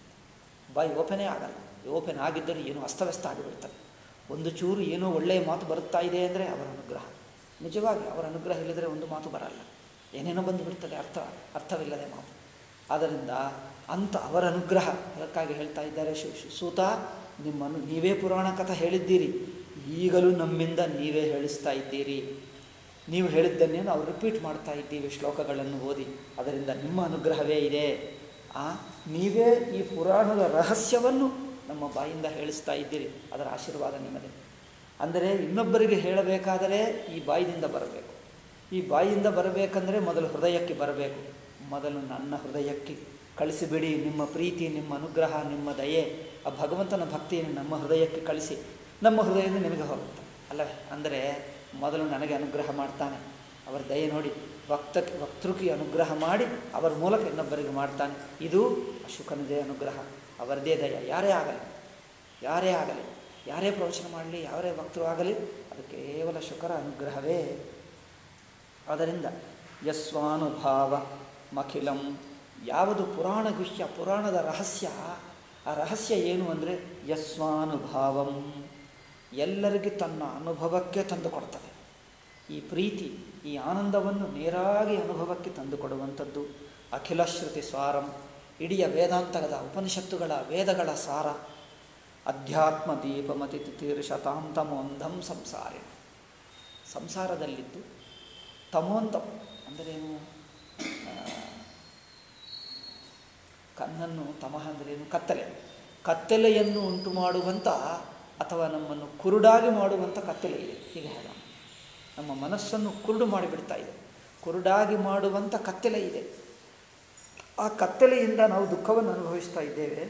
ಬಾಯಿ ಓಪನೇ ಆಗಲ್ಲ ಓಪನ್ ಆಗಿದ್ದರೆ ಏನೋ ಅಸ್ತವ್ಯಸ್ತ ಆಗಿಬಿಡ್ತದೆ ಒಂದು ಚೂರು ಏನೋ ಒಳ್ಳೆಯ ಮಾತು ಬರುತ್ತಾ ಇದೆ ಅಂದರೆ ಅವರ ಅನುಗ್ರಹ ನಿಜವಾಗಿ ಅವರ ಅನುಗ್ರಹ ಇಲ್ಲದರೆ ಒಂದು ಮಾತು ಬರಲ್ಲ ಏನೇನೋ ಬಂದು ಬಿಡ್ತದೆ ಅರ್ಥ ಅರ್ಥವಿಲ್ಲದೆ ಮಾತು ಆದ್ದರಿಂದ ಅಂತ ಅವರ ಅನುಗ್ರಹ ಅದಕ್ಕಾಗಿ ಹೇಳ್ತಾ ಇದ್ದಾರೆ ಶು ಶು- ಸೂತ ನಿಮ್ಮನ್ನು ನೀವೇ ಪುರಾಣ ಕಥೆ ಹೇಳಿದ್ದೀರಿ ಈಗಲೂ ನಮ್ಮಿಂದ ನೀವೇ ಹೇಳಿಸ್ತಾ ಇದ್ದೀರಿ ನೀವು ಹೇಳಿದ್ದನ್ನೇ ನಾವು ರಿಪೀಟ್ ಮಾಡ್ತಾ ಇದ್ದೀವಿ ಶ್ಲೋಕಗಳನ್ನು ಓದಿ ಅದರಿಂದ ನಿಮ್ಮ ಅನುಗ್ರಹವೇ ಇದೆ ಆ ನೀವೇ ಈ ಪುರಾಣದ ರಹಸ್ಯವನ್ನು ನಮ್ಮ ಬಾಯಿಂದ ಹೇಳಿಸ್ತಾ ಇದ್ದೀರಿ ಅದರ ಆಶೀರ್ವಾದ ನಿಮ್ಮದೇ ಅಂದರೆ ಇನ್ನೊಬ್ಬರಿಗೆ ಹೇಳಬೇಕಾದರೆ ಈ ಬಾಯಿಯಿಂದ ಬರಬೇಕು ಈ ಬಾಯಿಯಿಂದ ಬರಬೇಕಂದ್ರೆ ಮೊದಲು ಹೃದಯಕ್ಕೆ ಬರಬೇಕು ಮೊದಲು ನನ್ನ ಹೃದಯಕ್ಕೆ ಕಳಿಸಿಬಿಡಿ ನಿಮ್ಮ ಪ್ರೀತಿ ನಿಮ್ಮ ಅನುಗ್ರಹ ನಿಮ್ಮ ದಯೆ ಆ ಭಗವಂತನ ಭಕ್ತಿಯನ್ನು ನಮ್ಮ ಹೃದಯಕ್ಕೆ ಕಳಿಸಿ ನಮ್ಮ ಹೃದಯದಿಂದ ನಿಮಗೆ ಹೋಗುತ್ತೆ ಅಲ್ಲವೇ ಅಂದರೆ ಮೊದಲು ನನಗೆ ಅನುಗ್ರಹ ಮಾಡ್ತಾನೆ ಅವರ ದಯೆ ನೋಡಿ ಭಕ್ತಕ್ಕೆ ಭಕ್ತೃಕ್ಕೆ ಅನುಗ್ರಹ ಮಾಡಿ ಅವರ ಮೂಲಕ ಇನ್ನೊಬ್ಬರಿಗೆ ಮಾಡ್ತಾನೆ ಇದು ಅಶುಕನದೇ ಅನುಗ್ರಹ ಅವರದೇ ದಯ ಯಾರೇ ಆಗಲಿ ಯಾರೇ ಆಗಲಿ ಯಾರೇ ಪ್ರವಚನ ಮಾಡಲಿ ಯಾರೇ ಭಕ್ತರು ಆಗಲಿ ಅದು ಕೇವಲ ಶುಕರ ಅನುಗ್ರಹವೇ ಆದ್ದರಿಂದ ಯಸ್ವಾನುಭಾವ ಮಖಿಲಂ ಯಾವುದು ಪುರಾಣ ಗುಹ್ಯ ಪುರಾಣದ ರಹಸ್ಯ ಆ ರಹಸ್ಯ ಏನು ಅಂದರೆ ಯಸ್ವಾನುಭಾವಂ ಎಲ್ಲರಿಗೂ ತನ್ನ ಅನುಭವಕ್ಕೆ ತಂದು ಕೊಡ್ತದೆ ಈ ಪ್ರೀತಿ ಈ ಆನಂದವನ್ನು ನೇರಾಗಿ ಅನುಭವಕ್ಕೆ ತಂದು ಕೊಡುವಂಥದ್ದು ಅಖಿಲ ಶ್ರುತಿ ಸ್ವಾರಂ ಇಡೀ ವೇದಾಂತದ ಉಪನಿಷತ್ತುಗಳ ವೇದಗಳ ಸಾರ ಅಧ್ಯಾತ್ಮ ದೀಪಮತಿ ತಿತೀರ್ಷತಾಂ ತಮೋಂಧಂ ಸಂಸಾರಿ ಸಂಸಾರದಲ್ಲಿದ್ದು ತಮೋಂಧಂ ಅಂದರೇನು ಆ, ಕಣ್ಣನ್ನು ತಮಃ ಅಂದರೇನು ಕತ್ತಲೆ ಕತ್ತಲೆಯನ್ನು ಉಂಟು ಮಾಡುವಂಥ ಅಥವಾ ನಮ್ಮನ್ನು ಕುರುಡಾಗಿ ಮಾಡುವಂಥ ಕತ್ತಲೆ ಇದೆ ಹೀಗೆ ಹೇಳೋಣ ನಮ್ಮ ಮನಸ್ಸನ್ನು ಕುರುಡು ಮಾಡಿಬಿಡ್ತಾ ಇದೆ ಕುರುಡಾಗಿ ಮಾಡುವಂಥ ಕತ್ತಲೆ ಇದೆ ಆ ಕತ್ತಲೆಯಿಂದ ನಾವು ದುಃಖವನ್ನು ಅನುಭವಿಸ್ತಾ ಇದ್ದೇವೆ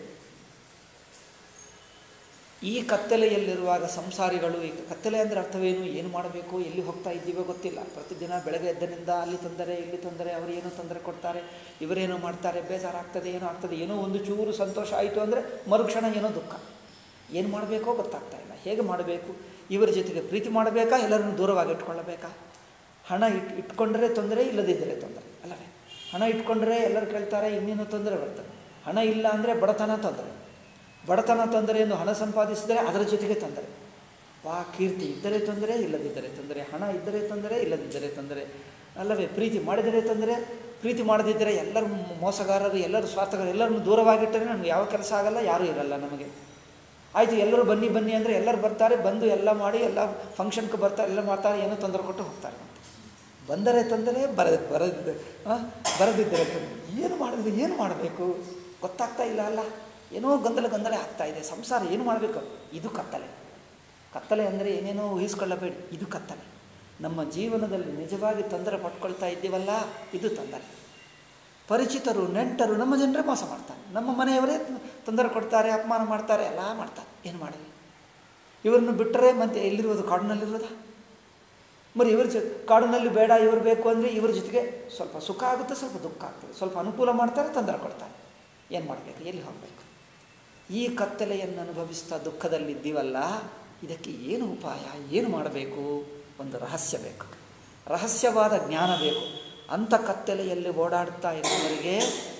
ಈ ಕತ್ತಲೆಯಲ್ಲಿರುವಾಗ ಸಂಸಾರಿಗಳು ಈಗ ಕತ್ತಲೆ ಅಂದರೆ ಅರ್ಥವೇನು ಏನು ಮಾಡಬೇಕು ಎಲ್ಲಿ ಹೋಗ್ತಾ ಇದ್ದೀವೋ ಗೊತ್ತಿಲ್ಲ ಪ್ರತಿದಿನ ಬೆಳಗ್ಗೆ ಎದ್ದನಿಂದ ಅಲ್ಲಿ ತೊಂದರೆ ಇಲ್ಲಿ ತೊಂದರೆ ಅವರು ಏನೋ ತೊಂದರೆ ಕೊಡ್ತಾರೆ ಇವರೇನೋ ಮಾಡ್ತಾರೆ ಬೇಜಾರಾಗ್ತದೆ ಏನೋ ಆಗ್ತದೆ ಏನೋ ಒಂದು ಚೂರು ಸಂತೋಷ ಆಯಿತು ಅಂದರೆ ಮರುಕ್ಷಣ ಏನೋ ದುಃಖ ಏನು ಮಾಡಬೇಕೋ ಗೊತ್ತಾಗ್ತಾ ಇಲ್ಲ ಹೇಗೆ ಮಾಡಬೇಕು ಇವರ ಜೊತೆಗೆ ಪ್ರೀತಿ ಮಾಡಬೇಕಾ ಎಲ್ಲರನ್ನು ದೂರವಾಗಿ ಇಟ್ಕೊಳ್ಳಬೇಕಾ ಹಣ ಇಟ್ ಇಟ್ಕೊಂಡ್ರೆ ತೊಂದರೆ ಇಲ್ಲದಿದ್ದರೆ ತೊಂದರೆ ಅಲ್ಲವೇ ಹಣ ಇಟ್ಕೊಂಡ್ರೆ ಎಲ್ಲರೂ ಕೇಳ್ತಾರೆ ಇನ್ನೇನು ತೊಂದರೆ ಬರ್ತದೆ ಹಣ ಇಲ್ಲ ಅಂದರೆ ಬಡತನ ತೊಂದರೆ ಬಡತನ ತೊಂದರೆಯನ್ನು ಹಣ ಸಂಪಾದಿಸಿದರೆ ಅದರ ಜೊತೆಗೆ ತೊಂದರೆ ವಾ ಕೀರ್ತಿ ಇದ್ದರೆ ತೊಂದರೆ ಇಲ್ಲದಿದ್ದರೆ ತೊಂದರೆ ಹಣ ಇದ್ದರೆ ತೊಂದರೆ ಇಲ್ಲದಿದ್ದರೆ ತೊಂದರೆ ಅಲ್ಲವೇ ಪ್ರೀತಿ ಮಾಡಿದರೆ ತೊಂದರೆ ಪ್ರೀತಿ ಮಾಡದಿದ್ದರೆ ಎಲ್ಲರೂ ಮೋಸಗಾರರು ಎಲ್ಲರೂ ಸ್ವಾರ್ಥಗಾರರು ಎಲ್ಲರನ್ನು ದೂರವಾಗಿಟ್ಟರೆ ನಮ್ಗೆ ಯಾವ ಕೆಲಸ ಆಗಲ್ಲ ಯಾರೂ ಇರಲ್ಲ ನಮಗೆ ಆಯಿತು ಎಲ್ಲರೂ ಬನ್ನಿ ಬನ್ನಿ ಅಂದರೆ ಎಲ್ಲರೂ ಬರ್ತಾರೆ ಬಂದು ಎಲ್ಲ ಮಾಡಿ ಎಲ್ಲ ಫಂಕ್ಷನ್ಗೆ ಬರ್ತಾರೆ ಎಲ್ಲ ಮಾಡ್ತಾರೆ ಏನೋ ತೊಂದರೆ ಕೊಟ್ಟು ಹೋಗ್ತಾರೆ ಬಂದರೆ ತೊಂದರೆ ಬರ ಬರದಿದ್ದರೆ ಬರದಿದ್ದರೆ ತೊಂದರೆ ಏನು ಮಾಡಿದ್ರೆ ಏನು ಮಾಡಬೇಕು ಗೊತ್ತಾಗ್ತಾ ಇಲ್ಲ ಅಲ್ಲ ಏನೋ ಗೊಂದಲ ಗೊಂದಲ ಆಗ್ತಾ ಇದೆ ಸಂಸಾರ ಏನು ಮಾಡಬೇಕು ಇದು ಕತ್ತಲೆ ಕತ್ತಲೆ ಅಂದರೆ ಏನೇನೋ ಊಹಿಸ್ಕೊಳ್ಳಬೇಡಿ ಇದು ಕತ್ತಲೆ ನಮ್ಮ ಜೀವನದಲ್ಲಿ ನಿಜವಾಗಿ ತೊಂದರೆ ಪಟ್ಕೊಳ್ತಾ ಇದ್ದೀವಲ್ಲ ಇದು ತೊಂದರೆ ಪರಿಚಿತರು ನೆಂಟರು ನಮ್ಮ ಜನರೇ ಮೋಸ ಮಾಡ್ತಾರೆ ನಮ್ಮ ಮನೆಯವರೇ ತೊಂದರೆ ಕೊಡ್ತಾರೆ ಅಪಮಾನ ಮಾಡ್ತಾರೆ ಎಲ್ಲ ಮಾಡ್ತಾರೆ ಏನು ಮಾಡಲಿ ಇವ್ರನ್ನ ಬಿಟ್ಟರೆ ಮತ್ತೆ ಎಲ್ಲಿರೋದು ಕಾಡಿನಲ್ಲಿರೋದಾ మరి ಇವ್ರ ಜೊ ಕಾಡಿನಲ್ಲಿ ಬೇಡ ಇವರು ಬೇಕು ಅಂದರೆ ಇವ್ರ ಜೊತೆಗೆ ಸ್ವಲ್ಪ ಸುಖ ಆಗುತ್ತೆ ಸ್ವಲ್ಪ ದುಃಖ ಆಗ್ತದೆ ಸ್ವಲ್ಪ ಅನುಕೂಲ ಮಾಡ್ತಾರೆ ತೊಂದರೆ ಕೊಡ್ತಾರೆ ಏನು ಮಾಡಬೇಕು ಎಲ್ಲಿ ಹೋಗಬೇಕು ಈ ಕತ್ತಲೆಯನ್ನು ಅನುಭವಿಸ್ತಾ ದುಃಖದಲ್ಲಿದ್ದೀವಲ್ಲ ಇದಕ್ಕೆ ಏನು ಉಪಾಯ ಏನು ಮಾಡಬೇಕು ಒಂದು ರಹಸ್ಯ ಬೇಕು ರಹಸ್ಯವಾದ ಜ್ಞಾನ ಬೇಕು ಅಂಥ ಕತ್ತಲೆಯಲ್ಲಿ ಓಡಾಡ್ತಾ ಇರುವವರಿಗೆ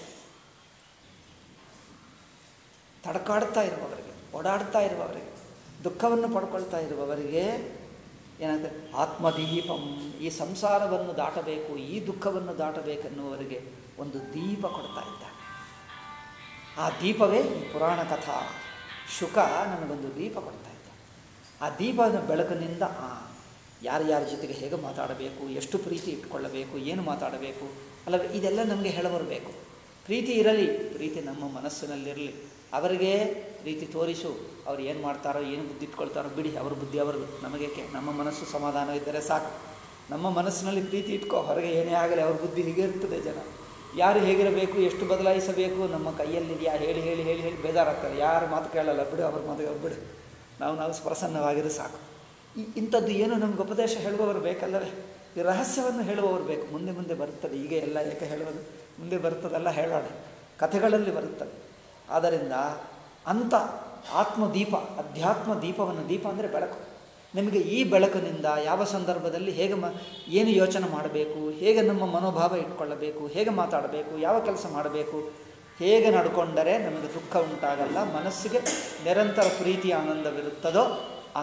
ತಡಕಾಡ್ತಾ ಇರುವವರಿಗೆ ಓಡಾಡ್ತಾ ಇರುವವರಿಗೆ ದುಃಖವನ್ನು ಪಡ್ಕೊಳ್ತಾ ಇರುವವರಿಗೆ ಏನಾಗ್ತದೆ ಆತ್ಮದೀಪಂ ಈ ಸಂಸಾರವನ್ನು ದಾಟಬೇಕು ಈ ದುಃಖವನ್ನು ದಾಟಬೇಕೆನ್ನುವವರಿಗೆ ಒಂದು ದೀಪ ಕೊಡ್ತಾ ಇದ್ದಾನೆ ಆ ದೀಪವೇ ಈ ಪುರಾಣ ಕಥಾ ಶುಕ ನಮಗೊಂದು ದೀಪ ಕೊಡ್ತಾ ಇದ್ದ ಆ ದೀಪದ ಬೆಳಕಿನಿಂದ ಆ ಯಾರ್ಯಾರ ಜೊತೆಗೆ ಹೇಗೆ ಮಾತಾಡಬೇಕು ಎಷ್ಟು ಪ್ರೀತಿ ಇಟ್ಕೊಳ್ಳಬೇಕು ಏನು ಮಾತಾಡಬೇಕು ಅಲ್ಲವೇ ಇದೆಲ್ಲ ನಮಗೆ ಹೇಳಬರಬೇಕು ಪ್ರೀತಿ ಇರಲಿ ಪ್ರೀತಿ ನಮ್ಮ ಮನಸ್ಸಿನಲ್ಲಿರಲಿ ಅವರಿಗೆ ಪ್ರೀತಿ ತೋರಿಸು ಅವ್ರು ಏನು ಮಾಡ್ತಾರೋ ಏನು ಬುದ್ಧಿ ಇಟ್ಕೊಳ್ತಾರೋ ಬಿಡಿ ಅವ್ರ ಬುದ್ಧಿ ಅವ್ರದ್ದು ನಮಗೇಕೆ ನಮ್ಮ ಮನಸ್ಸು ಸಮಾಧಾನ ಇದ್ದರೆ ಸಾಕು ನಮ್ಮ ಮನಸ್ಸಿನಲ್ಲಿ ಪ್ರೀತಿ ಇಟ್ಕೋ ಹೊರಗೆ ಏನೇ ಆಗಲಿ ಅವ್ರ ಬುದ್ಧಿ ಹೀಗೆ ಇರ್ತದೆ ಜನ ಯಾರು ಹೇಗಿರಬೇಕು ಎಷ್ಟು ಬದಲಾಯಿಸಬೇಕು ನಮ್ಮ ಕೈಯಲ್ಲಿದೆಯಾ ಹೇಳಿ ಹೇಳಿ ಹೇಳಿ ಹೇಳಿ ಬೇಜಾರಾಗ್ತಾರೆ ಯಾರು ಮಾತು ಕೇಳಲ್ಲ ಬಿಡು ಅವ್ರ ಮಾತು ಬಿಡು ನಾವು ನಾವು ಪ್ರಸನ್ನವಾಗಿದ್ದು ಸಾಕು ಈ ಇಂಥದ್ದು ಏನು ನಮ್ಗೆ ಉಪದೇಶ ಹೇಳುವವರು ಬೇಕಲ್ಲವೇ ಈ ರಹಸ್ಯವನ್ನು ಹೇಳುವವರು ಬೇಕು ಮುಂದೆ ಮುಂದೆ ಬರುತ್ತದೆ ಈಗ ಎಲ್ಲ ಏಕೆ ಹೇಳುವುದು ಮುಂದೆ ಬರ್ತದಲ್ಲ ಹೇಳೋಣ ಕಥೆಗಳಲ್ಲಿ ಬರುತ್ತದೆ ಆದ್ದರಿಂದ ಅಂಥ ಆತ್ಮದೀಪ ಅಧ್ಯಾತ್ಮ ದೀಪವನ್ನು ದೀಪ ಅಂದರೆ ಬೆಳಕು ನಿಮಗೆ ಈ ಬೆಳಕಿನಿಂದ ಯಾವ ಸಂದರ್ಭದಲ್ಲಿ ಹೇಗೆ ಮ ಏನು ಯೋಚನೆ ಮಾಡಬೇಕು ಹೇಗೆ ನಮ್ಮ ಮನೋಭಾವ ಇಟ್ಕೊಳ್ಳಬೇಕು ಹೇಗೆ ಮಾತಾಡಬೇಕು ಯಾವ ಕೆಲಸ ಮಾಡಬೇಕು ಹೇಗೆ ನಡ್ಕೊಂಡರೆ ನಮಗೆ ದುಃಖ ಉಂಟಾಗಲ್ಲ ಮನಸ್ಸಿಗೆ ನಿರಂತರ ಪ್ರೀತಿ ಆನಂದವಿರುತ್ತದೋ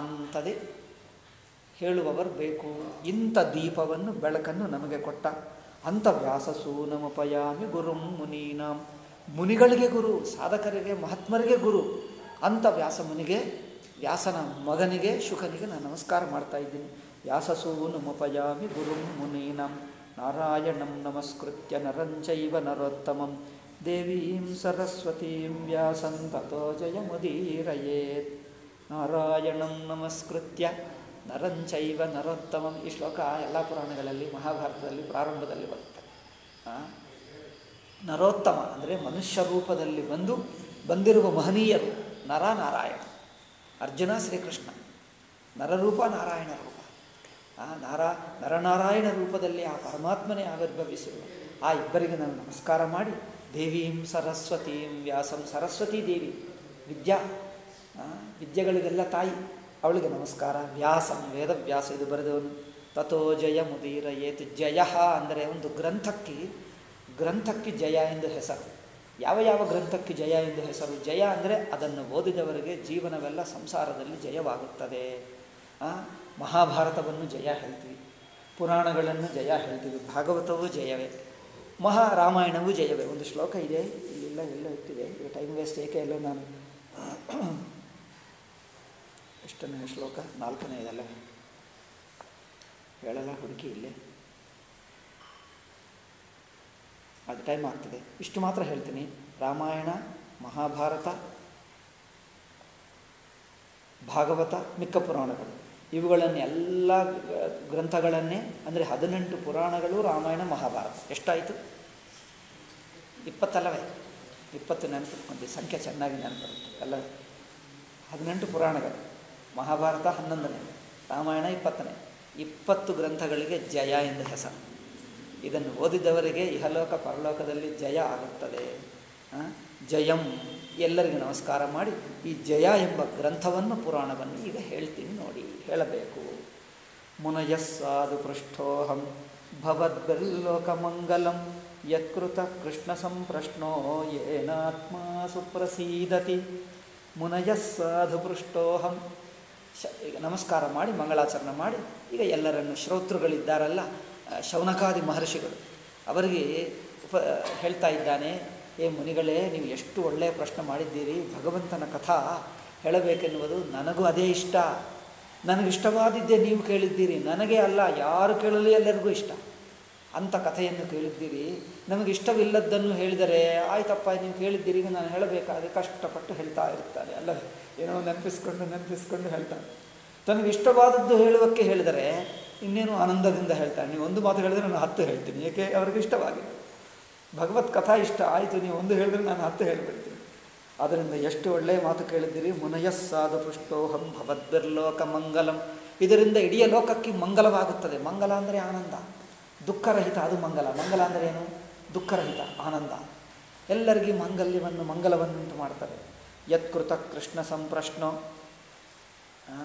ಅಂಥದೇ ಹೇಳುವವರು ಬೇಕು ಇಂಥ ದೀಪವನ್ನು ಬೆಳಕನ್ನು ನಮಗೆ ಕೊಟ್ಟ ಅಂತ ವ್ಯಾಸಸೂನಮುಪಯಾಮಿ ಗುರುಂ ಮುನೀನಾಂ ಮುನಿಗಳಿಗೆ ಗುರು ಸಾಧಕರಿಗೆ ಮಹಾತ್ಮರಿಗೆ ಗುರು ಅಂತ ವ್ಯಾಸ ಮುನಿಗೆ ವ್ಯಾಸನ ಮಗನಿಗೆ ಶುಕನಿಗೆ ನಾನು ನಮಸ್ಕಾರ ಮಾಡ್ತಾ ಇದ್ದೀನಿ ವ್ಯಾಸಸೂನುಮುಪಯಾಮಿ ಗುರುಂ ಮುನೀನಾಂ ನಾರಾಯಣಂ ನಮಸ್ಕೃತ್ಯ ನರಂಚೈವ ನರೋತ್ತಮಂ ದೇವೀಂ ಸರಸ್ವತೀಂ ವ್ಯಾಸಂ ತಥೋ ಜಯಮುದೀರಯೇತ್ ನಾರಾಯಣಂ ನಮಸ್ಕೃತ್ಯ ನರಂಚೈವ ನರೋತ್ತಮಂ ಈ ಶ್ಲೋಕ ಎಲ್ಲ ಪುರಾಣಗಳಲ್ಲಿ ಮಹಾಭಾರತದಲ್ಲಿ ಪ್ರಾರಂಭದಲ್ಲಿ ಬರುತ್ತೆ ಆ? ನರೋತ್ತಮ ಅಂದರೆ ಮನುಷ್ಯ ರೂಪದಲ್ಲಿ ಬಂದು ಬಂದಿರುವ ಮಹನೀಯರು ನರ ನಾರಾಯಣ ಅರ್ಜುನ ಶ್ರೀಕೃಷ್ಣ ನರರೂಪ ನಾರಾಯಣ ರೂಪ ಆ ನಾರ ನರನಾರಾಯಣ ರೂಪದಲ್ಲಿ ಆ ಪರಮಾತ್ಮನೇ ಆವಿರ್ಭವಿಸಿರುವ ಆ ಇಬ್ಬರಿಗೆ ನಾನು ನಮಸ್ಕಾರ ಮಾಡಿ ದೇವೀಂ ಸರಸ್ವತೀಂ ವ್ಯಾಸಂ ಸರಸ್ವತೀ ದೇವಿ ವಿದ್ಯಾ ಆ, ವಿದ್ಯೆಗಳಿಗೆಲ್ಲ ತಾಯಿ ಅವಳಿಗೆ ನಮಸ್ಕಾರ ವ್ಯಾಸಂ ವೇದವ್ಯಾಸ ಇದು ಬರೆದವನು ತಥೋ ಜಯ ಮುದೀರ ಏತು ಜಯ ಅಂದರೆ ಒಂದು ಗ್ರಂಥಕ್ಕೆ ಗ್ರಂಥಕ್ಕೆ ಜಯ ಎಂದು ಹೆಸರು ಯಾವ ಯಾವ ಗ್ರಂಥಕ್ಕೆ ಜಯ ಎಂದು ಹೆಸರು ಜಯ ಅಂದರೆ ಅದನ್ನು ಓದಿದವರಿಗೆ ಜೀವನವೆಲ್ಲ ಸಂಸಾರದಲ್ಲಿ ಜಯವಾಗುತ್ತದೆ ಆ, ಮಹಾಭಾರತವನ್ನು ಜಯ ಹೇಳ್ತೀವಿ ಪುರಾಣಗಳನ್ನು ಜಯ ಹೇಳ್ತೀವಿ ಭಾಗವತವೂ ಜಯವೇ ಮಹಾ ರಾಮಾಯಣವೂ ಜಯವೇ ಒಂದು ಶ್ಲೋಕ ಇದೆ ಇಲ್ಲೆಲ್ಲ ಎಲ್ಲೋ ಇಟ್ಟಿದೆ ಈಗ ಟೈಮ್ ವೇಸ್ಟ್ ಏಕೆ ಎಲ್ಲೋ ನಾನು ಎಷ್ಟನೇ ಶ್ಲೋಕ ನಾಲ್ಕನೇ ಇದಲ್ಲ ಹೇಳಲ್ಲ ಹುಡುಕಿ ಇಲ್ಲೇ ಅದು ಟೈಮ್ ಆಗ್ತದೆ ಇಷ್ಟು ಮಾತ್ರ ಹೇಳ್ತೀನಿ ರಾಮಾಯಣ ಮಹಾಭಾರತ ಭಾಗವತ ಮಿಕ್ಕ ಪುರಾಣಗಳು ಇವುಗಳನ್ನು ಎಲ್ಲ ಗ್ರಂಥಗಳನ್ನೇ ಅಂದರೆ ಹದಿನೆಂಟು ಪುರಾಣಗಳು ರಾಮಾಯಣ ಮಹಾಭಾರತ ಎಷ್ಟಾಯಿತು ಇಪ್ಪತ್ತಲ್ಲವೇ ಇಪ್ಪತ್ತು ನೆನಪಿಟ್ಕೊಂಡ್ವಿ ಸಂಖ್ಯೆ ಚೆನ್ನಾಗಿ ನೆನಪಿರುತ್ತೆ ಎಲ್ಲ ಹದಿನೆಂಟು ಪುರಾಣಗಳು ಮಹಾಭಾರತ ಹನ್ನೊಂದನೇ ರಾಮಾಯಣ ಇಪ್ಪತ್ತನೇ ಇಪ್ಪತ್ತು ಗ್ರಂಥಗಳಿಗೆ ಜಯ ಎಂದು ಹೆಸರು ಇದನ್ನು ಓದಿದವರಿಗೆ ಇಹಲೋಕ ಪರಲೋಕದಲ್ಲಿ ಜಯ ಆಗುತ್ತದೆ ಆ? ಜಯಂ ಎಲ್ಲರಿಗೂ ನಮಸ್ಕಾರ ಮಾಡಿ ಈ ಜಯ ಎಂಬ ಗ್ರಂಥವನ್ನು ಪುರಾಣವನ್ನು ಈಗ ಹೇಳ್ತೀನಿ ನೋಡಿ ಹೇಳಬೇಕು ಮುನಯಸ್ಸಾದು ಪೃಷ್ಠೋಹಂ ಭವದ್ಬರ್ಲೋಕಮಂಗಲಂ ಯತ್ಕೃತ ಕೃಷ್ಣ ಸಂಪ್ರಶ್ನೋ ಯೇನಾತ್ಮ ಸುಪ್ರಸೀದತಿ ಮುನಯಸ್ಸಾಧು ಪೃಷ್ಠೋಹಂ ಶ ಈಗ ನಮಸ್ಕಾರ ಮಾಡಿ ಮಂಗಳಾಚರಣೆ ಮಾಡಿ ಈಗ ಎಲ್ಲರನ್ನು ಶ್ರೋತೃಗಳಿದ್ದಾರಲ್ಲ ಆ, ಶೌನಕಾದಿ ಮಹರ್ಷಿಗಳು ಅವರಿಗೆ ಉಪ ಹೇಳ್ತಾ ಇದ್ದಾನೆ ಏ ಮುನಿಗಳೇ ನೀವು ಎಷ್ಟು ಒಳ್ಳೆಯ ಪ್ರಶ್ನೆ ಮಾಡಿದ್ದೀರಿ ಭಗವಂತನ ಕಥಾ ಹೇಳಬೇಕೆನ್ನುವುದು ನನಗೂ ಅದೇ ಇಷ್ಟ ನನಗಿಷ್ಟವಾದಿದ್ದೇ ನೀವು ಕೇಳಿದ್ದೀರಿ ನನಗೆ ಅಲ್ಲ ಯಾರು ಕೇಳಲಿ ಎಲ್ಲರಿಗೂ ಇಷ್ಟ ಅಂಥ ಕಥೆಯನ್ನು ಕೇಳಿದ್ದೀರಿ ನಮಗೆ ಇಷ್ಟವಿಲ್ಲದ್ದನ್ನು ಹೇಳಿದರೆ ಆಯ್ತಪ್ಪ ನೀವು ಕೇಳಿದ್ದೀರಿ ಈಗ ನಾನು ಹೇಳಬೇಕಾದ್ರೆ ಕಷ್ಟಪಟ್ಟು ಹೇಳ್ತಾ ಇರ್ತಾರೆ ಅಲ್ಲ ಏನೋ ನೆನಪಿಸ್ಕೊಂಡು ನೆನಪಿಸ್ಕೊಂಡು ಹೇಳ್ತಾನೆ ತನಗೆ ಇಷ್ಟವಾದದ್ದು ಹೇಳುವಕ್ಕೆ ಹೇಳಿದರೆ ಇನ್ನೇನು ಆನಂದದಿಂದ ಹೇಳ್ತಾನೆ ನೀವು ಒಂದು ಮಾತು ಹೇಳಿದರೆ ನಾನು ಹತ್ತು ಹೇಳ್ತೀನಿ ಏಕೆ ಅವ್ರಿಗೆ ಇಷ್ಟವಾಗಿದೆ ಭಗವತ್ ಕಥಾ ಇಷ್ಟ ಆಯಿತು ನೀವು ಒಂದು ಹೇಳಿದ್ರೆ ನಾನು ಹತ್ತು ಹೇಳಿಬಿಡ್ತೀನಿ ಆದ್ದರಿಂದ ಎಷ್ಟು ಒಳ್ಳೆಯ ಮಾತು ಕೇಳಿದ್ದೀರಿ ಮುನಯಸ್ಸಾದ ಪುಷ್ಟೋಹಂ ಭವದ್ಬಿರ್ಲೋಕ ಮಂಗಲಂ ಇದರಿಂದ ಇಡೀ ಲೋಕಕ್ಕೆ ಮಂಗಲವಾಗುತ್ತದೆ ಮಂಗಲ ಅಂದರೆ ಆನಂದ ದುಃಖರಹಿತ ಅದು ಮಂಗಲ ಮಂಗಲ ಅಂದರೆ ಏನು ದುಃಖರಹಿತ ಆನಂದ ಎಲ್ಲರಿಗೂ ಮಾಂಗಲ್ಯವನ್ನು ಮಂಗಲವನ್ನು ಉಂಟು ಮಾಡ್ತದೆ ಯತ್ಕೃತ ಕೃಷ್ಣ ಸಂಪ್ರಶ್ನೋ ಆ?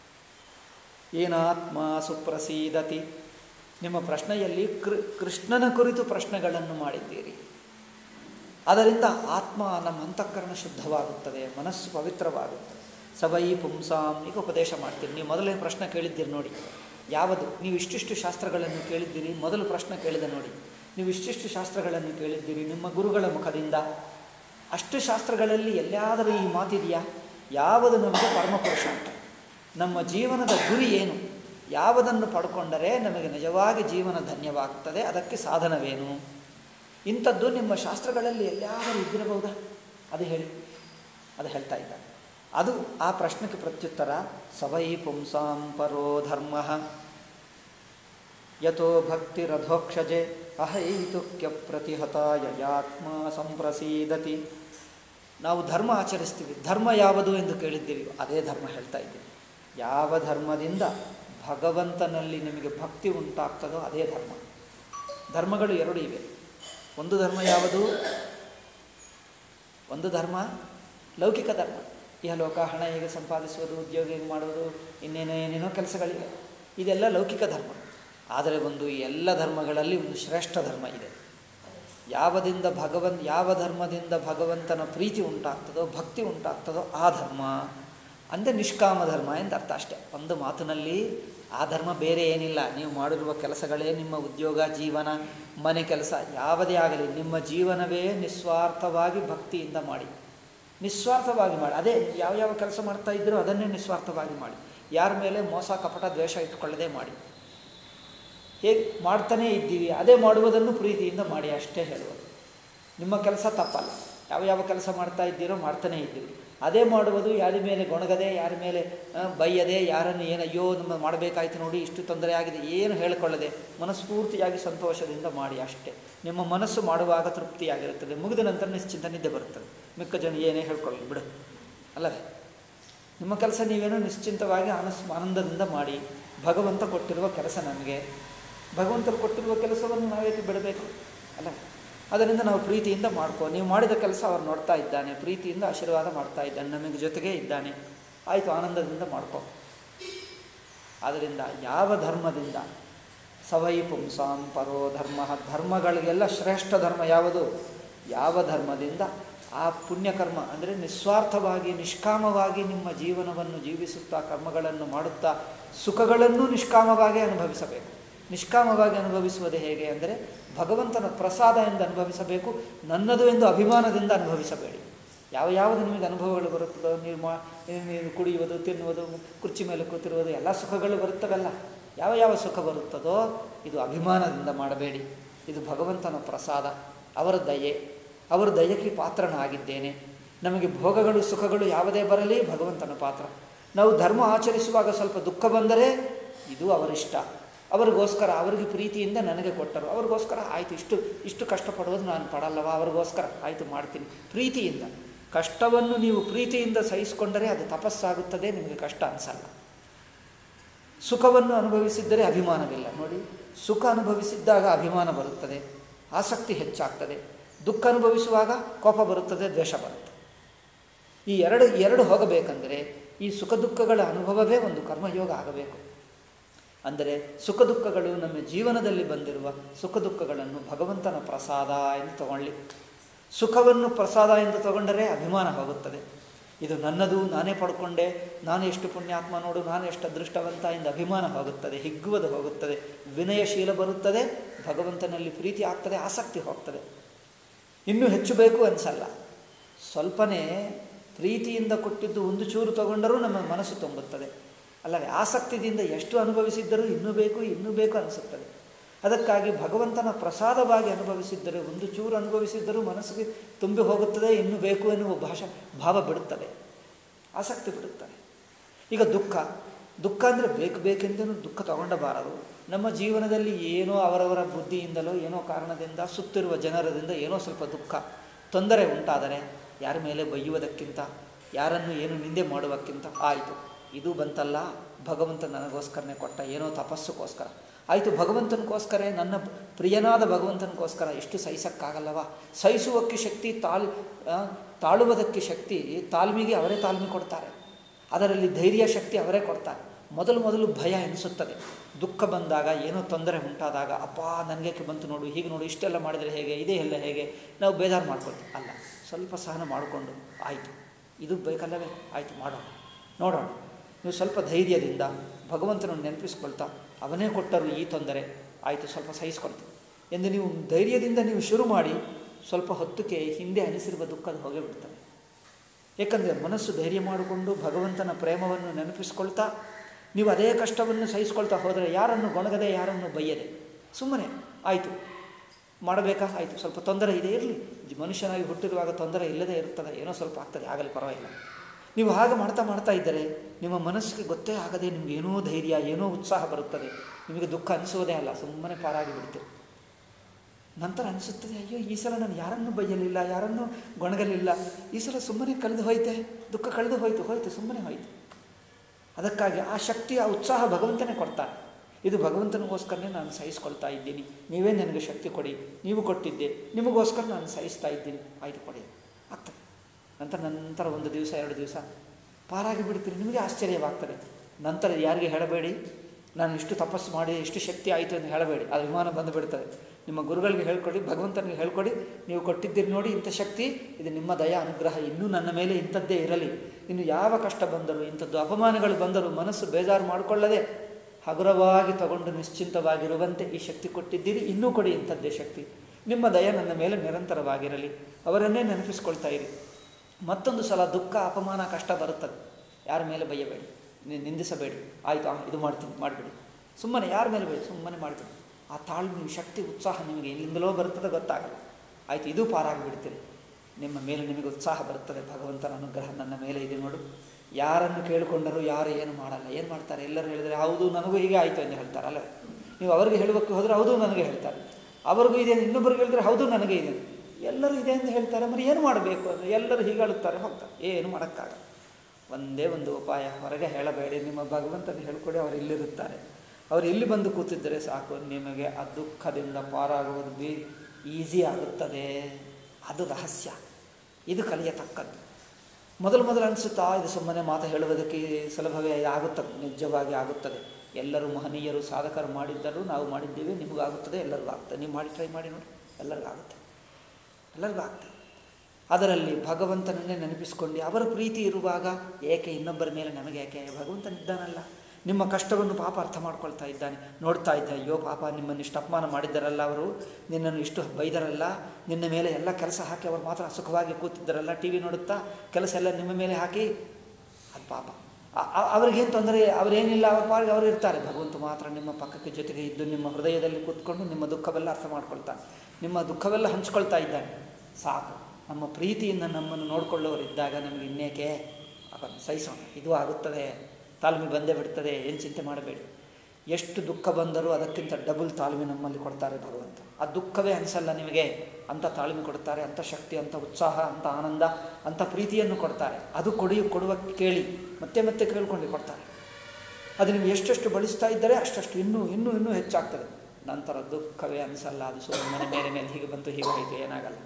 ಏನಾತ್ಮ ಸುಪ್ರಸೀದತಿ ನಿಮ್ಮ ಪ್ರಶ್ನೆಯಲ್ಲಿ ಕೃ ಕೃಷ್ಣನ ಕುರಿತು ಪ್ರಶ್ನೆಗಳನ್ನು ಮಾಡಿದ್ದೀರಿ ಅದರಿಂದ ಆತ್ಮ ನಮ್ಮ ಅಂತಃಕರಣ ಶುದ್ಧವಾಗುತ್ತದೆ ಮನಸ್ಸು ಪವಿತ್ರವಾಗುತ್ತದೆ ಸವೈ ಪುಂಸಾಂ ಈಗ ಉಪದೇಶ ಮಾಡ್ತೀನಿ ನೀವು ಮೊದಲೇ ಪ್ರಶ್ನೆ ಕೇಳಿದ್ದೀರಿ ನೋಡಿ ಯಾವುದು ನೀವು ಇಷ್ಟಿಷ್ಟು ಶಾಸ್ತ್ರಗಳನ್ನು ಕೇಳಿದ್ದೀರಿ ಮೊದಲು ಪ್ರಶ್ನೆ ಕೇಳಿದೆ ನೋಡಿ ನೀವು ಇಷ್ಟಿಷ್ಟು ಶಾಸ್ತ್ರಗಳನ್ನು ಕೇಳಿದ್ದೀರಿ ನಿಮ್ಮ ಗುರುಗಳ ಮುಖದಿಂದ ಅಷ್ಟು ಶಾಸ್ತ್ರಗಳಲ್ಲಿ ಎಲ್ಲಿಯಾದರೂ ಈ ಮಾತಿದೆಯಾ ಯಾವುದು ನಮಗೆ ಪರಮಪುರುಷ ಅಂತ ನಮ್ಮ ಜೀವನದ ಗುರಿ ಏನು ಯಾವುದನ್ನು ಪಡ್ಕೊಂಡರೆ ನಮಗೆ ನಿಜವಾಗಿ ಜೀವನ ಧನ್ಯವಾಗ್ತದೆ ಅದಕ್ಕೆ ಸಾಧನವೇನು ಇಂಥದ್ದು ನಿಮ್ಮ ಶಾಸ್ತ್ರಗಳಲ್ಲಿ ಎಲ್ಲಿಯಾದರೂ ಇದ್ದಿರಬಹುದಾ ಅದು ಹೇಳಿ ಅದು ಹೇಳ್ತಾ ಇದ್ದಾರೆ ಅದು ಆ ಪ್ರಶ್ನೆಗೆ ಪ್ರತ್ಯುತ್ತರ ಸವೈ ಪುಂಸಾಂ ಪರೋ ಧರ್ಮ ಯಥೋ ಭಕ್ತಿರಧೋಕ್ಷಜೆ ಅಹೈತುಕ್ಯ ಪ್ರತಿಹತಾಯ ಯಾತ್ಮ ಸಂಪ್ರಸೀದತಿ ನಾವು ಧರ್ಮ ಆಚರಿಸ್ತೀವಿ ಧರ್ಮ ಯಾವುದು ಎಂದು ಕೇಳಿದ್ದೀವಿ ಅದೇ ಧರ್ಮ ಹೇಳ್ತಾ ಇದ್ದೀವಿ ಯಾವ ಧರ್ಮದಿಂದ ಭಗವಂತನಲ್ಲಿ ನಿಮಗೆ ಭಕ್ತಿ ಉಂಟಾಗ್ತದೋ ಅದೇ ಧರ್ಮ ಧರ್ಮಗಳು ಎರಡು ಇವೆ ಒಂದು ಧರ್ಮ ಯಾವುದು ಒಂದು ಧರ್ಮ ಲೌಕಿಕ ಧರ್ಮ ಇಹಲೋಕ ಹಣ ಹೇಗೆ ಸಂಪಾದಿಸುವುದು ಉದ್ಯೋಗ ಹೇಗೆ ಮಾಡುವುದು ಇನ್ನೇನೋ ಏನೇನೋ ಕೆಲಸಗಳಿವೆ ಇದೆಲ್ಲ ಲೌಕಿಕ ಧರ್ಮ ಆದರೆ ಒಂದು ಎಲ್ಲ ಧರ್ಮಗಳಲ್ಲಿ ಒಂದು ಶ್ರೇಷ್ಠ ಧರ್ಮ ಇದೆ ಯಾವದಿಂದ ಭಗವನ್ ಯಾವ ಧರ್ಮದಿಂದ ಭಗವಂತನ ಪ್ರೀತಿ ಉಂಟಾಗ್ತದೋ ಭಕ್ತಿ ಉಂಟಾಗ್ತದೋ ಆ ಧರ್ಮ ಅಂದರೆ ನಿಷ್ಕಾಮ ಧರ್ಮ ಎಂದು ಅರ್ಥ ಅಷ್ಟೇ ಒಂದು ಮಾತಿನಲ್ಲಿ ಆ ಧರ್ಮ ಬೇರೆ ಏನಿಲ್ಲ ನೀವು ಮಾಡಿರುವ ಕೆಲಸಗಳೇ ನಿಮ್ಮ ಉದ್ಯೋಗ ಜೀವನ ಮನೆ ಕೆಲಸ ಯಾವುದೇ ಆಗಲಿ ನಿಮ್ಮ ಜೀವನವೇ ನಿಸ್ವಾರ್ಥವಾಗಿ ಭಕ್ತಿಯಿಂದ ಮಾಡಿ ನಿಸ್ವಾರ್ಥವಾಗಿ ಮಾಡಿ ಅದೇ ಯಾವ ಯಾವ ಕೆಲಸ ಮಾಡ್ತಾ ಇದ್ದೀರೋ ಅದನ್ನೇ ನಿಸ್ವಾರ್ಥವಾಗಿ ಮಾಡಿ ಯಾರ ಮೇಲೆ ಮೋಸ ಕಪಟ ದ್ವೇಷ ಇಟ್ಕೊಳ್ಳದೆ ಮಾಡಿ ಹೇಗೆ ಮಾಡ್ತಾನೇ ಇದ್ದೀವಿ ಅದೇ ಮಾಡುವುದನ್ನು ಪ್ರೀತಿಯಿಂದ ಮಾಡಿ ಅಷ್ಟೇ ಹೇಳುವುದು ನಿಮ್ಮ ಕೆಲಸ ತಪ್ಪಲ್ಲ ಯಾವ ಯಾವ ಕೆಲಸ ಮಾಡ್ತಾ ಇದ್ದೀರೋ ಮಾಡ್ತಾನೇ ಇದ್ದೀವಿ ಅದೇ ಮಾಡುವುದು ಯಾರ ಮೇಲೆ ಗೊಣಗದೆ ಯಾರ ಮೇಲೆ ಆ, ಬೈಯದೆ ಯಾರನ್ನು ಏನು ಅಯ್ಯೋ ನಮ್ಮ ಮಾಡಬೇಕಾಯ್ತು ನೋಡಿ ಇಷ್ಟು ತೊಂದರೆ ಆಗಿದೆ ಏನು ಹೇಳಿಕೊಳ್ಳದೆ ಮನಸ್ಫೂರ್ತಿಯಾಗಿ ಸಂತೋಷದಿಂದ ಮಾಡಿ ಅಷ್ಟೇ ನಿಮ್ಮ ಮನಸ್ಸು ಮಾಡುವಾಗ ತೃಪ್ತಿಯಾಗಿರುತ್ತದೆ ಮುಗಿದ ನಂತರ ನಿಶ್ಚಿಂತ ನಿದ್ದೆ ಬರುತ್ತದೆ ಮಿಕ್ಕ ಜನ ಏನೇ ಹೇಳ್ಕೊಳ್ಳಿ ಬಿಡು ಅಲ್ಲವೇ ನಿಮ್ಮ ಕೆಲಸ ನೀವೇನೋ ನಿಶ್ಚಿಂತವಾಗಿ ಆನಸ್ ಆನಂದದಿಂದ ಮಾಡಿ ಭಗವಂತ ಕೊಟ್ಟಿರುವ ಕೆಲಸ ನಮಗೆ ಭಗವಂತರು ಕೊಟ್ಟಿರುವ ಕೆಲಸವನ್ನು ನಾವೇಕೆ ಬಿಡಬೇಕು ಅಲ್ಲ ಅದರಿಂದ ನಾವು ಪ್ರೀತಿಯಿಂದ ಮಾಡ್ಕೋ ನೀವು ಮಾಡಿದ ಕೆಲಸ ಅವ್ರು ನೋಡ್ತಾ ಇದ್ದಾನೆ ಪ್ರೀತಿಯಿಂದ ಆಶೀರ್ವಾದ ಮಾಡ್ತಾ ಇದ್ದಾನೆ ನಮಗೆ ಜೊತೆಗೇ ಇದ್ದಾನೆ ಆಯಿತು ಆನಂದದಿಂದ ಮಾಡ್ಕೋ ಆದ್ದರಿಂದ ಯಾವ ಧರ್ಮದಿಂದ ಸವೈ ಪುಂಸಾಂ ಪರೋ ಧರ್ಮ ಧರ್ಮಗಳಿಗೆಲ್ಲ ಶ್ರೇಷ್ಠ ಧರ್ಮ ಯಾವುದು ಯಾವ ಧರ್ಮದಿಂದ ಆ ಪುಣ್ಯಕರ್ಮ ಅಂದರೆ ನಿಸ್ವಾರ್ಥವಾಗಿ ನಿಷ್ಕಾಮವಾಗಿ ನಿಮ್ಮ ಜೀವನವನ್ನು ಜೀವಿಸುತ್ತಾ ಕರ್ಮಗಳನ್ನು ಮಾಡುತ್ತಾ ಸುಖಗಳನ್ನು ನಿಷ್ಕಾಮವಾಗಿ ಅನುಭವಿಸಬೇಕು ನಿಷ್ಕಾಮವಾಗಿ ಅನುಭವಿಸುವುದು ಹೇಗೆ ಅಂದರೆ ಭಗವಂತನ ಪ್ರಸಾದ ಎಂದು ಅನುಭವಿಸಬೇಕು ನನ್ನದು ಎಂದು ಅಭಿಮಾನದಿಂದ ಅನುಭವಿಸಬೇಡಿ ಯಾವ ಯಾವುದು ನಿಮಗೆ ಅನುಭವಗಳು ಬರುತ್ತದೋ ನೀವು ಮಾ ನೀವು ಕುಡಿಯುವುದು ತಿನ್ನುವುದು ಕುರ್ಚಿ ಮೇಲೆ ಕೂತಿರುವುದು ಎಲ್ಲ ಸುಖಗಳು ಬರುತ್ತವಲ್ಲ ಯಾವ ಯಾವ ಸುಖ ಬರುತ್ತದೋ ಇದು ಅಭಿಮಾನದಿಂದ ಮಾಡಬೇಡಿ ಇದು ಭಗವಂತನ ಪ್ರಸಾದ ಅವರ ದಯೆ ಅವರ ದಯಕ್ಕೆ ಪಾತ್ರನಾಗಿದ್ದೇನೆ ನಮಗೆ ಭೋಗಗಳು ಸುಖಗಳು ಯಾವುದೇ ಬರಲಿ ಭಗವಂತನ ಪಾತ್ರ ನಾವು ಧರ್ಮ ಆಚರಿಸುವಾಗ ಸ್ವಲ್ಪ ದುಃಖ ಬಂದರೆ ಇದು ಅವರಿಷ್ಟ ಅವರಿಗೋಸ್ಕರ ಅವರಿಗೆ ಪ್ರೀತಿಯಿಂದ ನನಗೆ ಕೊಟ್ಟರು ಅವ್ರಿಗೋಸ್ಕರ ಆಯಿತು ಇಷ್ಟು ಇಷ್ಟು ಕಷ್ಟಪಡೋದು ನಾನು ಪಡಲ್ಲವಾ ಅವ್ರಿಗೋಸ್ಕರ ಆಯಿತು ಮಾಡ್ತೀನಿ ಪ್ರೀತಿಯಿಂದ ಕಷ್ಟವನ್ನು ನೀವು ಪ್ರೀತಿಯಿಂದ ಸಹಿಸಿಕೊಂಡರೆ ಅದು ತಪಸ್ಸಾಗುತ್ತದೆ ನಿಮಗೆ ಕಷ್ಟ ಅನಿಸಲ್ಲ ಸುಖವನ್ನು ಅನುಭವಿಸಿದ್ದರೆ ಅಭಿಮಾನವಿಲ್ಲ ನೋಡಿ ಸುಖ ಅನುಭವಿಸಿದ್ದಾಗ ಅಭಿಮಾನ ಬರುತ್ತದೆ ಆಸಕ್ತಿ ಹೆಚ್ಚಾಗ್ತದೆ ದುಃಖ ಅನುಭವಿಸುವಾಗ ಕೋಪ ಬರುತ್ತದೆ ದ್ವೇಷ ಬರುತ್ತೆ ಈ ಎರಡು ಎರಡು ಹೋಗಬೇಕಂದರೆ ಈ ಸುಖ ದುಃಖಗಳ ಅನುಭವವೇ ಒಂದು ಕರ್ಮಯೋಗ ಆಗಬೇಕು ಅಂದರೆ ಸುಖ ದುಃಖಗಳು ನಮ್ಮ ಜೀವನದಲ್ಲಿ ಬಂದಿರುವ ಸುಖ ದುಃಖಗಳನ್ನು ಭಗವಂತನ ಪ್ರಸಾದ ಎಂದು ತಗೊಳ್ಳಿ ಸುಖವನ್ನು ಪ್ರಸಾದ ಎಂದು ತಗೊಂಡರೆ ಅಭಿಮಾನ ಹೋಗುತ್ತದೆ ಇದು ನನ್ನದು ನಾನೇ ಪಡ್ಕೊಂಡೆ ನಾನು ಎಷ್ಟು ಪುಣ್ಯಾತ್ಮ ನೋಡು ನಾನು ಎಷ್ಟು ಅದೃಷ್ಟವಂತ ಎಂದು ಅಭಿಮಾನ ಹೋಗುತ್ತದೆ ಹಿಗ್ಗುವುದು ಹೋಗುತ್ತದೆ ವಿನಯಶೀಲ ಬರುತ್ತದೆ ಭಗವಂತನಲ್ಲಿ ಪ್ರೀತಿ ಆಗ್ತದೆ ಆಸಕ್ತಿ ಹೋಗ್ತದೆ ಇನ್ನೂ ಹೆಚ್ಚು ಬೇಕು ಅನಿಸಲ್ಲ ಸ್ವಲ್ಪನೇ ಪ್ರೀತಿಯಿಂದ ಕೊಟ್ಟಿದ್ದು ಒಂದು ಚೂರು ತಗೊಂಡರೂ ನಮ್ಮ ಮನಸ್ಸು ತುಂಬುತ್ತದೆ ಅಲ್ಲವೇ ಆಸಕ್ತಿಯಿಂದ ಎಷ್ಟು ಅನುಭವಿಸಿದ್ದರೂ ಇನ್ನೂ ಬೇಕು ಇನ್ನೂ ಬೇಕು ಅನಿಸುತ್ತದೆ ಅದಕ್ಕಾಗಿ ಭಗವಂತನ ಪ್ರಸಾದವಾಗಿ ಅನುಭವಿಸಿದ್ದರೆ ಒಂದು ಚೂರು ಅನುಭವಿಸಿದ್ದರೂ ಮನಸ್ಸಿಗೆ ತುಂಬಿ ಹೋಗುತ್ತದೆ ಇನ್ನೂ ಬೇಕು ಎನ್ನುವ ಭಾಷಾ ಭಾವ ಬಿಡುತ್ತದೆ ಆಸಕ್ತಿ ಬಿಡುತ್ತದೆ ಈಗ ದುಃಖ ದುಃಖ ಅಂದರೆ ಬೇಕು ಬೇಕೆಂದೇನು ದುಃಖ ತಗೊಂಡಬಾರದು ನಮ್ಮ ಜೀವನದಲ್ಲಿ ಏನೋ ಅವರವರ ಬುದ್ಧಿಯಿಂದಲೋ ಏನೋ ಕಾರಣದಿಂದ ಸುತ್ತಿರುವ ಜನರದಿಂದ ಏನೋ ಸ್ವಲ್ಪ ದುಃಖ ತೊಂದರೆ ಉಂಟಾದರೆ ಯಾರ ಮೇಲೆ ಬೈಯುವುದಕ್ಕಿಂತ ಯಾರನ್ನು ಏನು ನಿಂದೆ ಮಾಡುವುದಕ್ಕಿಂತ ಆಯಿತು ಇದು ಬಂತಲ್ಲ ಭಗವಂತ ನನಗೋಸ್ಕರನೇ ಕೊಟ್ಟ ಏನೋ ತಪಸ್ಸುಗೋಸ್ಕರ ಆಯಿತು ಭಗವಂತನಿಗೋಸ್ಕರ ನನ್ನ ಪ್ರಿಯನಾದ ಭಗವಂತನಿಗೋಸ್ಕರ ಎಷ್ಟು ಸಹಿಸಕ್ಕಾಗಲ್ಲವಾ ಸಹಿಸುವಕ್ಕೆ ಶಕ್ತಿ ತಾಳ್ ಆ, ತಾಳುವುದಕ್ಕೆ ಶಕ್ತಿ ತಾಳ್ಮೆಗೆ ಅವರೇ ತಾಳ್ಮೆ ಕೊಡ್ತಾರೆ ಅದರಲ್ಲಿ ಧೈರ್ಯ ಶಕ್ತಿ ಅವರೇ ಕೊಡ್ತಾರೆ ಮೊದಲು ಮೊದಲು ಭಯ ಎನಿಸುತ್ತದೆ ದುಃಖ ಬಂದಾಗ ಏನೋ ತೊಂದರೆ ಉಂಟಾದಾಗ ಅಪ್ಪ ನನಗೇಕೆ ಬಂತು ನೋಡು ಹೀಗೆ ನೋಡು ಇಷ್ಟೆಲ್ಲ ಮಾಡಿದರೆ ಹೇಗೆ ಇದೇ ಎಲ್ಲ ಹೇಗೆ ನಾವು ಬೇಜಾರು ಮಾಡ್ಕೊಳ್ತೀವಿ ಅಲ್ಲ ಸ್ವಲ್ಪ ಸಹನ ಮಾಡಿಕೊಂಡು ಆಯಿತು ಇದು ಬೇಕಲ್ಲವೇ ಆಯಿತು ಮಾಡೋಣ ನೋಡೋಣ ನೀವು ಸ್ವಲ್ಪ ಧೈರ್ಯದಿಂದ ಭಗವಂತನನ್ನು ನೆನಪಿಸ್ಕೊಳ್ತಾ ಅವನೇ ಕೊಟ್ಟರು ಈ ತೊಂದರೆ ಆಯಿತು ಸ್ವಲ್ಪ ಸಹಿಸ್ಕೊಳ್ತೀವಿ ಎಂದು ನೀವು ಧೈರ್ಯದಿಂದ ನೀವು ಶುರು ಮಾಡಿ ಸ್ವಲ್ಪ ಹೊತ್ತಕ್ಕೆ ಹಿಂದೆ ಅನಿಸಿರುವ ದುಃಖ ಅದು ಹೋಗೇ ಬಿಡ್ತದೆ ಏಕೆಂದರೆ ಮನಸ್ಸು ಧೈರ್ಯ ಮಾಡಿಕೊಂಡು ಭಗವಂತನ ಪ್ರೇಮವನ್ನು ನೆನಪಿಸ್ಕೊಳ್ತಾ ನೀವು ಅದೇ ಕಷ್ಟವನ್ನು ಸಹಿಸ್ಕೊಳ್ತಾ ಹೋದರೆ ಯಾರನ್ನು ಗೊಣಗದೆ ಯಾರನ್ನು ಬೈಯದೆ ಸುಮ್ಮನೆ ಆಯಿತು ಮಾಡಬೇಕಾ ಆಯಿತು ಸ್ವಲ್ಪ ತೊಂದರೆ ಇದೆ ಇರಲಿ ಮನುಷ್ಯನಾಗಿ ಹುಟ್ಟಿರುವಾಗ ತೊಂದರೆ ಇಲ್ಲದೆ ಇರ್ತದೆ ಏನೋ ಸ್ವಲ್ಪ ಆಗ್ತದೆ ಆಗಲಿ ಪರವಾಗಿಲ್ಲ ನೀವು ಹಾಗೆ ಮಾಡ್ತಾ ಮಾಡ್ತಾ ಇದ್ದರೆ ನಿಮ್ಮ ಮನಸ್ಸಿಗೆ ಗೊತ್ತೇ ಆಗದೆ ನಿಮ್ಗೆ ಏನೋ ಧೈರ್ಯ ಏನೋ ಉತ್ಸಾಹ ಬರುತ್ತದೆ ನಿಮಗೆ ದುಃಖ ಅನಿಸುವುದೇ ಅಲ್ಲ ಸುಮ್ಮನೆ ಪಾರಾಗಿ ಬಿಡ್ತೀರಿ ನಂತರ ಅನಿಸುತ್ತದೆ ಅಯ್ಯೋ ಈ ಸಲ ನಾನು ಯಾರನ್ನೂ ಬೈಯಲಿಲ್ಲ ಯಾರನ್ನೂ ಗೊಣಗಲಿಲ್ಲ ಈ ಸಲ ಸುಮ್ಮನೆ ಕಳೆದು ಹೋಯ್ತೆ ದುಃಖ ಕಳೆದು ಹೋಯ್ತು ಹೋಯ್ತು ಸುಮ್ಮನೆ ಹೋಯ್ತು ಅದಕ್ಕಾಗಿ ಆ ಶಕ್ತಿ ಆ ಉತ್ಸಾಹ ಭಗವಂತನೇ ಕೊಡ್ತಾನೆ ಇದು ಭಗವಂತನಿಗೋಸ್ಕರನೇ ನಾನು ಸಹಿಸ್ಕೊಳ್ತಾ ಇದ್ದೀನಿ ನೀವೇ ನನಗೆ ಶಕ್ತಿ ಕೊಡಿ ನೀವು ಕೊಟ್ಟಿದ್ದೆ ನಿಮಗೋಸ್ಕರ ನಾನು ಸಹಿಸ್ತಾ ಇದ್ದೀನಿ ಆಯಿತು ಕೊಡಿ ಆಗ್ತದೆ ನಂತರ ನಂತರ ಒಂದು ದಿವಸ ಎರಡು ದಿವಸ ಪಾರಾಗಿ ಬಿಡ್ತೀರಿ ನಿಮಗೆ ಆಶ್ಚರ್ಯವಾಗ್ತದೆ ನಂತರ ಯಾರಿಗೆ ಹೇಳಬೇಡಿ ನಾನು ಇಷ್ಟು ತಪಸ್ಸು ಮಾಡಿ ಇಷ್ಟು ಶಕ್ತಿ ಆಯಿತು ಎಂದು ಹೇಳಬೇಡಿ ಅದು ವಿಮಾನ ಬಂದು ಬಿಡ್ತದೆ ನಿಮ್ಮ ಗುರುಗಳಿಗೆ ಹೇಳ್ಕೊಡಿ ಭಗವಂತನಿಗೆ ಹೇಳ್ಕೊಡಿ ನೀವು ಕೊಟ್ಟಿದ್ದೀರಿ ನೋಡಿ ಇಂಥ ಶಕ್ತಿ ಇದು ನಿಮ್ಮ ದಯ ಅನುಗ್ರಹ ಇನ್ನೂ ನನ್ನ ಮೇಲೆ ಇಂಥದ್ದೇ ಇರಲಿ ಇನ್ನು ಯಾವ ಕಷ್ಟ ಬಂದರೂ ಇಂಥದ್ದು ಅಪಮಾನಗಳು ಬಂದರೂ ಮನಸ್ಸು ಬೇಜಾರು ಮಾಡಿಕೊಳ್ಳದೆ ಹಗುರವಾಗಿ ತಗೊಂಡು ನಿಶ್ಚಿಂತವಾಗಿರುವಂತೆ ಈ ಶಕ್ತಿ ಕೊಟ್ಟಿದ್ದೀರಿ ಇನ್ನೂ ಕೊಡಿ ಇಂಥದ್ದೇ ಶಕ್ತಿ ನಿಮ್ಮ ದಯ ನನ್ನ ಮೇಲೆ ನಿರಂತರವಾಗಿರಲಿ ಅವರನ್ನೇ ನೆನಪಿಸ್ಕೊಳ್ತಾ ಇರಿ ಮತ್ತೊಂದು ಸಲ ದುಃಖ ಅಪಮಾನ ಕಷ್ಟ ಬರುತ್ತದೆ ಯಾರ ಮೇಲೆ ಬೈಯಬೇಡಿ ನಿ- ನಿಂದಿಸಬೇಡಿ ಆಯಿತು ಇದು ಮಾಡ್ತೀನಿ ಮಾಡಿಬಿಡಿ ಸುಮ್ಮನೆ ಯಾರ ಮೇಲೆ ಬೇಡಿ ಸುಮ್ಮನೆ ಮಾಡಿಬಿಡಿ ಆ ತಾಳ್ಮೆ ಶಕ್ತಿ ಉತ್ಸಾಹ ನಿಮಗೆ ಎಲ್ಲಿಂದಲೋ ಬರುತ್ತದೆ ಗೊತ್ತಾಗಲ್ಲ ಆಯಿತು ಇದು ಪಾರಾಗಿಬಿಡ್ತೀರಿ ನಿಮ್ಮ ಮೇಲೆ ನಿಮಗೆ ಉತ್ಸಾಹ ಬರುತ್ತದೆ ಭಗವಂತನ ಅನುಗ್ರಹ ನನ್ನ ಮೇಲೆ ಇದೆ ನೋಡು ಯಾರನ್ನು ಕೇಳಿಕೊಂಡರೂ ಯಾರು ಏನು ಮಾಡಲ್ಲ ಏನು ಮಾಡ್ತಾರೆ ಎಲ್ಲರೂ ಹೇಳಿದರೆ ಹೌದು ನನಗೂ ಹೀಗೆ ಆಯಿತು ಎಂದು ಹೇಳ್ತಾರಲ್ಲ ನೀವು ಅವರಿಗೆ ಹೇಳಬೇಕು ಹೋದರೆ ಹೌದು ನನಗೆ ಹೇಳ್ತಾರೆ ಅವ್ರಿಗೂ ಇದೆ ಇನ್ನೊಬ್ಬರಿಗೆ ಹೇಳಿದ್ರೆ ಹೌದು ನನಗೆ ಇದೆ ಎಲ್ಲರೂ ಇದೆ ಎಂದು ಹೇಳ್ತಾರೆ మరి ಏನು ಮಾಡಬೇಕು ಅಂದರೆ ಎಲ್ಲರೂ ಹೀಗೆ ಹೇಳುತ್ತಾರೆ ಹೋಗ್ತಾರೆ ಏನು ಮಾಡೋಕ್ಕಾಗಲ್ಲ ಒಂದೇ ಒಂದು ಉಪಾಯ ಹೊರಗೆ ಹೇಳಬೇಡಿ ನಿಮ್ಮ ಭಗವಂತನ ಹೇಳ್ಕೊಡಿ ಅವರು ಇಲ್ಲಿರುತ್ತಾರೆ ಅವರು ಇಲ್ಲಿ ಬಂದು ಕೂತಿದ್ದರೆ ಸಾಕು ನಿಮಗೆ ಆ ದುಃಖದಿಂದ ಪಾರಾಗುವುದು ಬಿ ಈಸಿ ಆಗುತ್ತದೆ ಅದು ರಹಸ್ಯ ಇದು ಕಲಿಯತಕ್ಕದ್ದು ಮೊದಲು ಮೊದಲು ಅನಿಸುತ್ತಾ ಇದು ಸುಮ್ಮನೆ ಮಾತು ಹೇಳುವುದಕ್ಕೆ ಸುಲಭವೇ ಆಗುತ್ತದೆ ನಿಜವಾಗಿ ಆಗುತ್ತದೆ ಎಲ್ಲರೂ ಮಹನೀಯರು ಸಾಧಕರು ಮಾಡಿದ್ದರು ನಾವು ಮಾಡಿದ್ದೇವೆ ನಿಮಗೂ ಆಗುತ್ತದೆ ಎಲ್ಲರಿಗೂ ಆಗ್ತದೆ ನೀವು ಮಾಡಿ ಟ್ರೈ ಮಾಡಿ ನೋಡಿ ಎಲ್ಲರಿಗೂ ಆಗುತ್ತೆ ಎಲ್ಲರಿಗೂ ಆಗ್ತದೆ ಅದರಲ್ಲಿ ಭಗವಂತನನ್ನೇ ನೆನಪಿಸ್ಕೊಂಡು ಅವರ ಪ್ರೀತಿ ಇರುವಾಗ ಏಕೆ ಇನ್ನೊಬ್ಬರ ಮೇಲೆ ನಮಗೆ ಏಕೆ ಭಗವಂತನಿದ್ದಾನಲ್ಲ ನಿಮ್ಮ ಕಷ್ಟವನ್ನು ಪಾಪ ಅರ್ಥ ಮಾಡ್ಕೊಳ್ತಾ ಇದ್ದಾನೆ ನೋಡ್ತಾ ಇದ್ದ ಅಯ್ಯೋ ಪಾಪ ನಿಮ್ಮನ್ನು ಇಷ್ಟು ಅಪಮಾನ ಮಾಡಿದ್ದಾರಲ್ಲ ಅವರು ನಿನ್ನನ್ನು ಇಷ್ಟು ಬೈದರಲ್ಲ ನಿನ್ನ ಮೇಲೆ ಎಲ್ಲ ಕೆಲಸ ಹಾಕಿ ಅವರು ಮಾತ್ರ ಸುಖವಾಗಿ ಕೂತಿದ್ದಾರಲ್ಲ ಟಿ ವಿ ನೋಡುತ್ತಾ ಕೆಲಸ ಎಲ್ಲ ನಿಮ್ಮ ಮೇಲೆ ಹಾಕಿ ಅದು ಪಾಪ ಅ- ಅ- ಅವ್ರಿಗೇನು ತೊಂದರೆ ಅವರೇನಿಲ್ಲ ಅವ್ರ ಪಾಡಿಗೆ ಅವರು ಇರ್ತಾರೆ ಭಗವಂತ ಮಾತ್ರ ನಿಮ್ಮ ಪಕ್ಕಕ್ಕೆ ಜೊತೆಗೆ ಇದ್ದು ನಿಮ್ಮ ಹೃದಯದಲ್ಲಿ ಕೂತ್ಕೊಂಡು ನಿಮ್ಮ ದುಃಖವೆಲ್ಲ ಅರ್ಥ ಮಾಡ್ಕೊಳ್ತಾನೆ ನಿಮ್ಮ ದುಃಖವೆಲ್ಲ ಹಂಚ್ಕೊಳ್ತಾ ಇದ್ದಾನೆ ಸಾಕು ನಮ್ಮ ಪ್ರೀತಿಯಿಂದ ನಮ್ಮನ್ನು ನೋಡಿಕೊಳ್ಳೋರು ಇದ್ದಾಗ ನಮಗೆ ಇನ್ನೇಕೆ ಅದನ್ನು ಸಹಿಸೋಣ ಇದು ಆಗುತ್ತದೆ ತಾಳ್ಮೆ ಬಂದೇ ಬಿಡ್ತದೆ ಏನು ಚಿಂತೆ ಮಾಡಬೇಡಿ ಎಷ್ಟು ದುಃಖ ಬಂದರೂ ಅದಕ್ಕಿಂತ ಡಬಲ್ ತಾಳ್ಮೆ ನಮ್ಮಲ್ಲಿ ಕೊಡ್ತಾರೆ ಭಗವಂತ ಆ ದುಃಖವೇ ಅನಿಸಲ್ಲ ನಿಮಗೆ ಅಂಥ ತಾಳ್ಮೆ ಕೊಡ್ತಾರೆ ಅಂಥ ಶಕ್ತಿ ಅಂಥ ಉತ್ಸಾಹ ಅಂಥ ಆನಂದ ಅಂಥ ಪ್ರೀತಿಯನ್ನು ಕೊಡ್ತಾರೆ ಅದು ಕೊಡಿ ಕೊಡುವ ಕೇಳಿ ಮತ್ತೆ ಮತ್ತೆ ಕೇಳ್ಕೊಂಡು ಕೊಡ್ತಾರೆ ಅದು ನೀವು ಎಷ್ಟೆಷ್ಟು ಬಳಸ್ತಾ ಇದ್ದರೆ ಅಷ್ಟಷ್ಟು ಇನ್ನೂ ಇನ್ನೂ ಇನ್ನೂ ಹೆಚ್ಚಾಗ್ತದೆ ನಂತರ ದುಃಖವೇ ಅನಿಸಲ್ಲ ಅದು ಸುಮ್ಮನೆ ಮೇಲೆ ಮೇಲೆ ಹೀಗೆ ಬಂತು ಹೀಗೆ ಹೋಯಿತು ಏನಾಗಲ್ಲ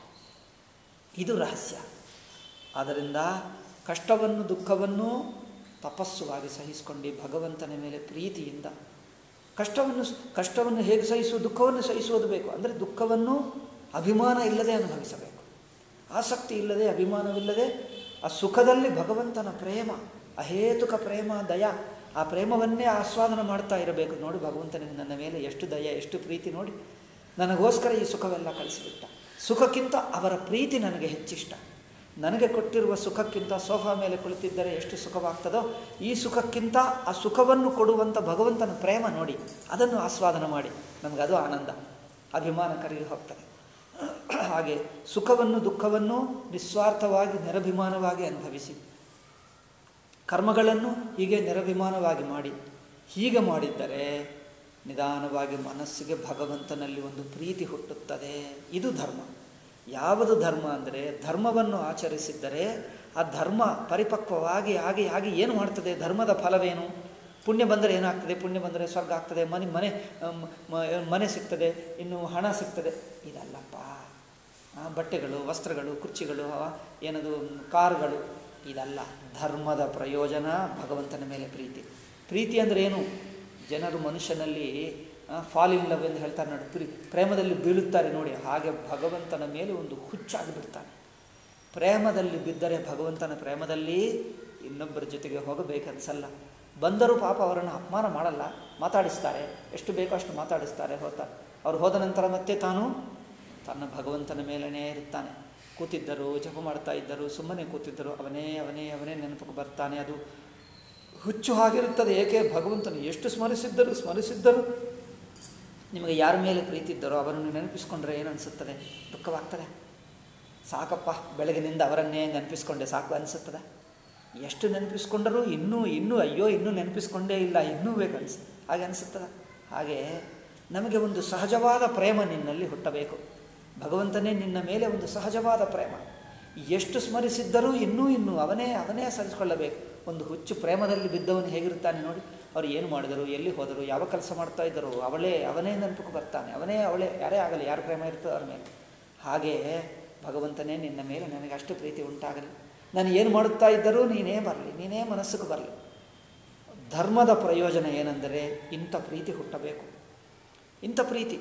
ಇದು ರಹಸ್ಯ ಆದ್ದರಿಂದ ಕಷ್ಟವನ್ನು ದುಃಖವನ್ನು ತಪಸ್ಸುವಾಗಿ ಸಹಿಸಿಕೊಂಡು ಭಗವಂತನ ಮೇಲೆ ಪ್ರೀತಿಯಿಂದ ಕಷ್ಟವನ್ನು ಕಷ್ಟವನ್ನು ಹೇಗೆ ಸಹಿಸುವ ದುಃಖವನ್ನು ಸಹಿಸುವುದು ಬೇಕು ಅಂದರೆ ದುಃಖವನ್ನು ಅಭಿಮಾನ ಇಲ್ಲದೆ ಅನುಭವಿಸಬೇಕು ಆಸಕ್ತಿ ಇಲ್ಲದೆ ಅಭಿಮಾನವಿಲ್ಲದೆ ಆ ಸುಖದಲ್ಲಿ ಭಗವಂತನ ಪ್ರೇಮ ಅಹೇತುಕ ಪ್ರೇಮ ದಯ ಆ ಪ್ರೇಮವನ್ನೇ ಆಸ್ವಾದನ ಮಾಡ್ತಾ ಇರಬೇಕು ನೋಡಿ ಭಗವಂತನಿಗೆ ನನ್ನ ಮೇಲೆ ಎಷ್ಟು ದಯ ಎಷ್ಟು ಪ್ರೀತಿ ನೋಡಿ ನನಗೋಸ್ಕರ ಈ ಸುಖವೆಲ್ಲ ಕಳಿಸಿಬಿಟ್ಟ ಸುಖಕ್ಕಿಂತ ಅವರ ಪ್ರೀತಿ ನನಗೆ ಹೆಚ್ಚಿಷ್ಟ ನನಗೆ ಕೊಟ್ಟಿರುವ ಸುಖಕ್ಕಿಂತ ಸೋಫಾ ಮೇಲೆ ಕುಳಿತಿದ್ದರೆ ಎಷ್ಟು ಸುಖವಾಗ್ತದೋ ಈ ಸುಖಕ್ಕಿಂತ ಆ ಸುಖವನ್ನು ಕೊಡುವಂಥ ಭಗವಂತನ ಪ್ರೇಮ ನೋಡಿ ಅದನ್ನು ಆಸ್ವಾದನ ಮಾಡಿ ನಮಗೆ ಅದು ಆನಂದ ಅಭಿಮಾನ ಕರಗಿ ಹೋಗ್ತದೆ ಹಾಗೆ ಸುಖವನ್ನು ದುಃಖವನ್ನು ನಿಸ್ವಾರ್ಥವಾಗಿ ನಿರಭಿಮಾನವಾಗಿ ಅನುಭವಿಸಿ ಕರ್ಮಗಳನ್ನು ಹೀಗೆ ನಿರಭಿಮಾನವಾಗಿ ಮಾಡಿ ಹೀಗೆ ಮಾಡಿದ್ದರೆ ನಿಧಾನವಾಗಿ ಮನಸ್ಸಿಗೆ ಭಗವಂತನಲ್ಲಿ ಒಂದು ಪ್ರೀತಿ ಹುಟ್ಟುತ್ತದೆ ಇದು ಧರ್ಮ ಯಾವುದು ಧರ್ಮ ಅಂದರೆ ಧರ್ಮವನ್ನು ಆಚರಿಸಿದ್ದರೆ ಆ ಧರ್ಮ ಪರಿಪಕ್ವವಾಗಿ ಆಗಿ ಆಗಿ ಏನು ಮಾಡ್ತದೆ ಧರ್ಮದ ಫಲವೇನು ಪುಣ್ಯ ಬಂದರೆ ಏನಾಗ್ತದೆ ಪುಣ್ಯ ಬಂದರೆ ಸ್ವರ್ಗ ಆಗ್ತದೆ ಮನೆ ಮನೆ ಮ- ಮ- ಮನೆ ಸಿಗ್ತದೆ ಇನ್ನು ಹಣ ಸಿಗ್ತದೆ ಇದಲ್ಲಪ್ಪ ಆ, ಬಟ್ಟೆಗಳು ವಸ್ತ್ರಗಳು ಕುರ್ಚಿಗಳು ಆ, ಏನದು ಕಾರುಗಳು ಇದಲ್ಲ ಧರ್ಮದ ಪ್ರಯೋಜನ ಭಗವಂತನ ಮೇಲೆ ಪ್ರೀತಿ ಪ್ರೀತಿ ಅಂದರೆ ಏನು ಜನರು ಮನುಷ್ಯನಲ್ಲಿ ಫಾಲ್ ಇನ್ ಲವ್ ಎಂದು ಹೇಳ್ತಾರೆ ನೋಡಿ ಪ್ರೀ ಪ್ರೇಮದಲ್ಲಿ ಬೀಳುತ್ತಾರೆ ನೋಡಿ ಹಾಗೆ ಭಗವಂತನ ಮೇಲೆ ಒಂದು ಹುಚ್ಚಾಗಿ ಬಿಡ್ತಾನೆ ಪ್ರೇಮದಲ್ಲಿ ಬಿದ್ದರೆ ಭಗವಂತನ ಪ್ರೇಮದಲ್ಲಿ ಇನ್ನೊಬ್ಬರ ಜೊತೆಗೆ ಹೋಗಬೇಕನ್ಸಲ್ಲ ಬಂದರೂ ಪಾಪ ಅವರನ್ನು ಅಪಮಾನ ಮಾಡಲ್ಲ ಮಾತಾಡಿಸ್ತಾರೆ ಎಷ್ಟು ಬೇಕೋ ಅಷ್ಟು ಮಾತಾಡಿಸ್ತಾರೆ ಹೋಗ್ತಾರೆ ಅವ್ರು ಹೋದ ನಂತರ ಮತ್ತೆ ತಾನು ತನ್ನ ಭಗವಂತನ ಮೇಲೇ ಇರುತ್ತಾನೆ ಕೂತಿದ್ದರು ಜಪ ಮಾಡ್ತಾ ಇದ್ದರು ಸುಮ್ಮನೆ ಕೂತಿದ್ದರು ಅವನೇ ಅವನೇ ಅವನೇ ನೆನಪು ಬರ್ತಾನೆ ಅದು ಹುಚ್ಚು ಹಾಗಿರುತ್ತದೆ ಏಕೆ ಭಗವಂತನು ಎಷ್ಟು ಸ್ಮರಿಸಿದ್ದರು ಸ್ಮರಿಸಿದ್ದರು ನಿಮಗೆ ಯಾರ ಮೇಲೆ ಪ್ರೀತಿ ಇದ್ದರೋ ಅವರನ್ನು ನೆನಪಿಸ್ಕೊಂಡ್ರೆ ಏನು ಅನಿಸುತ್ತದೆ ದುಃಖವಾಗ್ತದೆ ಸಾಕಪ್ಪ ಬೆಳಗಿನಿಂದ ಅವರನ್ನೇ ನೆನಪಿಸ್ಕೊಂಡೆ ಸಾಕು ಅನಿಸುತ್ತದೆ ಎಷ್ಟು ನೆನಪಿಸ್ಕೊಂಡರೂ ಇನ್ನೂ ಇನ್ನೂ ಅಯ್ಯೋ ಇನ್ನೂ ನೆನಪಿಸ್ಕೊಂಡೇ ಇಲ್ಲ ಇನ್ನೂ ಬೇಕು ಅನ್ಸ್ ಹಾಗೆ ಅನಿಸುತ್ತದೆ ಹಾಗೆ ನಮಗೆ ಒಂದು ಸಹಜವಾದ ಪ್ರೇಮ ನಿನ್ನಲ್ಲಿ ಹುಟ್ಟಬೇಕು ಭಗವಂತನೇ ನಿನ್ನ ಮೇಲೆ ಒಂದು ಸಹಜವಾದ ಪ್ರೇಮ ಎಷ್ಟು ಸ್ಮರಿಸಿದ್ದರೂ ಇನ್ನೂ ಇನ್ನೂ ಅವನೇ ಅವನೇ ಸರಿಸಿಕೊಳ್ಳಬೇಕು ಒಂದು ಹುಚ್ಚು ಪ್ರೇಮದಲ್ಲಿ ಬಿದ್ದವನು ಹೇಗಿರುತ್ತಾನೆ ನೋಡಿ ಅವರು ಏನು ಮಾಡಿದರು ಎಲ್ಲಿ ಹೋದರು ಯಾವ ಕೆಲಸ ಮಾಡ್ತಾ ಇದ್ದರು ಅವಳೇ ಅವನೇ ನೆನಪಕ್ಕೆ ಬರ್ತಾನೆ ಅವನೇ ಅವಳೇ ಯಾರೇ ಆಗಲಿ ಯಾರ ಪ್ರೇಮ ಇರ್ತದೆ ಅವ್ರ ಮೇಲೆ ಹಾಗೆ ಭಗವಂತನೇ ನಿನ್ನ ಮೇಲೆ ನನಗೆ ಅಷ್ಟು ಪ್ರೀತಿ ಉಂಟಾಗಲಿ ನಾನು ಏನು ಮಾಡುತ್ತಾ ಇದ್ದರೂ ನೀನೇ ಬರಲಿ ನೀನೇ ಮನಸ್ಸಿಗೆ ಬರಲಿ ಧರ್ಮದ ಪ್ರಯೋಜನ ಏನೆಂದರೆ ಇಂಥ ಪ್ರೀತಿ ಹುಟ್ಟಬೇಕು ಇಂಥ ಪ್ರೀತಿ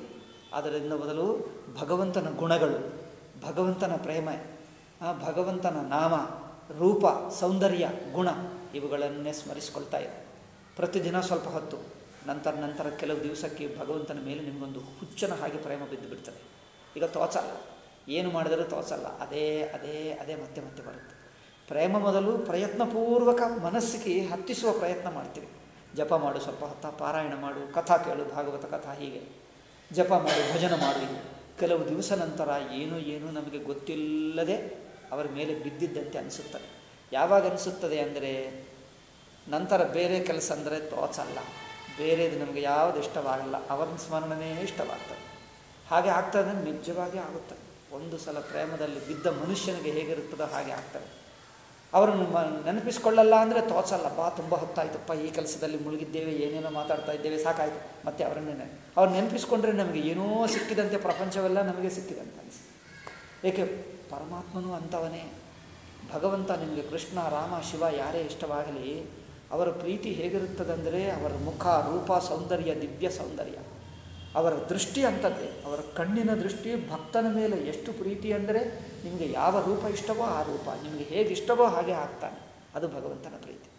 ಅದರಿಂದ ಬದಲು ಭಗವಂತನ ಗುಣಗಳು ಭಗವಂತನ ಪ್ರೇಮ ಆ, ಭಗವಂತನ ನಾಮ ರೂಪ ಸೌಂದರ್ಯ ಗುಣ ಇವುಗಳನ್ನೇ ಸ್ಮರಿಸ್ಕೊಳ್ತಾ ಇದೆ ಪ್ರತಿದಿನ ಸ್ವಲ್ಪ ಹೊತ್ತು ನಂತರ ನಂತರ ಕೆಲವು ದಿವಸಕ್ಕೆ ಭಗವಂತನ ಮೇಲೆ ನಿಮಗೊಂದು ಹುಚ್ಚನ ಹಾಗೆ ಪ್ರೇಮ ಬಿದ್ದು ಬಿಡ್ತದೆ ಈಗ ತೋಚಲ್ಲ ಏನು ಮಾಡಿದರೂ ತೋಚಲ್ಲ ಅದೇ ಅದೇ ಅದೇ ಮತ್ತೆ ಮತ್ತೆ ಬರುತ್ತೆ ಪ್ರೇಮ ಮೊದಲು ಪ್ರಯತ್ನಪೂರ್ವಕ ಮನಸ್ಸಿಗೆ ಹತ್ತಿಸುವ ಪ್ರಯತ್ನ ಮಾಡ್ತೀವಿ ಜಪ ಮಾಡು ಸ್ವಲ್ಪ ಹೊತ್ತ ಪಾರಾಯಣ ಮಾಡು ಕಥಾ ಕೇಳು ಭಾಗವತ ಕಥಾ ಹೀಗೆ ಜಪ ಮಾಡು ಭಜನ ಮಾಡು ಹೀಗೆ. ಕೆಲವು ದಿವಸ ನಂತರ ಏನು ಏನು ನಮಗೆ ಗೊತ್ತಿಲ್ಲದೆ ಅವರ ಮೇಲೆ ಬಿದ್ದಿದ್ದಂತೆ ಅನಿಸುತ್ತದೆ ಯಾವಾಗ ಅನಿಸುತ್ತದೆ ಅಂದರೆ ನಂತರ ಬೇರೆ ಕೆಲಸ ಅಂದರೆ ತೋಚಲ್ಲ ಬೇರೆದು ನಮಗೆ ಯಾವುದು ಇಷ್ಟವಾಗಲ್ಲ ಅವರ ಸ್ಮರಣೆನೇ ಇಷ್ಟವಾಗ್ತದೆ ಹಾಗೆ ಆಗ್ತದೆ ನಿಜವಾಗಿ ಆಗುತ್ತದೆ ಒಂದು ಸಲ ಪ್ರೇಮದಲ್ಲಿ ಬಿದ್ದ ಮನುಷ್ಯನಿಗೆ ಹೇಗಿರುತ್ತದೋ ಹಾಗೆ ಆಗ್ತದೆ ಅವರನ್ನು ಮ ನೆನಪಿಸ್ಕೊಳ್ಳಲ್ಲ ಅಂದರೆ ತೋಚಲ್ಲ ಬಾ ತುಂಬ ಹೊತ್ತಾಯ್ತಪ್ಪ ಈ ಕೆಲಸದಲ್ಲಿ ಮುಳುಗಿದ್ದೇವೆ ಏನೇನೋ ಮಾತಾಡ್ತಾ ಇದ್ದೇವೆ ಸಾಕಾಯಿತು ಮತ್ತೆ ಅವರನ್ನೇ ಅವ್ರು ನೆನಪಿಸ್ಕೊಂಡ್ರೆ ನಮಗೆ ಏನೋ ಸಿಕ್ಕಿದಂತೆ ಪ್ರಪಂಚವೆಲ್ಲ ನಮಗೆ ಸಿಕ್ಕಿದಂತೆ ಅನಿಸ್ತದೆ ಏಕೆ ಪರಮಾತ್ಮನೂ ಅಂಥವನೇ ಭಗವಂತ ನಿಮಗೆ ಕೃಷ್ಣ ರಾಮ ಶಿವ ಯಾರೇ ಇಷ್ಟವಾಗಲಿ ಅವರ ಪ್ರೀತಿ ಹೇಗಿರುತ್ತದಂದರೆ ಅವರ ಮುಖ ರೂಪ ಸೌಂದರ್ಯ ದಿವ್ಯ ಸೌಂದರ್ಯ ಅವರ ದೃಷ್ಟಿ ಅಂಥದ್ದೇ ಅವರ ಕಣ್ಣಿನ ದೃಷ್ಟಿ ಭಕ್ತನ ಮೇಲೆ ಎಷ್ಟು ಪ್ರೀತಿ ಅಂದರೆ ನಿಮಗೆ ಯಾವ ರೂಪ ಇಷ್ಟವೋ ಆ ರೂಪ ನಿಮಗೆ ಹೇಗೆ ಇಷ್ಟವೋ ಹಾಗೆ ಆಗ್ತಾನೆ ಅದು ಭಗವಂತನ ಪ್ರೀತಿ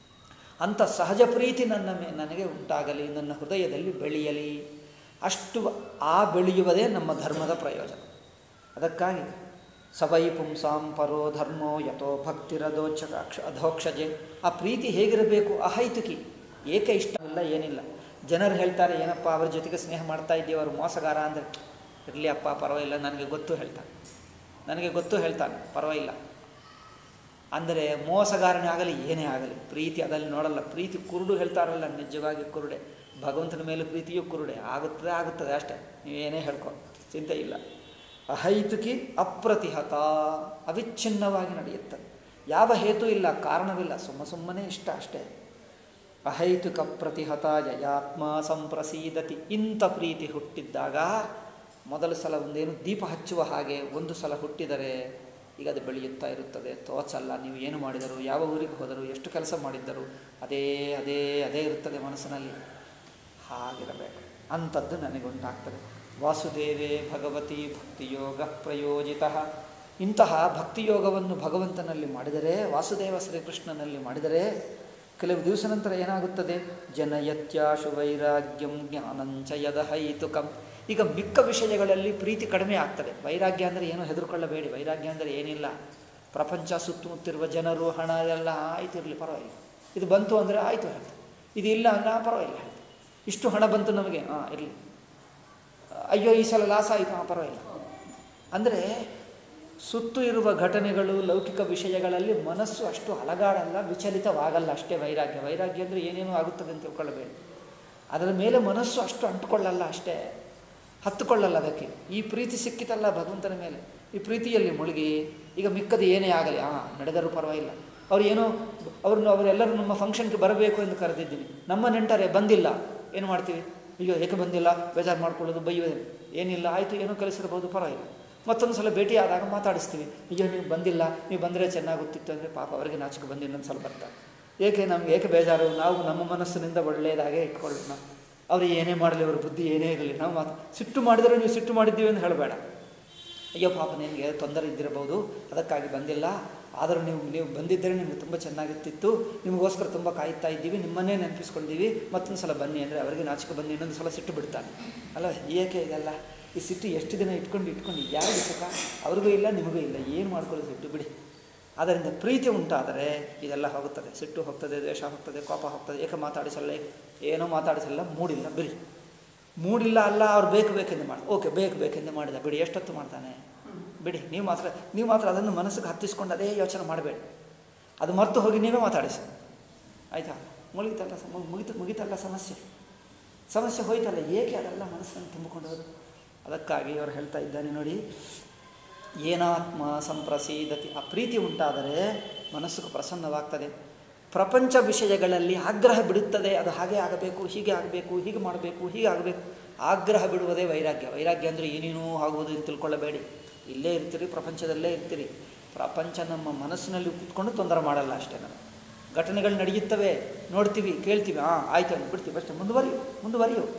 ಅಂಥ ಸಹಜ ಪ್ರೀತಿ ನನ್ನ ಮೇ ನನಗೆ ಉಂಟಾಗಲಿ ನನ್ನ ಹೃದಯದಲ್ಲಿ ಬೆಳೆಯಲಿ ಅಷ್ಟು ಆ ಬೆಳೆಯುವುದೇ ನಮ್ಮ ಧರ್ಮದ ಪ್ರಯೋಜನ ಅದಕ್ಕಾಗಿ ಸವೈ ಪುಂಸಾಂ ಪರೋ ಧರ್ಮೋ ಯಥೋ ಭಕ್ತಿರದೋಚ ಅಧೋಕ್ಷಜೆ ಆ ಪ್ರೀತಿ ಹೇಗಿರಬೇಕು ಅಹೈತುಕಿ ಏಕೆ ಇಷ್ಟವಿಲ್ಲ ಏನಿಲ್ಲ ಜನರು ಹೇಳ್ತಾರೆ ಏನಪ್ಪ ಅವ್ರ ಜೊತೆಗೆ ಸ್ನೇಹ ಮಾಡ್ತಾ ಇದ್ದೀವಿ ಅವರು ಮೋಸಗಾರ ಅಂದರೆ ಇರಲಿ ಅಪ್ಪ ಪರವಾಗಿಲ್ಲ ನನಗೆ ಗೊತ್ತು ಹೇಳ್ತಾನೆ ನನಗೆ ಗೊತ್ತು ಹೇಳ್ತಾನೆ ಪರವಾಗಿಲ್ಲ ಅಂದರೆ ಮೋಸಗಾರನೇ ಆಗಲಿ ಏನೇ ಆಗಲಿ ಪ್ರೀತಿ ಅದಲ್ಲಿ ನೋಡಲ್ಲ ಪ್ರೀತಿ ಕುರುಡು ಹೇಳ್ತಾರಲ್ಲ ನಿಜವಾಗಿ ಕುರುಡೆ ಭಗವಂತನ ಮೇಲೆ ಪ್ರೀತಿಯೂ ಕುರುಡೆ ಆಗುತ್ತದೆ ಆಗುತ್ತದೆ ಅಷ್ಟೇ ನೀವೇನೇ ಹೇಳ್ಕೊ ಚಿಂತೆ ಇಲ್ಲ ಅಹೈತುಕಿ ಅಪ್ರತಿಹತ ಅವಿಚ್ಛಿನ್ನವಾಗಿ ನಡೆಯುತ್ತದೆ ಯಾವ ಹೇತು ಇಲ್ಲ ಕಾರಣವಿಲ್ಲ ಸುಮ್ಮ ಸುಮ್ಮನೆ ಇಷ್ಟ ಅಷ್ಟೇ ಅಹೈತುಕ ಪ್ರತಿಹತ ಯಯಾತ್ಮ ಸಂಪ್ರಸೀದತಿ ಇಂಥ ಪ್ರೀತಿ ಹುಟ್ಟಿದ್ದಾಗ ಮೊದಲ ಸಲ ಒಂದೇನು ದೀಪ ಹಚ್ಚುವ ಹಾಗೆ ಒಂದು ಸಲ ಹುಟ್ಟಿದರೆ ಈಗ ಅದು ಬೆಳೆಯುತ್ತಾ ಇರುತ್ತದೆ ತೋಚಲ್ಲ ನೀವು ಏನು ಮಾಡಿದರು ಯಾವ ಊರಿಗೆ ಹೋದರು ಎಷ್ಟು ಕೆಲಸ ಮಾಡಿದ್ದರು ಅದೇ ಅದೇ ಅದೇ ಇರುತ್ತದೆ ಮನಸ್ಸಿನಲ್ಲಿ ಹಾಗಿರಬೇಕು ಅಂಥದ್ದು ನನಗುಂಟಾಗ್ತದೆ ವಾಸುದೇವೇ ಭಗವತಿ ಭಕ್ತಿಯೋಗ ಪ್ರಯೋಜಿತ ಇಂತಹ ಭಕ್ತಿಯೋಗವನ್ನು ಭಗವಂತನಲ್ಲಿ ಮಾಡಿದರೆ ವಾಸುದೇವ ಶ್ರೀಕೃಷ್ಣನಲ್ಲಿ ಮಾಡಿದರೆ ಕೆಲವು ದಿವಸ ನಂತರ ಏನಾಗುತ್ತದೆ ಜನಯತ್ಯಾಶು ವೈರಾಗ್ಯಂ ಜ್ಞಾನಂಚ ಯದಹೈತುಕಂ ಈಗ ಮಿಕ್ಕ ವಿಷಯಗಳಲ್ಲಿ ಪ್ರೀತಿ ಕಡಿಮೆ ಆಗ್ತದೆ ವೈರಾಗ್ಯ ಅಂದರೆ ಏನು ಹೆದರ್ಕೊಳ್ಳಬೇಡಿ ವೈರಾಗ್ಯ ಅಂದರೆ ಏನಿಲ್ಲ ಪ್ರಪಂಚ ಸುತ್ತಮುತ್ತಿರುವ ಜನರು ಹಣ ಎಲ್ಲ ಆಯ್ತು ಇರಲಿ ಪರವಾಗಿಲ್ಲ ಇದು ಬಂತು ಅಂದರೆ ಆಯಿತು ಹೇಳ್ತಾರೆ ಇದು ಇಲ್ಲ ಅಂದರೆ ಪರವಾಗಿಲ್ಲ ಹೇಳ್ತಾರೆ ಇಷ್ಟು ಹಣ ಬಂತು ನಮಗೆ ಹಾಂ ಇರಲಿ ಅಯ್ಯೋ ಈ ಸಲ ಲಾಸ್ ಆಯಿತು ಹಾಂ ಪರವಾಗಿಲ್ಲ ಅಂದರೆ ಸುತ್ತು ಇರುವ ಘಟನೆಗಳು ಲೌಕಿಕ ವಿಷಯಗಳಲ್ಲಿ ಮನಸ್ಸು ಅಷ್ಟು ಅಲಗಾಡಲ್ಲ ವಿಚಲಿತವಾಗಲ್ಲ ಅಷ್ಟೇ ವೈರಾಗ್ಯ ವೈರಾಗ್ಯ ಅಂದರೆ ಏನೇನೋ ಆಗುತ್ತದೆ ಅಂತ ತಿಳ್ಕೊಳ್ಳಬೇಡಿ ಅದರ ಮೇಲೆ ಮನಸ್ಸು ಅಷ್ಟು ಅಂಟುಕೊಳ್ಳಲ್ಲ ಅಷ್ಟೇ ಹತ್ತುಕೊಳ್ಳಲ್ಲ ಅದಕ್ಕೆ ಈ ಪ್ರೀತಿ ಸಿಕ್ಕಿತಲ್ಲ ಭಗವಂತನ ಮೇಲೆ ಈ ಪ್ರೀತಿಯಲ್ಲಿ ಮುಳುಗಿ ಈಗ ಮಿಕ್ಕದು ಏನೇ ಆಗಲಿ ಹಾಂ ನಡೆದರೂ ಪರವಾಗಿಲ್ಲ ಅವ್ರು ಏನೋ ಅವ್ರನ್ನ ಅವರೆಲ್ಲರೂ ನಮ್ಮ ಫಂಕ್ಷನ್ಗೆ ಬರಬೇಕು ಎಂದು ಕರೆದಿದ್ದೀನಿ ನಮ್ಮ ನೆಂಟರೇ ಬಂದಿಲ್ಲ ಏನು ಮಾಡ್ತೀವಿ ಅಯ್ಯೋ ಏಕೆ ಬಂದಿಲ್ಲ ಬೇಜಾರು ಮಾಡ್ಕೊಳ್ಳೋದು ಬೈಯೋದು ಏನಿಲ್ಲ ಆಯಿತು ಏನೋ ಕಲಿಸಿರ್ಬೋದು ಪರವಾಗಿಲ್ಲ ಮತ್ತೊಂದು ಸಲ ಭೇಟಿ ಆದಾಗ ಮಾತಾಡಿಸ್ತೀವಿ ಅಯ್ಯೋ ನೀವು ಬಂದಿಲ್ಲ ನೀವು ಬಂದರೆ ಚೆನ್ನಾಗುತ್ತಿತ್ತು ಅಂದರೆ ಪಾಪ ಅವರಿಗೆ ನಾಚಿಕೆ ಬಂದು ಇನ್ನೊಂದು ಸಲ ಬರ್ತಾರೆ ಏಕೆ ನಮ್ಗೆ ಏಕೆ ಬೇಜಾರು ನಾವು ನಮ್ಮ ಮನಸ್ಸಿನಿಂದ ಒಳ್ಳೆಯದಾಗೆ ಇಟ್ಕೊಳ್ಳೋಣ ಅವರು ಏನೇ ಮಾಡಲಿ ಅವ್ರ ಬುದ್ಧಿ ಏನೇ ಇರಲಿ ನಾವು ಮಾತು ಸಿಟ್ಟು ಮಾಡಿದರೆ ನೀವು ಸಿಟ್ಟು ಮಾಡಿದ್ದೀವಿ ಅಂತ ಹೇಳಬೇಡ ಅಯ್ಯೋ ಪಾಪ ನಿನಗೆ ತೊಂದರೆ ಇದ್ದಿರಬಹುದು ಅದಕ್ಕಾಗಿ ಬಂದಿಲ್ಲ ಆದರೂ ನೀವು ನೀವು ಬಂದಿದ್ದರೆ ನಿಮಗೆ ತುಂಬ ಚೆನ್ನಾಗಿರ್ತಿತ್ತು ನಿಮಗೋಸ್ಕರ ತುಂಬ ಕಾಯ್ತಾ ಇದ್ದೀವಿ ನಿಮ್ಮನ್ನೇ ನೆನಪಿಸ್ಕೊಂಡಿದ್ದೀವಿ ಮತ್ತೊಂದು ಸಲ ಬನ್ನಿ ಅಂದರೆ ಅವರಿಗೆ ನಾಚಿಕೆ ಬಂದು ಇನ್ನೊಂದು ಸಲ ಸಿಟ್ಟು ಬಿಡ್ತಾನೆ ಅಲ್ಲ ಏಕೆ ಇದೆಲ್ಲ ಈ ಸಿಟ್ಟು ಎಷ್ಟು ದಿನ ಇಟ್ಕೊಂಡು ಇಟ್ಕೊಂಡು ಯಾರಿಗೆ ಸುಖ ಅವ್ರಿಗೂ ಇಲ್ಲ ನಿಮಗೂ ಇಲ್ಲ ಏನು ಮಾಡ್ಕೊಳ್ಳೋದು ಸಿಟ್ಟು ಬಿಡಿ ಅದರಿಂದ ಪ್ರೀತಿ ಉಂಟಾದರೆ ಇದೆಲ್ಲ ಹೋಗುತ್ತದೆ ಸಿಟ್ಟು ಹೋಗ್ತದೆ ದ್ವೇಷ ಹೋಗ್ತದೆ ಕೋಪ ಹೋಗ್ತದೆ ಏಕೆ ಮಾತಾಡಿಸಲ್ಲ ಏನೋ ಮಾತಾಡಿಸಲ್ಲ ಮೂಡಿಲ್ಲ ಬಿಡಿ ಮೂಡಿಲ್ಲ ಅಲ್ಲ ಅವ್ರು ಬೇಕು ಬೇಕೆಂದು ಮಾಡಿ ಓಕೆ ಬೇಕು ಬೇಕೆಂದು ಮಾಡಿದ ಬಿಡಿ ಎಷ್ಟೊತ್ತು ಮಾಡ್ತಾನೆ ಬಿಡಿ ನೀವು ಮಾತ್ರ ನೀವು ಮಾತ್ರ ಅದನ್ನು ಮನಸ್ಸಿಗೆ ಹತ್ತಿಸ್ಕೊಂಡು ಅದೇ ಯೋಚನೆ ಮಾಡಬೇಡಿ ಅದು ಮರೆತು ಹೋಗಿ ನೀವೇ ಮಾತಾಡಿಸಿ ಆಯಿತಾ ಮುಗಿತಲ್ಲ ಸಮ ಮುಗಿತು ಮುಗಿತಲ್ಲ ಸಮಸ್ಯೆ ಸಮಸ್ಯೆ ಹೋಯ್ತಲ್ಲ ಏಕೆ ಅದೆಲ್ಲ ಮನಸ್ಸನ್ನು ತುಂಬಿಕೊಂಡವರು ಅದಕ್ಕಾಗಿ ಅವರು ಹೇಳ್ತಾ ಇದ್ದಾನೆ ನೋಡಿ ಏನಾತ್ಮ ಸಂಪ್ರಸೀದತಿ ಆ ಪ್ರೀತಿ ಉಂಟಾದರೆ ಮನಸ್ಸಿಗೆ ಪ್ರಸನ್ನವಾಗ್ತದೆ ಪ್ರಪಂಚ ವಿಷಯಗಳಲ್ಲಿ ಆಗ್ರಹ ಬಿಡುತ್ತದೆ ಅದು ಹಾಗೆ ಆಗಬೇಕು ಹೀಗೆ ಆಗಬೇಕು ಹೀಗೆ ಮಾಡಬೇಕು ಹೀಗೆ ಆಗಬೇಕು ಆಗ್ರಹ ಬಿಡುವುದೇ ವೈರಾಗ್ಯ ವೈರಾಗ್ಯ ಅಂದರೆ ಏನೇನೋ ಆಗುವುದು ಅಂತ ತಿಳ್ಕೊಳ್ಳಬೇಡಿ ಇಲ್ಲೇ ಇರ್ತೀರಿ ಪ್ರಪಂಚದಲ್ಲೇ ಇರ್ತೀರಿ ಪ್ರಪಂಚ ನಮ್ಮ ಮನಸ್ಸಿನಲ್ಲಿ ಕೂತ್ಕೊಂಡು ತೊಂದರೆ ಮಾಡಲ್ಲ ಅಷ್ಟೇ ನಾವು ಘಟನೆಗಳು ನಡೆಯುತ್ತವೆ ನೋಡ್ತೀವಿ ಕೇಳ್ತೀವಿ ಹಾಂ ಆಯ್ತು ಅಂತ ಬಿಡ್ತೀವಿ ಅಷ್ಟೇ ಮುಂದುವರಿಯು ಮುಂದುವರಿಯು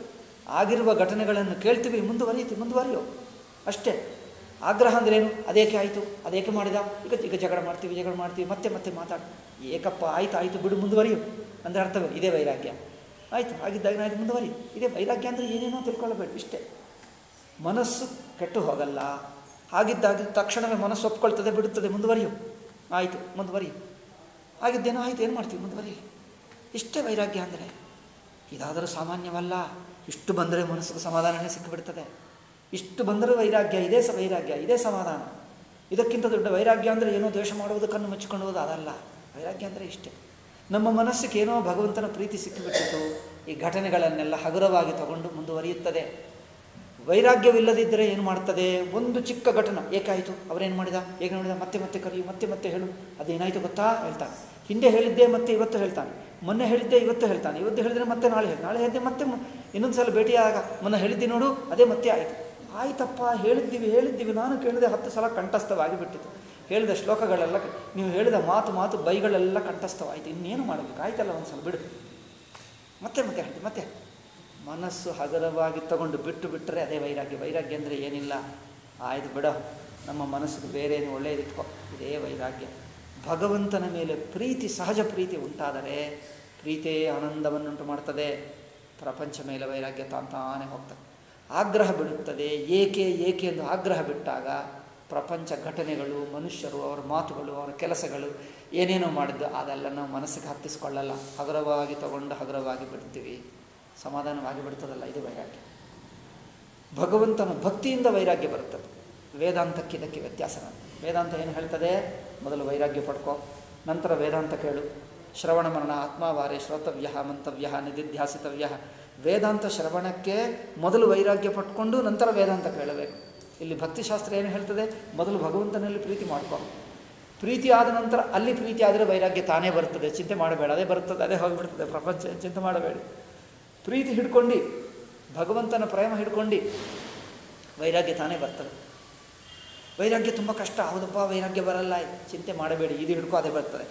ಆಗಿರುವ ಘಟನೆಗಳನ್ನು ಕೇಳ್ತೀವಿ ಮುಂದುವರಿಯುತ್ತೆ ಮುಂದುವರಿಯೋ ಅಷ್ಟೇ ಆಗ್ರಹ ಅಂದ್ರೇನು ಅದೇಕೆ ಆಯಿತು ಅದೇಕೆ ಮಾಡಿದ ಈಗ ಈಗ ಜಗಳ ಮಾಡ್ತೀವಿ ಜಗಳ ಮಾಡ್ತೀವಿ ಮತ್ತೆ ಮತ್ತೆ ಮಾತಾಡಿ ಏಕಪ್ಪ ಆಯ್ತು ಆಯಿತು ಬಿಡು ಮುಂದುವರಿಯು ಅಂದರೆ ಅರ್ಥವೇ ಇದೇ ವೈರಾಗ್ಯ ಆಯಿತು ಆಗಿದ್ದಾಗ ಆಯ್ತು ಮುಂದುವರಿ ಇದೇ ವೈರಾಗ್ಯ ಅಂದರೆ ಏನೇನೋ ತಿಳ್ಕೊಳ್ಳಬೇಡಿ ಇಷ್ಟೇ ಮನಸ್ಸು ಕೆಟ್ಟು ಹೋಗಲ್ಲ ಆಗಿದ್ದಾಗ ತಕ್ಷಣವೇ ಮನಸ್ಸು ಒಪ್ಕೊಳ್ತದೆ ಬಿಡುತ್ತದೆ ಮುಂದುವರಿಯು ಆಯಿತು ಮುಂದುವರಿಯು ಆಗಿದ್ದೇನೋ ಆಯಿತು ಏನು ಮಾಡ್ತೀವಿ ಮುಂದುವರಿ ಇಷ್ಟೇ ವೈರಾಗ್ಯ ಅಂದರೆ ಇದಾದರೂ ಸಾಮಾನ್ಯವಲ್ಲ ಇಷ್ಟು ಬಂದರೆ ಮನಸ್ಸಿಗೆ ಸಮಾಧಾನವೇ ಸಿಕ್ಕಿಬಿಡ್ತದೆ ಇಷ್ಟು ಬಂದರೂ ವೈರಾಗ್ಯ ಇದೇ ಸ ವೈರಾಗ್ಯ ಇದೇ ಸಮಾಧಾನ ಇದಕ್ಕಿಂತ ದೊಡ್ಡ ವೈರಾಗ್ಯ ಅಂದರೆ ಏನೋ ದ್ವೇಷ ಮಾಡುವುದು ಕಣ್ಣು ಮುಚ್ಚಿಕೊಳ್ಳುವುದು ಅದಲ್ಲ ವೈರಾಗ್ಯ ಅಂದರೆ ಇಷ್ಟೇ ನಮ್ಮ ಮನಸ್ಸಿಗೆ ಏನೋ ಭಗವಂತನ ಪ್ರೀತಿ ಸಿಕ್ಕಿಬಿಟ್ಟಿತು ಈ ಘಟನೆಗಳನ್ನೆಲ್ಲ ಹಗುರವಾಗಿ ತಗೊಂಡು ಮುಂದುವರಿಯುತ್ತದೆ ವೈರಾಗ್ಯವಿಲ್ಲದಿದ್ದರೆ ಏನು ಮಾಡ್ತದೆ ಒಂದು ಚಿಕ್ಕ ಘಟನೆ ಏಕಾಯಿತು ಅವರೇನು ಮಾಡಿದ ಹೇಗೆ ನೋಡಿದ ಮತ್ತೆ ಮತ್ತೆ ಕರೆಯು ಮತ್ತೆ ಮತ್ತೆ ಹೇಳು ಅದೇನಾಯಿತು ಗೊತ್ತಾ ಹೇಳ್ತಾನೆ ಹಿಂದೆ ಹೇಳಿದ್ದೆ ಮತ್ತೆ ಇವತ್ತು ಹೇಳ್ತಾನೆ ಮೊನ್ನೆ ಹೇಳಿದ್ದೆ ಇವತ್ತು ಹೇಳ್ತಾನೆ ಇವತ್ತು ಹೇಳಿದ್ರೆ ಮತ್ತೆ ನಾಳೆ ಹೇಳಿ ನಾಳೆ ಹೇಳಿದ್ದೆ ಮತ್ತೆ ಮು- ಇನ್ನೊಂದು ಸಲ ಭೇಟಿಯಾದಾಗ ಮೊನ್ನೆ ಹೇಳಿದ್ದೆ ನೋಡು ಅದೇ ಮತ್ತೆ ಆಯಿತು ಆಯ್ತಪ್ಪ ಹೇಳಿದ್ದೀವಿ ಹೇಳಿದ್ದೀವಿ ನಾನು ಕೇಳಿದೆ ಹತ್ತು ಸಲ ಕಂಠಸ್ಥವಾಗಿ ಬಿಟ್ಟಿತು ಹೇಳಿದ ಶ್ಲೋಕಗಳೆಲ್ಲ ಕ- ನೀವು ಹೇಳಿದ ಮಾತು ಮಾತು ಬೈಗಳೆಲ್ಲ ಕಂಠಸ್ಥವಾಯಿತು ಇನ್ನೇನು ಮಾಡಬೇಕು ಆಯ್ತಲ್ಲ ಒಂದು ಸಲ ಬಿಡು ಮತ್ತೆ ಮತ್ತೆ ಹೇಳ್ತೀವಿ ಮತ್ತೆ ಮನಸ್ಸು ಹಗರವಾಗಿ ತಗೊಂಡು ಬಿಟ್ಟು ಬಿಟ್ಟರೆ ಅದೇ ವೈರಾಗ್ಯ ವೈರಾಗ್ಯ ಅಂದರೆ ಏನಿಲ್ಲ ಆಯ್ತು ಬಿಡ ನಮ್ಮ ಮನಸ್ಸಿಗೆ ಬೇರೆ ಏನು ಒಳ್ಳೆಯದಿಟ್ಕೋ ಇದೇ ವೈರಾಗ್ಯ ಭಗವಂತನ ಮೇಲೆ ಪ್ರೀತಿ ಸಹಜ ಪ್ರೀತಿ ಉಂಟಾದರೆ ಪ್ರೀತಿಯೇ ಆನಂದವನ್ನುಂಟು ಮಾಡ್ತದೆ ಪ್ರಪಂಚ ಮೇಲೆ ವೈರಾಗ್ಯ ತಾಂತಾನೇ ಹೋಗ್ತದೆ ಆಗ್ರಹ ಬಿಡುತ್ತದೆ ಏಕೆ ಏಕೆ ಎಂದು ಆಗ್ರಹ ಬಿಟ್ಟಾಗ ಪ್ರಪಂಚ ಘಟನೆಗಳು ಮನುಷ್ಯರು ಅವರ ಮಾತುಗಳು ಅವರ ಕೆಲಸಗಳು ಏನೇನೋ ಮಾಡಿದ್ದು ಅದೆಲ್ಲ ನಾವು ಮನಸ್ಸಿಗೆ ಹತ್ತಿಸ್ಕೊಳ್ಳಲ್ಲ ಹಗುರವಾಗಿ ತಗೊಂಡು ಹಗುರವಾಗಿ ಬಿಡ್ತೀವಿ ಸಮಾಧಾನವಾಗಿ ಬಿಡ್ತದಲ್ಲ ಇದು ವೈರಾಗ್ಯ ಭಗವಂತನ ಭಕ್ತಿಯಿಂದ ವೈರಾಗ್ಯ ಬರುತ್ತದೆ ವೇದಾಂತಕ್ಕೆ ಇದಕ್ಕೆ ವ್ಯತ್ಯಾಸ ವೇದಾಂತ ಏನು ಹೇಳ್ತದೆ ಮೊದಲು ವೈರಾಗ್ಯ ಪಡ್ಕೋ ನಂತರ ವೇದಾಂತ ಕೇಳು ಶ್ರವಣ ಮರಣ ಆತ್ಮಾವಾರೆ ಶ್ರೋತವ್ಯ ಮಂತವ್ಯ ನಿಧಿಧ್ಯಾಸಿತವ್ಯ ವೇದಾಂತ ಶ್ರವಣಕ್ಕೆ ಮೊದಲು ವೈರಾಗ್ಯ ಪಟ್ಕೊಂಡು ನಂತರ ವೇದಾಂತ ಕೇಳಬೇಕು ಇಲ್ಲಿ ಭಕ್ತಿಶಾಸ್ತ್ರ ಏನು ಹೇಳ್ತದೆ ಮೊದಲು ಭಗವಂತನಲ್ಲಿ ಪ್ರೀತಿ ಮಾಡ್ಕೋ ಪ್ರೀತಿ ಆದ ನಂತರ ಅಲ್ಲಿ ಪ್ರೀತಿ ಆದರೆ ವೈರಾಗ್ಯ ತಾನೇ ಬರ್ತದೆ ಚಿಂತೆ ಮಾಡಬೇಡ ಅದೇ ಬರ್ತದೆ ಅದೇ ಹೋಗಿಬಿಡ್ತದೆ ಪ್ರಪಂಚ ಚಿಂತೆ ಮಾಡಬೇಡಿ ಪ್ರೀತಿ ಹಿಡ್ಕೊಂಡು ಭಗವಂತನ ಪ್ರೇಮ ಹಿಡ್ಕೊಂಡು ವೈರಾಗ್ಯ ತಾನೇ ಬರ್ತದೆ ವೈರಾಗ್ಯ ತುಂಬ ಕಷ್ಟ ಹೌದಪ್ಪ ವೈರಾಗ್ಯ ಬರಲ್ಲ ಚಿಂತೆ ಮಾಡಬೇಡಿ ಇದು ಹಿಡ್ಕೋ ಅದೇ ಬರ್ತದೆ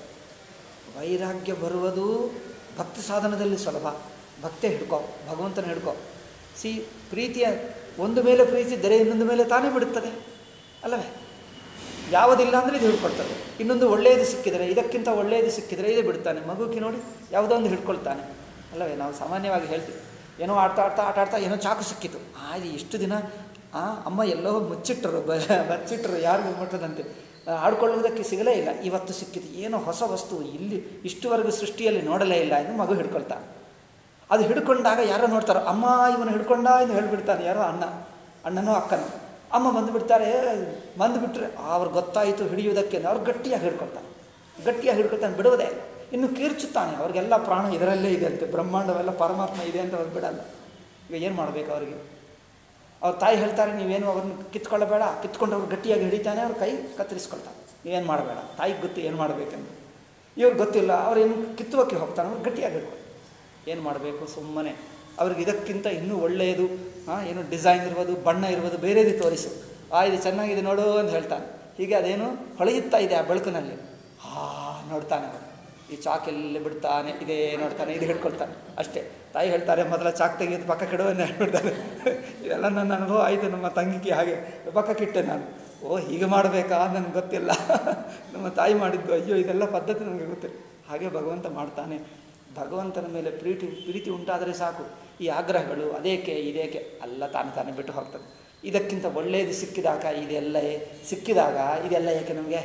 ವೈರಾಗ್ಯ ಬರುವುದು ಭಕ್ತಿ ಸಾಧನದಲ್ಲಿ ಸುಲಭ ಭಕ್ತಿ ಹಿಡ್ಕೋ ಭಗವಂತನ ಹಿಡ್ಕೋ ಸಿ ಪ್ರೀತಿಯ ಒಂದು ಮೇಲೆ ಪ್ರೀತಿ ಇದ್ದರೆ ಇನ್ನೊಂದು ಮೇಲೆ ತಾನೇ ಬಿಡುತ್ತದೆ ಅಲ್ಲವೇ ಯಾವುದಿಲ್ಲ ಅಂದರೆ ಇದು ಹಿಡ್ಕೊಳ್ತದೆ ಇನ್ನೊಂದು ಒಳ್ಳೆಯದು ಸಿಕ್ಕಿದರೆ ಇದಕ್ಕಿಂತ ಒಳ್ಳೆಯದು ಸಿಕ್ಕಿದರೆ ಇದು ಬಿಡ್ತಾನೆ ಮಗುಕ್ಕೆ ನೋಡಿ ಯಾವುದೋ ಒಂದು ಹಿಡ್ಕೊಳ್ತಾನೆ ಅಲ್ಲವೇ ನಾವು ಸಾಮಾನ್ಯವಾಗಿ ಹೇಳ್ತೀವಿ ಏನೋ ಆಡ್ತಾ ಆಡ್ತಾ ಆಟ ಆಡ್ತಾ ಏನೋ ಚಾಕು ಸಿಕ್ಕಿತು ಆಯ್ತು ಇಷ್ಟು ದಿನ ಆ ಅಮ್ಮ ಎಲ್ಲೋ ಮುಚ್ಚಿಟ್ಟರು ಬ ಬಚ್ಚಿಟ್ಟರು ಯಾರಿಗೂ ಮುಟ್ಟದಂತೆ ಆ, ಆಡ್ಕೊಳ್ಳುವುದಕ್ಕೆ ಸಿಗಲೇ ಇಲ್ಲ ಇವತ್ತು ಸಿಕ್ಕಿತು ಏನೋ ಹೊಸ ವಸ್ತು ಇಲ್ಲಿ ಇಷ್ಟುವರೆಗೂ ಸೃಷ್ಟಿಯಲ್ಲಿ ನೋಡಲೇ ಇಲ್ಲ ಎಂದು ಮಗು ಹಿಡ್ಕೊಳ್ತಾನೆ ಅದು ಹಿಡ್ಕೊಂಡಾಗ ಯಾರೋ ನೋಡ್ತಾರೋ ಅಮ್ಮ ಇವನು ಹಿಡ್ಕೊಂಡ ಎಂದು ಹೇಳಿಬಿಡ್ತಾನೆ ಯಾರೋ ಅಣ್ಣ ಅಣ್ಣನೋ ಅಕ್ಕನೋ ಅಮ್ಮ ಬಂದುಬಿಡ್ತಾರೆ ಬಂದುಬಿಟ್ರೆ ಅವ್ರಿಗೆ ಗೊತ್ತಾಯಿತು ಹಿಡಿಯುವುದಕ್ಕೆ ಅಂತ ಅವ್ರು ಗಟ್ಟಿಯಾಗಿ ಹಿಡ್ಕೊಳ್ತಾನೆ ಗಟ್ಟಿಯಾಗಿ ಹಿಡ್ಕೊಳ್ತಾನೆ ಬಿಡುವುದೇ ಇಲ್ಲ. ಇನ್ನು ಕೀರ್ಚುತ್ತಾನೆ ಅವ್ರಿಗೆಲ್ಲ ಪ್ರಾಣ ಇದರಲ್ಲೇ ಇದೆ ಅಂತೆ ಬ್ರಹ್ಮಾಂಡವೆಲ್ಲ ಪರಮಾತ್ಮ ಇದೆ ಅಂತ ಅವ್ರು ಬಿಡಲ್ಲ ಈಗ ಏನು ಮಾಡಬೇಕು ಅವರಿಗೆ ಅವ್ರ ತಾಯಿ ಹೇಳ್ತಾರೆ ನೀವೇನು ಅವ್ರನ್ನ ಕಿತ್ಕೊಳ್ಳಬೇಡ ಕಿತ್ಕೊಂಡು ಅವ್ರು ಗಟ್ಟಿಯಾಗಿ ಹಿಡಿತಾನೆ ಅವ್ರ ಕೈ ಕತ್ತರಿಸ್ಕೊಳ್ತಾನೆ ನೀವೇನು ಮಾಡಬೇಡ ತಾಯಿಗೆ ಗೊತ್ತು ಏನು ಮಾಡಬೇಕೆಂದು ಇವ್ರಿಗೆ ಗೊತ್ತಿಲ್ಲ ಅವ್ರೇನು ಕಿತ್ತುವಕ್ಕೆ ಹೋಗ್ತಾನೆ ಅವ್ರು ಗಟ್ಟಿಯಾಗಿ ಹಿಡ್ಕೊಂಡು ಏನು ಮಾಡಬೇಕು ಸುಮ್ಮನೆ ಅವ್ರಿಗೆ ಇದಕ್ಕಿಂತ ಇನ್ನೂ ಒಳ್ಳೆಯದು ಹಾಂ ಏನು ಡಿಸೈನ್ ಇರ್ಬೋದು ಬಣ್ಣ ಇರ್ಬೋದು ಬೇರೆದು ತೋರಿಸು ಆ ಇದು ಚೆನ್ನಾಗಿದೆ ನೋಡು ಅಂತ ಹೇಳ್ತಾನೆ ಹೀಗೆ ಅದೇನು ಹೊಳೆಯುತ್ತಾ ಇದೆ ಆ ಬೆಳಕಿನಲ್ಲಿ ಹಾ ನೋಡ್ತಾನೆ ಅವನು ಈ ಚಾಕ್ ಎಲ್ಲಿ ಬಿಡ್ತಾನೆ ಇದೇ ನೋಡ್ತಾನೆ ಇದು ಹಿಡ್ಕೊಳ್ತಾನೆ ಅಷ್ಟೇ ತಾಯಿ ಹೇಳ್ತಾರೆ ಮೊದಲ ಚಾಕ್ ತೆಗೆದು ಪಕ್ಕ ಕೆಡುವನ್ನ ಹೇಳ್ಬಿಡ್ತಾರೆ ಇದೆಲ್ಲ ನನ್ನ ಅನುಭವ ಆಯಿತು ನಮ್ಮ ತಂಗಿಗೆ ಹಾಗೆ ಪಕ್ಕಕ್ಕಿಟ್ಟೆ ನಾನು ಓ ಹೀಗೆ ಮಾಡಬೇಕಾ ನನಗೆ ಗೊತ್ತಿಲ್ಲ ನಮ್ಮ ತಾಯಿ ಮಾಡಿದ್ದು ಅಯ್ಯೋ ಇದೆಲ್ಲ ಪದ್ಧತಿ ನನಗೆ ಗೊತ್ತಿಲ್ಲ ಹಾಗೆ ಭಗವಂತ ಮಾಡ್ತಾನೆ ಭಗವಂತನ ಮೇಲೆ ಪ್ರೀತಿ ಪ್ರೀತಿ ಉಂಟಾದರೆ ಸಾಕು ಈ ಆಗ್ರಹಗಳು ಅದೇಕೆ ಇದೇಕೆ ಎಲ್ಲ ತಾನು ತಾನೇ ಬಿಟ್ಟು ಹೋಗ್ತದೆ ಇದಕ್ಕಿಂತ ಒಳ್ಳೆಯದು ಸಿಕ್ಕಿದಾಗ ಇದೆಲ್ಲ ಏ- ಸಿಕ್ಕಿದಾಗ ಇದೆಲ್ಲ ಏಕೆ ನಮಗೆ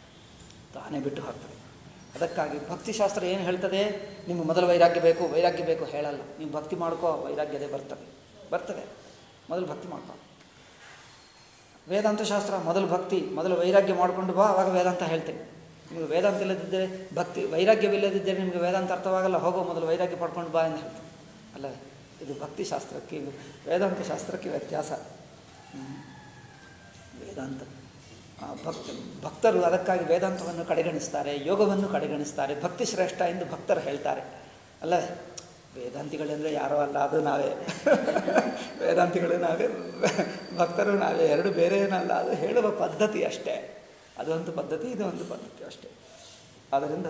ತಾನೇ ಬಿಟ್ಟು ಹೋಗ್ತದೆ ಅದಕ್ಕಾಗಿ ಭಕ್ತಿಶಾಸ್ತ್ರ ಏನು ಹೇಳ್ತದೆ ನಿಮಗೆ ಮೊದಲು ವೈರಾಗ್ಯ ಬೇಕು ವೈರಾಗ್ಯ ಬೇಕು ಹೇಳಲ್ಲ ನೀವು ಭಕ್ತಿ ಮಾಡ್ಕೋ ವೈರಾಗ್ಯದೇ ಬರ್ತದೆ ಬರ್ತದೆ ಮೊದಲು ಭಕ್ತಿ ಮಾಡ್ಕೋ ವೇದಾಂತ ಶಾಸ್ತ್ರ ಮೊದಲು ಭಕ್ತಿ ಮೊದಲು ವೈರಾಗ್ಯ ಮಾಡಿಕೊಂಡು ಬಾ ಆವಾಗ ವೇದಾಂತ ಹೇಳ್ತೇನೆ ನಿಮಗೆ ವೇದಾಂತ ಇಲ್ಲದಿದ್ದರೆ ಭಕ್ತಿ ವೈರಾಗ್ಯವಿಲ್ಲದಿದ್ದರೆ ನಿಮಗೆ ವೇದಾಂತ ಅರ್ಥವಾಗಲ್ಲ ಹೋಗೋ ಮೊದಲು ವೈರಾಗ್ಯ ಪಡ್ಕೊಂಡು ಬಾ ಎಂದು ಹೇಳ್ತೇನೆ ಅಲ್ಲ ಇದು ಭಕ್ತಿ ಶಾಸ್ತ್ರಕ್ಕೆ ಇದು ವೇದಾಂತ ಶಾಸ್ತ್ರಕ್ಕೆ ವ್ಯತ್ಯಾಸ ಹ್ಮ್. ವೇದಾಂತ ಆ, ಭಕ್ತ ಭಕ್ತರು ಅದಕ್ಕಾಗಿ ವೇದಾಂತವನ್ನು ಕಡೆಗಣಿಸ್ತಾರೆ ಯೋಗವನ್ನು ಕಡೆಗಣಿಸ್ತಾರೆ ಭಕ್ತಿ ಶ್ರೇಷ್ಠ ಎಂದು ಭಕ್ತರು ಹೇಳ್ತಾರೆ ಅಲ್ಲವೇ ವೇದಾಂತಿಗಳೆಂದರೆ ಯಾರೋ ಅಲ್ಲ ಅದು ನಾವೇ ವೇದಾಂತಿಗಳು ನಾವೇ ಭಕ್ತರು ನಾವೇ ಎರಡು ಬೇರೆ ಏನಲ್ಲ ಅದು ಹೇಳುವ ಪದ್ಧತಿ ಅಷ್ಟೇ ಅದೊಂದು ಪದ್ಧತಿ ಇದು ಒಂದು ಪದ್ಧತಿ ಅಷ್ಟೇ ಆದ್ದರಿಂದ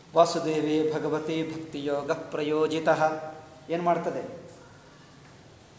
ವಾಸುದೇವಿ ಭಗವತಿ ಭಕ್ತಿಯೋಗ ಪ್ರಯೋಜಿತ ಏನು ಮಾಡ್ತದೆ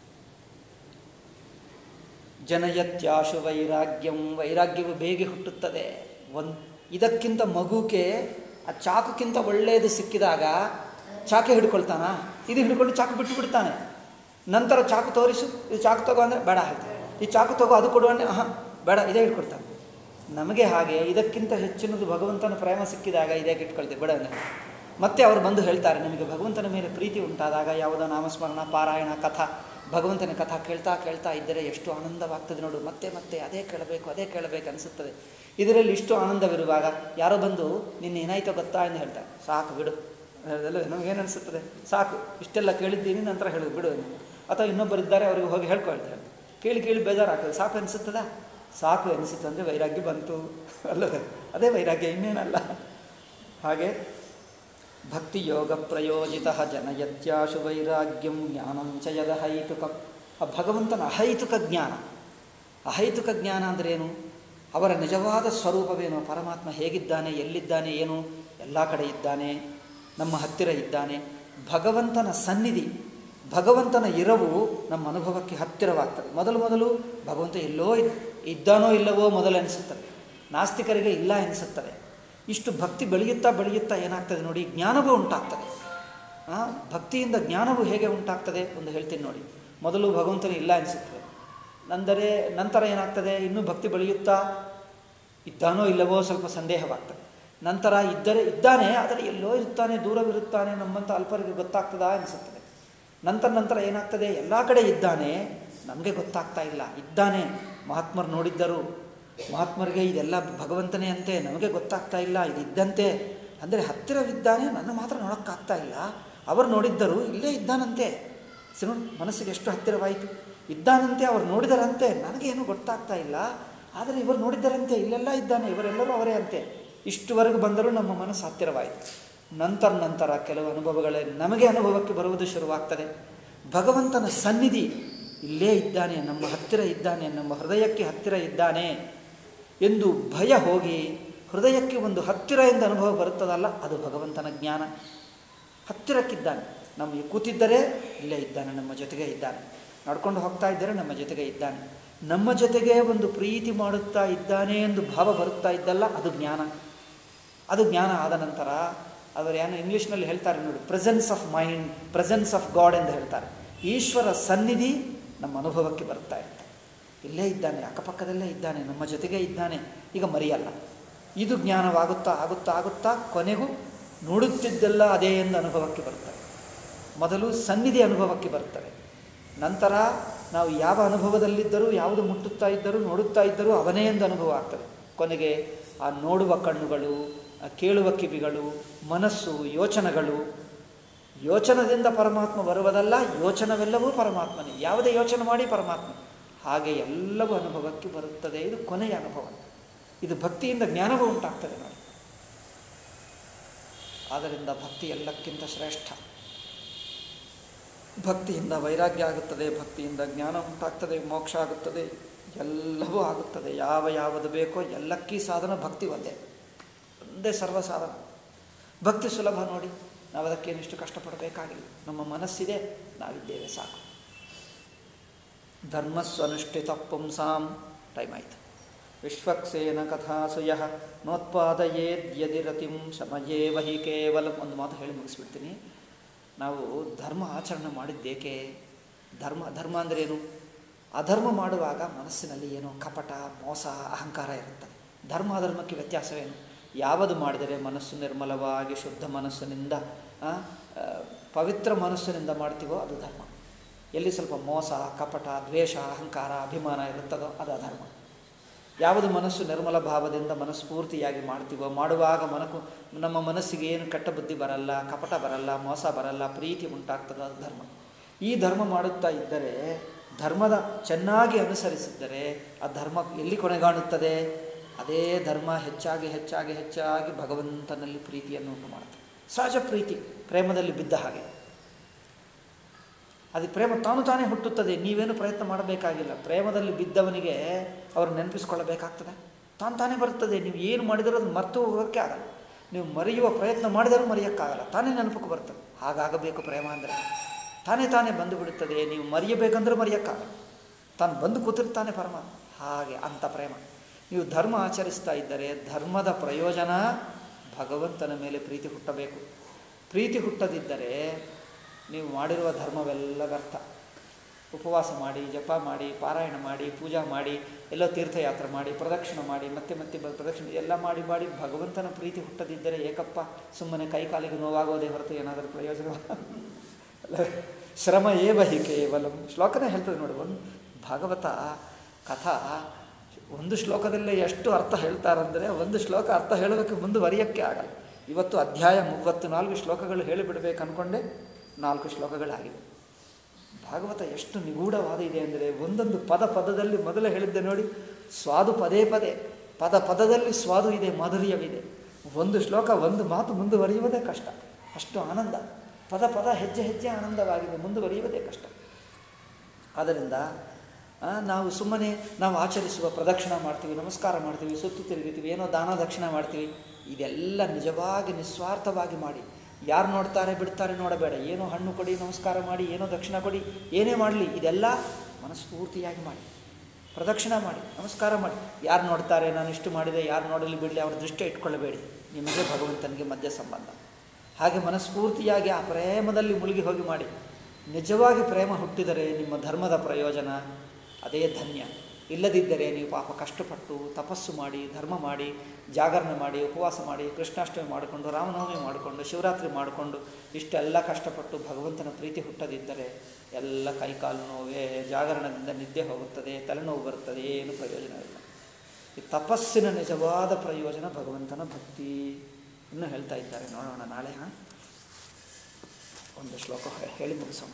ಜನಯತ್ಯಾಶು ವೈರಾಗ್ಯಂ ವೈರಾಗ್ಯವು ಬೇಗ ಹುಟ್ಟುತ್ತದೆ ಒಂದು ಇದಕ್ಕಿಂತ ಮಗುಗೆ ಆ ಚಾಕುಕ್ಕಿಂತ ಒಳ್ಳೆಯದು ಸಿಕ್ಕಿದಾಗ ಚಾಕೆ ಹಿಡ್ಕೊಳ್ತಾನ ಇದು ಹಿಡ್ಕೊಂಡು ಚಾಕು ಬಿಟ್ಟು ಬಿಡ್ತಾನೆ ನಂತರ ಚಾಕು ತೋರಿಸು ಇದು ಚಾಕು ತಗೋ ಅಂದರೆ ಬೇಡ ಹೇಳ್ತಾನೆ ಈ ಚಾಕು ತಗೋ ಅದು ಕೊಡು ಅಂದರೆ ಹಾಂ ಬೇಡ ಇದೇ ಹಿಡ್ಕೊಳ್ತಾನೆ ನಮಗೆ ಹಾಗೆ ಇದಕ್ಕಿಂತ ಹೆಚ್ಚಿನದು ಭಗವಂತನ ಪ್ರೇಮ ಸಿಕ್ಕಿದಾಗ ಇದೇ ಇಟ್ಕೊಳ್ತೇವೆ ಬೇಡ ಅಂದರೆ ಮತ್ತೆ ಅವರು ಬಂದು ಹೇಳ್ತಾರೆ ನಿಮಗೆ ಭಗವಂತನ ಮೇಲೆ ಪ್ರೀತಿ ಉಂಟಾದಾಗ ಯಾವುದೋ ನಾಮಸ್ಮರಣ ಪಾರಾಯಣ ಕಥಾ ಭಗವಂತನ ಕಥಾ ಕೇಳ್ತಾ ಕೇಳ್ತಾ ಇದ್ದರೆ ಎಷ್ಟು ಆನಂದವಾಗ್ತದೆ ನೋಡು ಮತ್ತೆ ಮತ್ತೆ ಅದೇ ಕೇಳಬೇಕು ಅದೇ ಕೇಳಬೇಕು ಅನಿಸುತ್ತದೆ ಇದರಲ್ಲಿ ಇಷ್ಟು ಆನಂದವಿರುವಾಗ ಯಾರೋ ಬಂದು ನಿನ್ನೆ ಏನಾಯ್ತೋ ಗೊತ್ತಾ ಎಂದು ಹೇಳ್ತಾರೆ ಸಾಕು ಬಿಡು ಅದೆಲ್ಲ ನಮಗೇನು ಅನಿಸುತ್ತದೆ ಸಾಕು ಇಷ್ಟೆಲ್ಲ ಕೇಳಿದ್ದೀನಿ ನಂತರ ಹೇಳು ಬಿಡು ಎಂದು. ಅಥವಾ ಇನ್ನೊಬ್ಬರಿದ್ದಾರೆ ಅವರಿಗೆ ಹೋಗಿ ಹೇಳ್ಕೊಳ್ತಾರೆ ಕೇಳಿ ಕೇಳಿ ಬೇಜಾರಾಗ್ತದೆ ಸಾಕು ಅನಿಸುತ್ತದಾ ಸಾಕು ಅನಿಸುತ್ತೆ ಅಂದರೆ ವೈರಾಗ್ಯ ಬಂತು ಅಲ್ಲವೇ ಅದೇ ವೈರಾಗ್ಯ ಇನ್ನೇನಲ್ಲ ಹಾಗೆ ಭಕ್ತಿಯೋಗ ಪ್ರಯೋಜಿತ ಜನಯತ್ಯಾಶು ವೈರಾಗ್ಯಂ ಜ್ಞಾನಂ ಚ ಯದಹೈತುಕ ಆ ಭಗವಂತನ ಅಹೈತುಕ ಜ್ಞಾನ ಅಹೈತುಕ ಜ್ಞಾನ ಅಂದ್ರೇನು ಅವರ ನಿಜವಾದ ಸ್ವರೂಪವೇನು ಪರಮಾತ್ಮ ಹೇಗಿದ್ದಾನೆ ಎಲ್ಲಿದ್ದಾನೆ ಏನು ಎಲ್ಲ ಕಡೆ ಇದ್ದಾನೆ ನಮ್ಮ ಹತ್ತಿರ ಇದ್ದಾನೆ ಭಗವಂತನ ಸನ್ನಿಧಿ ಭಗವಂತನ ಇರವು ನಮ್ಮ ಅನುಭವಕ್ಕೆ ಹತ್ತಿರವಾಗ್ತದೆ ಮೊದಲು ಮೊದಲು ಭಗವಂತ ಎಲ್ಲೋ ಇದ್- ಇದ್ದಾನೋ ಇಲ್ಲವೋ ಮೊದಲು ಅನಿಸುತ್ತದೆ ನಾಸ್ತಿಕರಿಗೆ ಇಲ್ಲ ಅನಿಸುತ್ತದೆ ಇಷ್ಟು ಭಕ್ತಿ ಬೆಳೆಯುತ್ತಾ ಬೆಳೆಯುತ್ತಾ ಏನಾಗ್ತದೆ ನೋಡಿ ಜ್ಞಾನವೂ ಉಂಟಾಗ್ತದೆ ಆ, ಭಕ್ತಿಯಿಂದ ಜ್ಞಾನವು ಹೇಗೆ ಉಂಟಾಗ್ತದೆ ಒಂದು ಹೇಳ್ತೀನಿ ನೋಡಿ ಮೊದಲು ಭಗವಂತನು ಇಲ್ಲ ಅನಿಸುತ್ತದೆ ನಂದರೆ ನಂತರ ಏನಾಗ್ತದೆ ಇನ್ನೂ ಭಕ್ತಿ ಬೆಳೆಯುತ್ತಾ ಇದ್ದಾನೋ ಇಲ್ಲವೋ ಸ್ವಲ್ಪ ಸಂದೇಹವಾಗ್ತದೆ ನಂತರ ಇದ್ದರೆ ಇದ್ದಾನೆ ಆದರೆ ಎಲ್ಲೋ ಇರ್ತಾನೆ ದೂರವಿರುತ್ತಾನೆ ನಮ್ಮಂಥ ಅಲ್ಪರಿಗೆ ಗೊತ್ತಾಗ್ತದಾ ಅನಿಸುತ್ತದೆ ನಂತರ ನಂತರ ಏನಾಗ್ತದೆ ಎಲ್ಲ ಕಡೆ ಇದ್ದಾನೆ ನಮಗೆ ಗೊತ್ತಾಗ್ತಾ ಇಲ್ಲ ಇದ್ದಾನೆ ಮಹಾತ್ಮರು ನೋಡಿದ್ದರು ಮಹಾತ್ಮರಿಗೆ ಇದೆಲ್ಲ ಭಗವಂತನೇ ಅಂತೆ ನಮಗೆ ಗೊತ್ತಾಗ್ತಾ ಇಲ್ಲ ಇದು ಇದ್ದಂತೆ ಅಂದರೆ ಹತ್ತಿರವಿದ್ದಾನೆ ನನ್ನ ಮಾತ್ರ ನೋಡೋಕ್ಕಾಗ್ತಾ ಇಲ್ಲ ಅವರು ನೋಡಿದ್ದರು ಇಲ್ಲೇ ಇದ್ದಾನಂತೆ ಸರಿ ನೋಡಿ, ಮನಸ್ಸಿಗೆ ಎಷ್ಟು ಹತ್ತಿರವಾಯಿತು ಇದ್ದಾನಂತೆ ಅವರು ನೋಡಿದರಂತೆ ನನಗೇನು ಗೊತ್ತಾಗ್ತಾ ಇಲ್ಲ ಆದರೆ ಇವರು ನೋಡಿದ್ದರಂತೆ ಇಲ್ಲೆಲ್ಲ ಇದ್ದಾನೆ ಇವರೆಲ್ಲರೂ ಅವರೇ ಅಂತೆ ಇಷ್ಟುವರೆಗೂ ಬಂದರೂ ನಮ್ಮ ಮನಸ್ಸು ಹತ್ತಿರವಾಯಿತು ನಂತರ ನಂತರ ಕೆಲವು ಅನುಭವಗಳೇ ನಮಗೆ ಅನುಭವಕ್ಕೆ ಬರುವುದು ಶುರುವಾಗ್ತದೆ ಭಗವಂತನ ಸನ್ನಿಧಿ ಇಲ್ಲೇ ಇದ್ದಾನೆ ನಮ್ಮ ಹತ್ತಿರ ಇದ್ದಾನೆ ನಮ್ಮ ಹೃದಯಕ್ಕೆ ಹತ್ತಿರ ಇದ್ದಾನೆ ಎಂದು ಭಯ ಹೋಗಿ ಹೃದಯಕ್ಕೆ ಒಂದು ಹತ್ತಿರ ಎಂದು ಅನುಭವ ಬರುತ್ತದಲ್ಲ ಅದು ಭಗವಂತನ ಜ್ಞಾನ ಹತ್ತಿರಕ್ಕಿದ್ದಾನೆ ನಮಗೆ ಕೂತಿದ್ದರೆ ಇಲ್ಲೇ ಇದ್ದಾನೆ ನಮ್ಮ ಜೊತೆಗೆ ಇದ್ದಾನೆ ನಡ್ಕೊಂಡು ಹೋಗ್ತಾ ಇದ್ದರೆ ನಮ್ಮ ಜೊತೆಗೆ ಇದ್ದಾನೆ ನಮ್ಮ ಜೊತೆಗೆ ಒಂದು ಪ್ರೀತಿ ಮಾಡುತ್ತಾ ಇದ್ದಾನೆ ಎಂದು ಭಾವ ಬರುತ್ತಾ ಇದ್ದಲ್ಲ ಅದು ಜ್ಞಾನ ಅದು ಜ್ಞಾನ ಆದ ನಂತರ ಅವರು ಏನು ಇಂಗ್ಲೀಷ್ನಲ್ಲಿ ಹೇಳ್ತಾರೆ ನೋಡಿ presence of mind presence of God ಎಂದು ಹೇಳ್ತಾರೆ ಈಶ್ವರ ಸನ್ನಿಧಿ ನಮ್ಮ ಅನುಭವಕ್ಕೆ ಬರ್ತಾ ಇರುತ್ತೆ ಇಲ್ಲೇ ಇದ್ದಾನೆ ಅಕ್ಕಪಕ್ಕದಲ್ಲೇ ಇದ್ದಾನೆ ನಮ್ಮ ಜೊತೆಗೆ ಇದ್ದಾನೆ ಈಗ ಮರೆಯಲ್ಲ ಇದು ಜ್ಞಾನವಾಗುತ್ತಾ ಆಗುತ್ತಾ ಆಗುತ್ತಾ ಕೊನೆಗೂ ನೋಡುತ್ತಿದ್ದೆಲ್ಲ ಅದೇ ಎಂದು ಅನುಭವಕ್ಕೆ ಬರ್ತದೆ ಮೊದಲು ಸನ್ನಿಧಿ ಅನುಭವಕ್ಕೆ ಬರ್ತದೆ ನಂತರ ನಾವು ಯಾವ ಅನುಭವದಲ್ಲಿದ್ದರೂ ಯಾವುದು ಮುಟ್ಟುತ್ತಾ ಇದ್ದರೂ ನೋಡುತ್ತಾ ಇದ್ದರೂ ಅವನೇ ಎಂದು ಅನುಭವ ಆಗ್ತದೆ ಕೊನೆಗೆ ಆ ನೋಡುವ ಕಣ್ಣುಗಳು ಆ ಕೇಳುವ ಕಿವಿಗಳು ಮನಸ್ಸು ಯೋಚನೆಗಳು ಯೋಚನದಿಂದ ಪರಮಾತ್ಮ ಬರುವುದಲ್ಲ ಯೋಚನವೆಲ್ಲವೂ ಪರಮಾತ್ಮನೇ ಯಾವುದೇ ಯೋಚನೆ ಮಾಡಿ ಪರಮಾತ್ಮ ಹಾಗೆ ಎಲ್ಲವೂ ಅನುಭವಕ್ಕೆ ಬರುತ್ತದೆ ಇದು ಕೊನೆಯ ಅನುಭವ ಇದು ಭಕ್ತಿಯಿಂದ ಜ್ಞಾನವೂ ಉಂಟಾಗ್ತದೆ ನೋಡಿ ಆದ್ದರಿಂದ ಭಕ್ತಿ ಎಲ್ಲಕ್ಕಿಂತ ಶ್ರೇಷ್ಠ ಭಕ್ತಿಯಿಂದ ವೈರಾಗ್ಯ ಆಗುತ್ತದೆ ಭಕ್ತಿಯಿಂದ ಜ್ಞಾನ ಉಂಟಾಗ್ತದೆ ಮೋಕ್ಷ ಆಗುತ್ತದೆ ಎಲ್ಲವೂ ಆಗುತ್ತದೆ ಯಾವ ಯಾವುದು ಬೇಕೋ ಎಲ್ಲಕ್ಕೀ ಸಾಧನ ಭಕ್ತಿ ಒಂದೇ ಒಂದೇ ಸರ್ವ ಸಾಧನ ಭಕ್ತಿ ಸುಲಭ ನೋಡಿ ನಾವು ಅದಕ್ಕೇನಿಷ್ಟು ಕಷ್ಟಪಡಬೇಕಾಗಿಲ್ಲ ನಮ್ಮ ಮನಸ್ಸಿದೆ ನಾವಿದ್ದೇವೆ ಸಾಕು ಧರ್ಮಸ್ವನುಷ್ಠಿತ ಪುಂಸಾಂ ಟೈಮ್ ಆಯಿತು ವಿಶ್ವಕ್ಸೇನ ಕಥಾಸುಯ ನೋತ್ಪಾದಯೇದ್ಯದಿ ರತಿಂ ಶಮಯೇ ವಹಿ ಕೇವಲ ಒಂದು ಮಾತು ಹೇಳಿ ಮುಗಿಸ್ಬಿಡ್ತೀನಿ ನಾವು ಧರ್ಮ ಆಚರಣೆ ಮಾಡಿದ್ದೇಕೆ ಧರ್ಮ ಧರ್ಮ ಅಂದ್ರೇನು ಅಧರ್ಮ ಮಾಡುವಾಗ ಮನಸ್ಸಿನಲ್ಲಿ ಏನೋ ಕಪಟ ಮೋಸ ಅಹಂಕಾರ ಇರುತ್ತದೆ ಧರ್ಮ ಅಧರ್ಮಕ್ಕೆ ವ್ಯತ್ಯಾಸವೇನು ಯಾವುದು ಮಾಡಿದರೆ ಮನಸ್ಸು ನಿರ್ಮಲವಾಗಿ ಶುದ್ಧ ಮನಸ್ಸಿನಿಂದ ಆ, ಆ, ಪವಿತ್ರ ಮನಸ್ಸಿನಿಂದ ಮಾಡ್ತೀವೋ ಅದು ಧರ್ಮ ಎಲ್ಲಿ ಸ್ವಲ್ಪ ಮೋಸ ಕಪಟ ದ್ವೇಷ ಅಹಂಕಾರ ಅಭಿಮಾನ ಇರುತ್ತದೋ ಅದು ಅಧರ್ಮ ಯಾವುದು ಮನಸ್ಸು ನಿರ್ಮಲ ಭಾವದಿಂದ ಮನಸ್ಫೂರ್ತಿಯಾಗಿ ಮಾಡ್ತೀವೋ ಮಾಡುವಾಗ ಮನಕು ನಮ್ಮ ಮನಸ್ಸಿಗೆ ಏನು ಕೆಟ್ಟ ಬುದ್ಧಿ ಬರಲ್ಲ ಕಪಟ ಬರಲ್ಲ ಮೋಸ ಬರಲ್ಲ ಪ್ರೀತಿ ಉಂಟಾಗ್ತದೆ ಅದು ಧರ್ಮ ಈ ಧರ್ಮ ಮಾಡುತ್ತಾ ಇದ್ದರೆ ಧರ್ಮದ ಚೆನ್ನಾಗಿ ಅನುಸರಿಸಿದ್ದರೆ ಆ ಧರ್ಮ ಎಲ್ಲಿ ಕೊನೆಗಾಣುತ್ತದೆ ಅದೇ ಧರ್ಮ ಹೆಚ್ಚಾಗಿ ಹೆಚ್ಚಾಗಿ ಹೆಚ್ಚಾಗಿ ಭಗವಂತನಲ್ಲಿ ಪ್ರೀತಿಯನ್ನು ಉಂಟು ಮಾಡುತ್ತೆ ಸಹಜ ಪ್ರೀತಿ ಪ್ರೇಮದಲ್ಲಿ ಬಿದ್ದ ಹಾಗೆ ಅದು ಪ್ರೇಮ ತಾನು ತಾನೇ ಹುಟ್ಟುತ್ತದೆ ನೀವೇನು ಪ್ರಯತ್ನ ಮಾಡಬೇಕಾಗಿಲ್ಲ ಪ್ರೇಮದಲ್ಲಿ ಬಿದ್ದವನಿಗೆ ಅವರು ನೆನಪಿಸ್ಕೊಳ್ಳಬೇಕಾಗ್ತದೆ ತಾನು ತಾನೇ ಬರ್ತದೆ ನೀವು ಏನು ಮಾಡಿದರೂ ಅದು ಮರೆತು ಹೋಗೋಕ್ಕೆ ಆಗಲ್ಲ ನೀವು ಮರೆಯುವ ಪ್ರಯತ್ನ ಮಾಡಿದರೂ ಮರೆಯೋಕ್ಕಾಗಲ್ಲ ತಾನೇ ನೆನಪಕ್ಕೆ ಬರ್ತದೆ ಹಾಗಾಗಬೇಕು ಪ್ರೇಮ ಅಂದರೆ ತಾನೇ ತಾನೇ ಬಂದು ಬಿಡುತ್ತದೆ ನೀವು ಮರೆಯಬೇಕಂದ್ರೂ ಮರೆಯೋಕ್ಕಾಗಲ್ಲ ತಾನು ಬಂದು ಕೂತಿರ್ತಾನೆ ಪರಮಾತ್ಮ ಹಾಗೆ ಅಂಥ ಪ್ರೇಮ ನೀವು ಧರ್ಮ ಆಚರಿಸ್ತಾ ಇದ್ದರೆ ಧರ್ಮದ ಪ್ರಯೋಜನ ಭಗವಂತನ ಮೇಲೆ ಪ್ರೀತಿ ಹುಟ್ಟಬೇಕು ಪ್ರೀತಿ ಹುಟ್ಟದಿದ್ದರೆ ನೀವು ಮಾಡಿರುವ ಧರ್ಮವೆಲ್ಲ ವ್ಯರ್ಥ ಉಪವಾಸ ಮಾಡಿ ಜಪ ಮಾಡಿ ಪಾರಾಯಣ ಮಾಡಿ ಪೂಜಾ ಮಾಡಿ ಎಲ್ಲೋ ತೀರ್ಥಯಾತ್ರೆ ಮಾಡಿ ಪ್ರದಕ್ಷಿಣೆ ಮಾಡಿ ಮತ್ತೆ ಮತ್ತೆ ಬ- ಪ್ರದಕ್ಷಿಣೆ ಎಲ್ಲ ಮಾಡಿ ಮಾಡಿ ಭಗವಂತನ ಪ್ರೀತಿ ಹುಟ್ಟದಿದ್ದರೆ ಏಕಪ್ಪ ಸುಮ್ಮನೆ ಕೈ ಕಾಲಿಗೆ ನೋವಾಗೋದೇ ಹೊರತು ಏನಾದರೂ ಪ್ರಯೋಜನ ಅಲ್ಲ ಶ್ರಮ ಏವ ಹಿ ಕೇವಲಂ ಶ್ಲೋಕನೇ ಹೇಳ್ತದೆ ನೋಡಿ ಒಂದು ಭಾಗವತ ಕಥಾ ಒಂದು ಶ್ಲೋಕದಲ್ಲೇ ಎಷ್ಟು ಅರ್ಥ ಹೇಳ್ತಾರಂದರೆ ಒಂದು ಶ್ಲೋಕ ಅರ್ಥ ಹೇಳೋದಕ್ಕೆ ಮುಂದುವರಿಯೋಕ್ಕೆ ಆಗಲ್ಲ ಇವತ್ತು ಅಧ್ಯಾಯ ಮೂವತ್ತು ನಾಲ್ಕು ಶ್ಲೋಕಗಳು ಹೇಳಿಬಿಡ್ಬೇಕು ಅಂದ್ಕೊಂಡೆ ನಾಲ್ಕು ಶ್ಲೋಕಗಳಾಗಿವೆ ಭಾಗವತ ಎಷ್ಟು ನಿಗೂಢವಾದ ಇದೆ ಅಂದರೆ ಒಂದೊಂದು ಪದ ಪದದಲ್ಲಿ ಮೊದಲೇ ಹೇಳಿದ್ದೆ ನೋಡಿ ಸ್ವಾದು ಪದೇ ಪದೇ ಪದ ಪದದಲ್ಲಿ ಸ್ವಾದು ಇದೆ ಮಾಧುರ್ಯವಿದೆ ಒಂದು ಶ್ಲೋಕ ಒಂದು ಮಾತು ಮುಂದುವರಿಯುವುದೇ ಕಷ್ಟ ಅಷ್ಟು ಆನಂದ ಪದ ಪದ ಹೆಜ್ಜೆ ಹೆಜ್ಜೆ ಆನಂದವಾಗಿದೆ ಮುಂದುವರಿಯುವುದೇ ಕಷ್ಟ ಆದ್ದರಿಂದ ಆ, ನಾವು ಸುಮ್ಮನೆ ನಾವು ಆಚರಿಸುವ ಪ್ರದಕ್ಷಿಣೆ ಮಾಡ್ತೀವಿ ನಮಸ್ಕಾರ ಮಾಡ್ತೀವಿ ಸುತ್ತು ತಿರುಗಿತೀವಿ ಏನೋ ದಾನ ದಕ್ಷಿಣ ಮಾಡ್ತೀವಿ ಇದೆಲ್ಲ ನಿಜವಾಗಿ ನಿಸ್ವಾರ್ಥವಾಗಿ ಮಾಡಿ ಯಾರು ನೋಡ್ತಾರೆ ಬಿಡ್ತಾರೆ ನೋಡಬೇಡ ಏನೋ ಹಣ್ಣು ಕೊಡಿ ನಮಸ್ಕಾರ ಮಾಡಿ ಏನೋ ದಕ್ಷಿಣ ಕೊಡಿ ಏನೇ ಮಾಡಲಿ ಇದೆಲ್ಲ ಮನಸ್ಫೂರ್ತಿಯಾಗಿ ಮಾಡಿ ಪ್ರದಕ್ಷಿಣೆ ಮಾಡಿ ನಮಸ್ಕಾರ ಮಾಡಿ ಯಾರು ನೋಡ್ತಾರೆ ನಾನು ಇಷ್ಟು ಮಾಡಿದೆ ಯಾರು ನೋಡಲಿ ಬಿಡಲಿ ಅವ್ರ ದೃಷ್ಟಿ ಇಟ್ಕೊಳ್ಳಬೇಡಿ ನಿಮಗೆ ಭಗವಂತನಿಗೆ ಮಧ್ಯ ಸಂಬಂಧ ಹಾಗೆ ಮನಸ್ಫೂರ್ತಿಯಾಗಿ ಆ ಪ್ರೇಮದಲ್ಲಿ ಮುಳುಗಿ ಹೋಗಿ ಮಾಡಿ ನಿಜವಾಗಿ ಪ್ರೇಮ ಹುಟ್ಟಿದರೆ ನಿಮ್ಮ ಧರ್ಮದ ಪ್ರಯೋಜನ ಅದೇ ಧನ್ಯ ಇಲ್ಲದಿದ್ದರೆ ನೀವು ಪಾಪ ಕಷ್ಟಪಟ್ಟು ತಪಸ್ಸು ಮಾಡಿ ಧರ್ಮ ಮಾಡಿ ಜಾಗರಣೆ ಮಾಡಿ ಉಪವಾಸ ಮಾಡಿ ಕೃಷ್ಣಾಷ್ಟಮಿ ಮಾಡಿಕೊಂಡು ರಾಮನವಮಿ ಮಾಡಿಕೊಂಡು ಶಿವರಾತ್ರಿ ಮಾಡಿಕೊಂಡು ಇಷ್ಟೆಲ್ಲ ಕಷ್ಟಪಟ್ಟು ಭಗವಂತನ ಪ್ರೀತಿ ಹುಟ್ಟದಿದ್ದರೆ ಎಲ್ಲ ಕೈಕಾಲು ನೋವೇ ಜಾಗರಣದಿಂದ ನಿದ್ದೆ ಹೋಗುತ್ತದೆ ತಲೆನೋವು ಬರುತ್ತದೆ ಏನು ಪ್ರಯೋಜನವಿಲ್ಲ ಈ ತಪಸ್ಸಿನ ನಿಜವಾದ ಪ್ರಯೋಜನ ಭಗವಂತನ ಭಕ್ತಿ ಇನ್ನೂ ಹೇಳ್ತಾ ಇದ್ದಾರೆ ನೋಡೋಣ ನಾಳೆ ಹಾಂ ಒಂದು ಶ್ಲೋಕ ಹೇ- ಹೇಳಿ ಮುಗಿಸೋಣ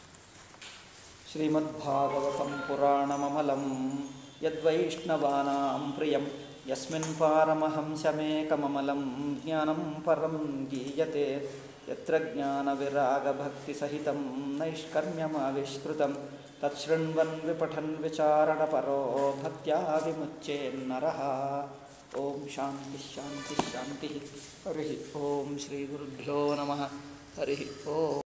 ಶ್ರೀಮದ್ಭಾಗವತಂ ಪುರಾಣಮಮಲಂ ಯದ್ವೈಷ್ಣವಾನಾಂ ಪ್ರಿಯಂ ಯಸ್ಮಿನ್ ಪಾರಮಹಂಸಮೇಕಮಮಲಂ ಜ್ಞಾನಂ ಪರಂ ಗೀಯತೆ ಯತ್ರ ಜ್ಞಾನವಿರಾಗಭಕ್ತಿಸಹಿತಂ ನೈಷ್ಕರ್ಮ್ಯಮಾವಿಷ್ಕೃತಂ ತತ್ಶೃಣ್ವನ್ ವಿಪಠನ್ ವಿಚಾರಣಪರೋ ಭಕ್ತ್ಯಾ ವಿಮುಚ್ಚೇನ್ನರಃ ಓಂ ಶಾಂತಿ ಶಾಂತಿ ಶಾಂತಿ ಹರಿ ಓಂ ಶ್ರೀ ಗುರುಭ್ಯೋ ನಮಃ ಹರಿ ಓಂ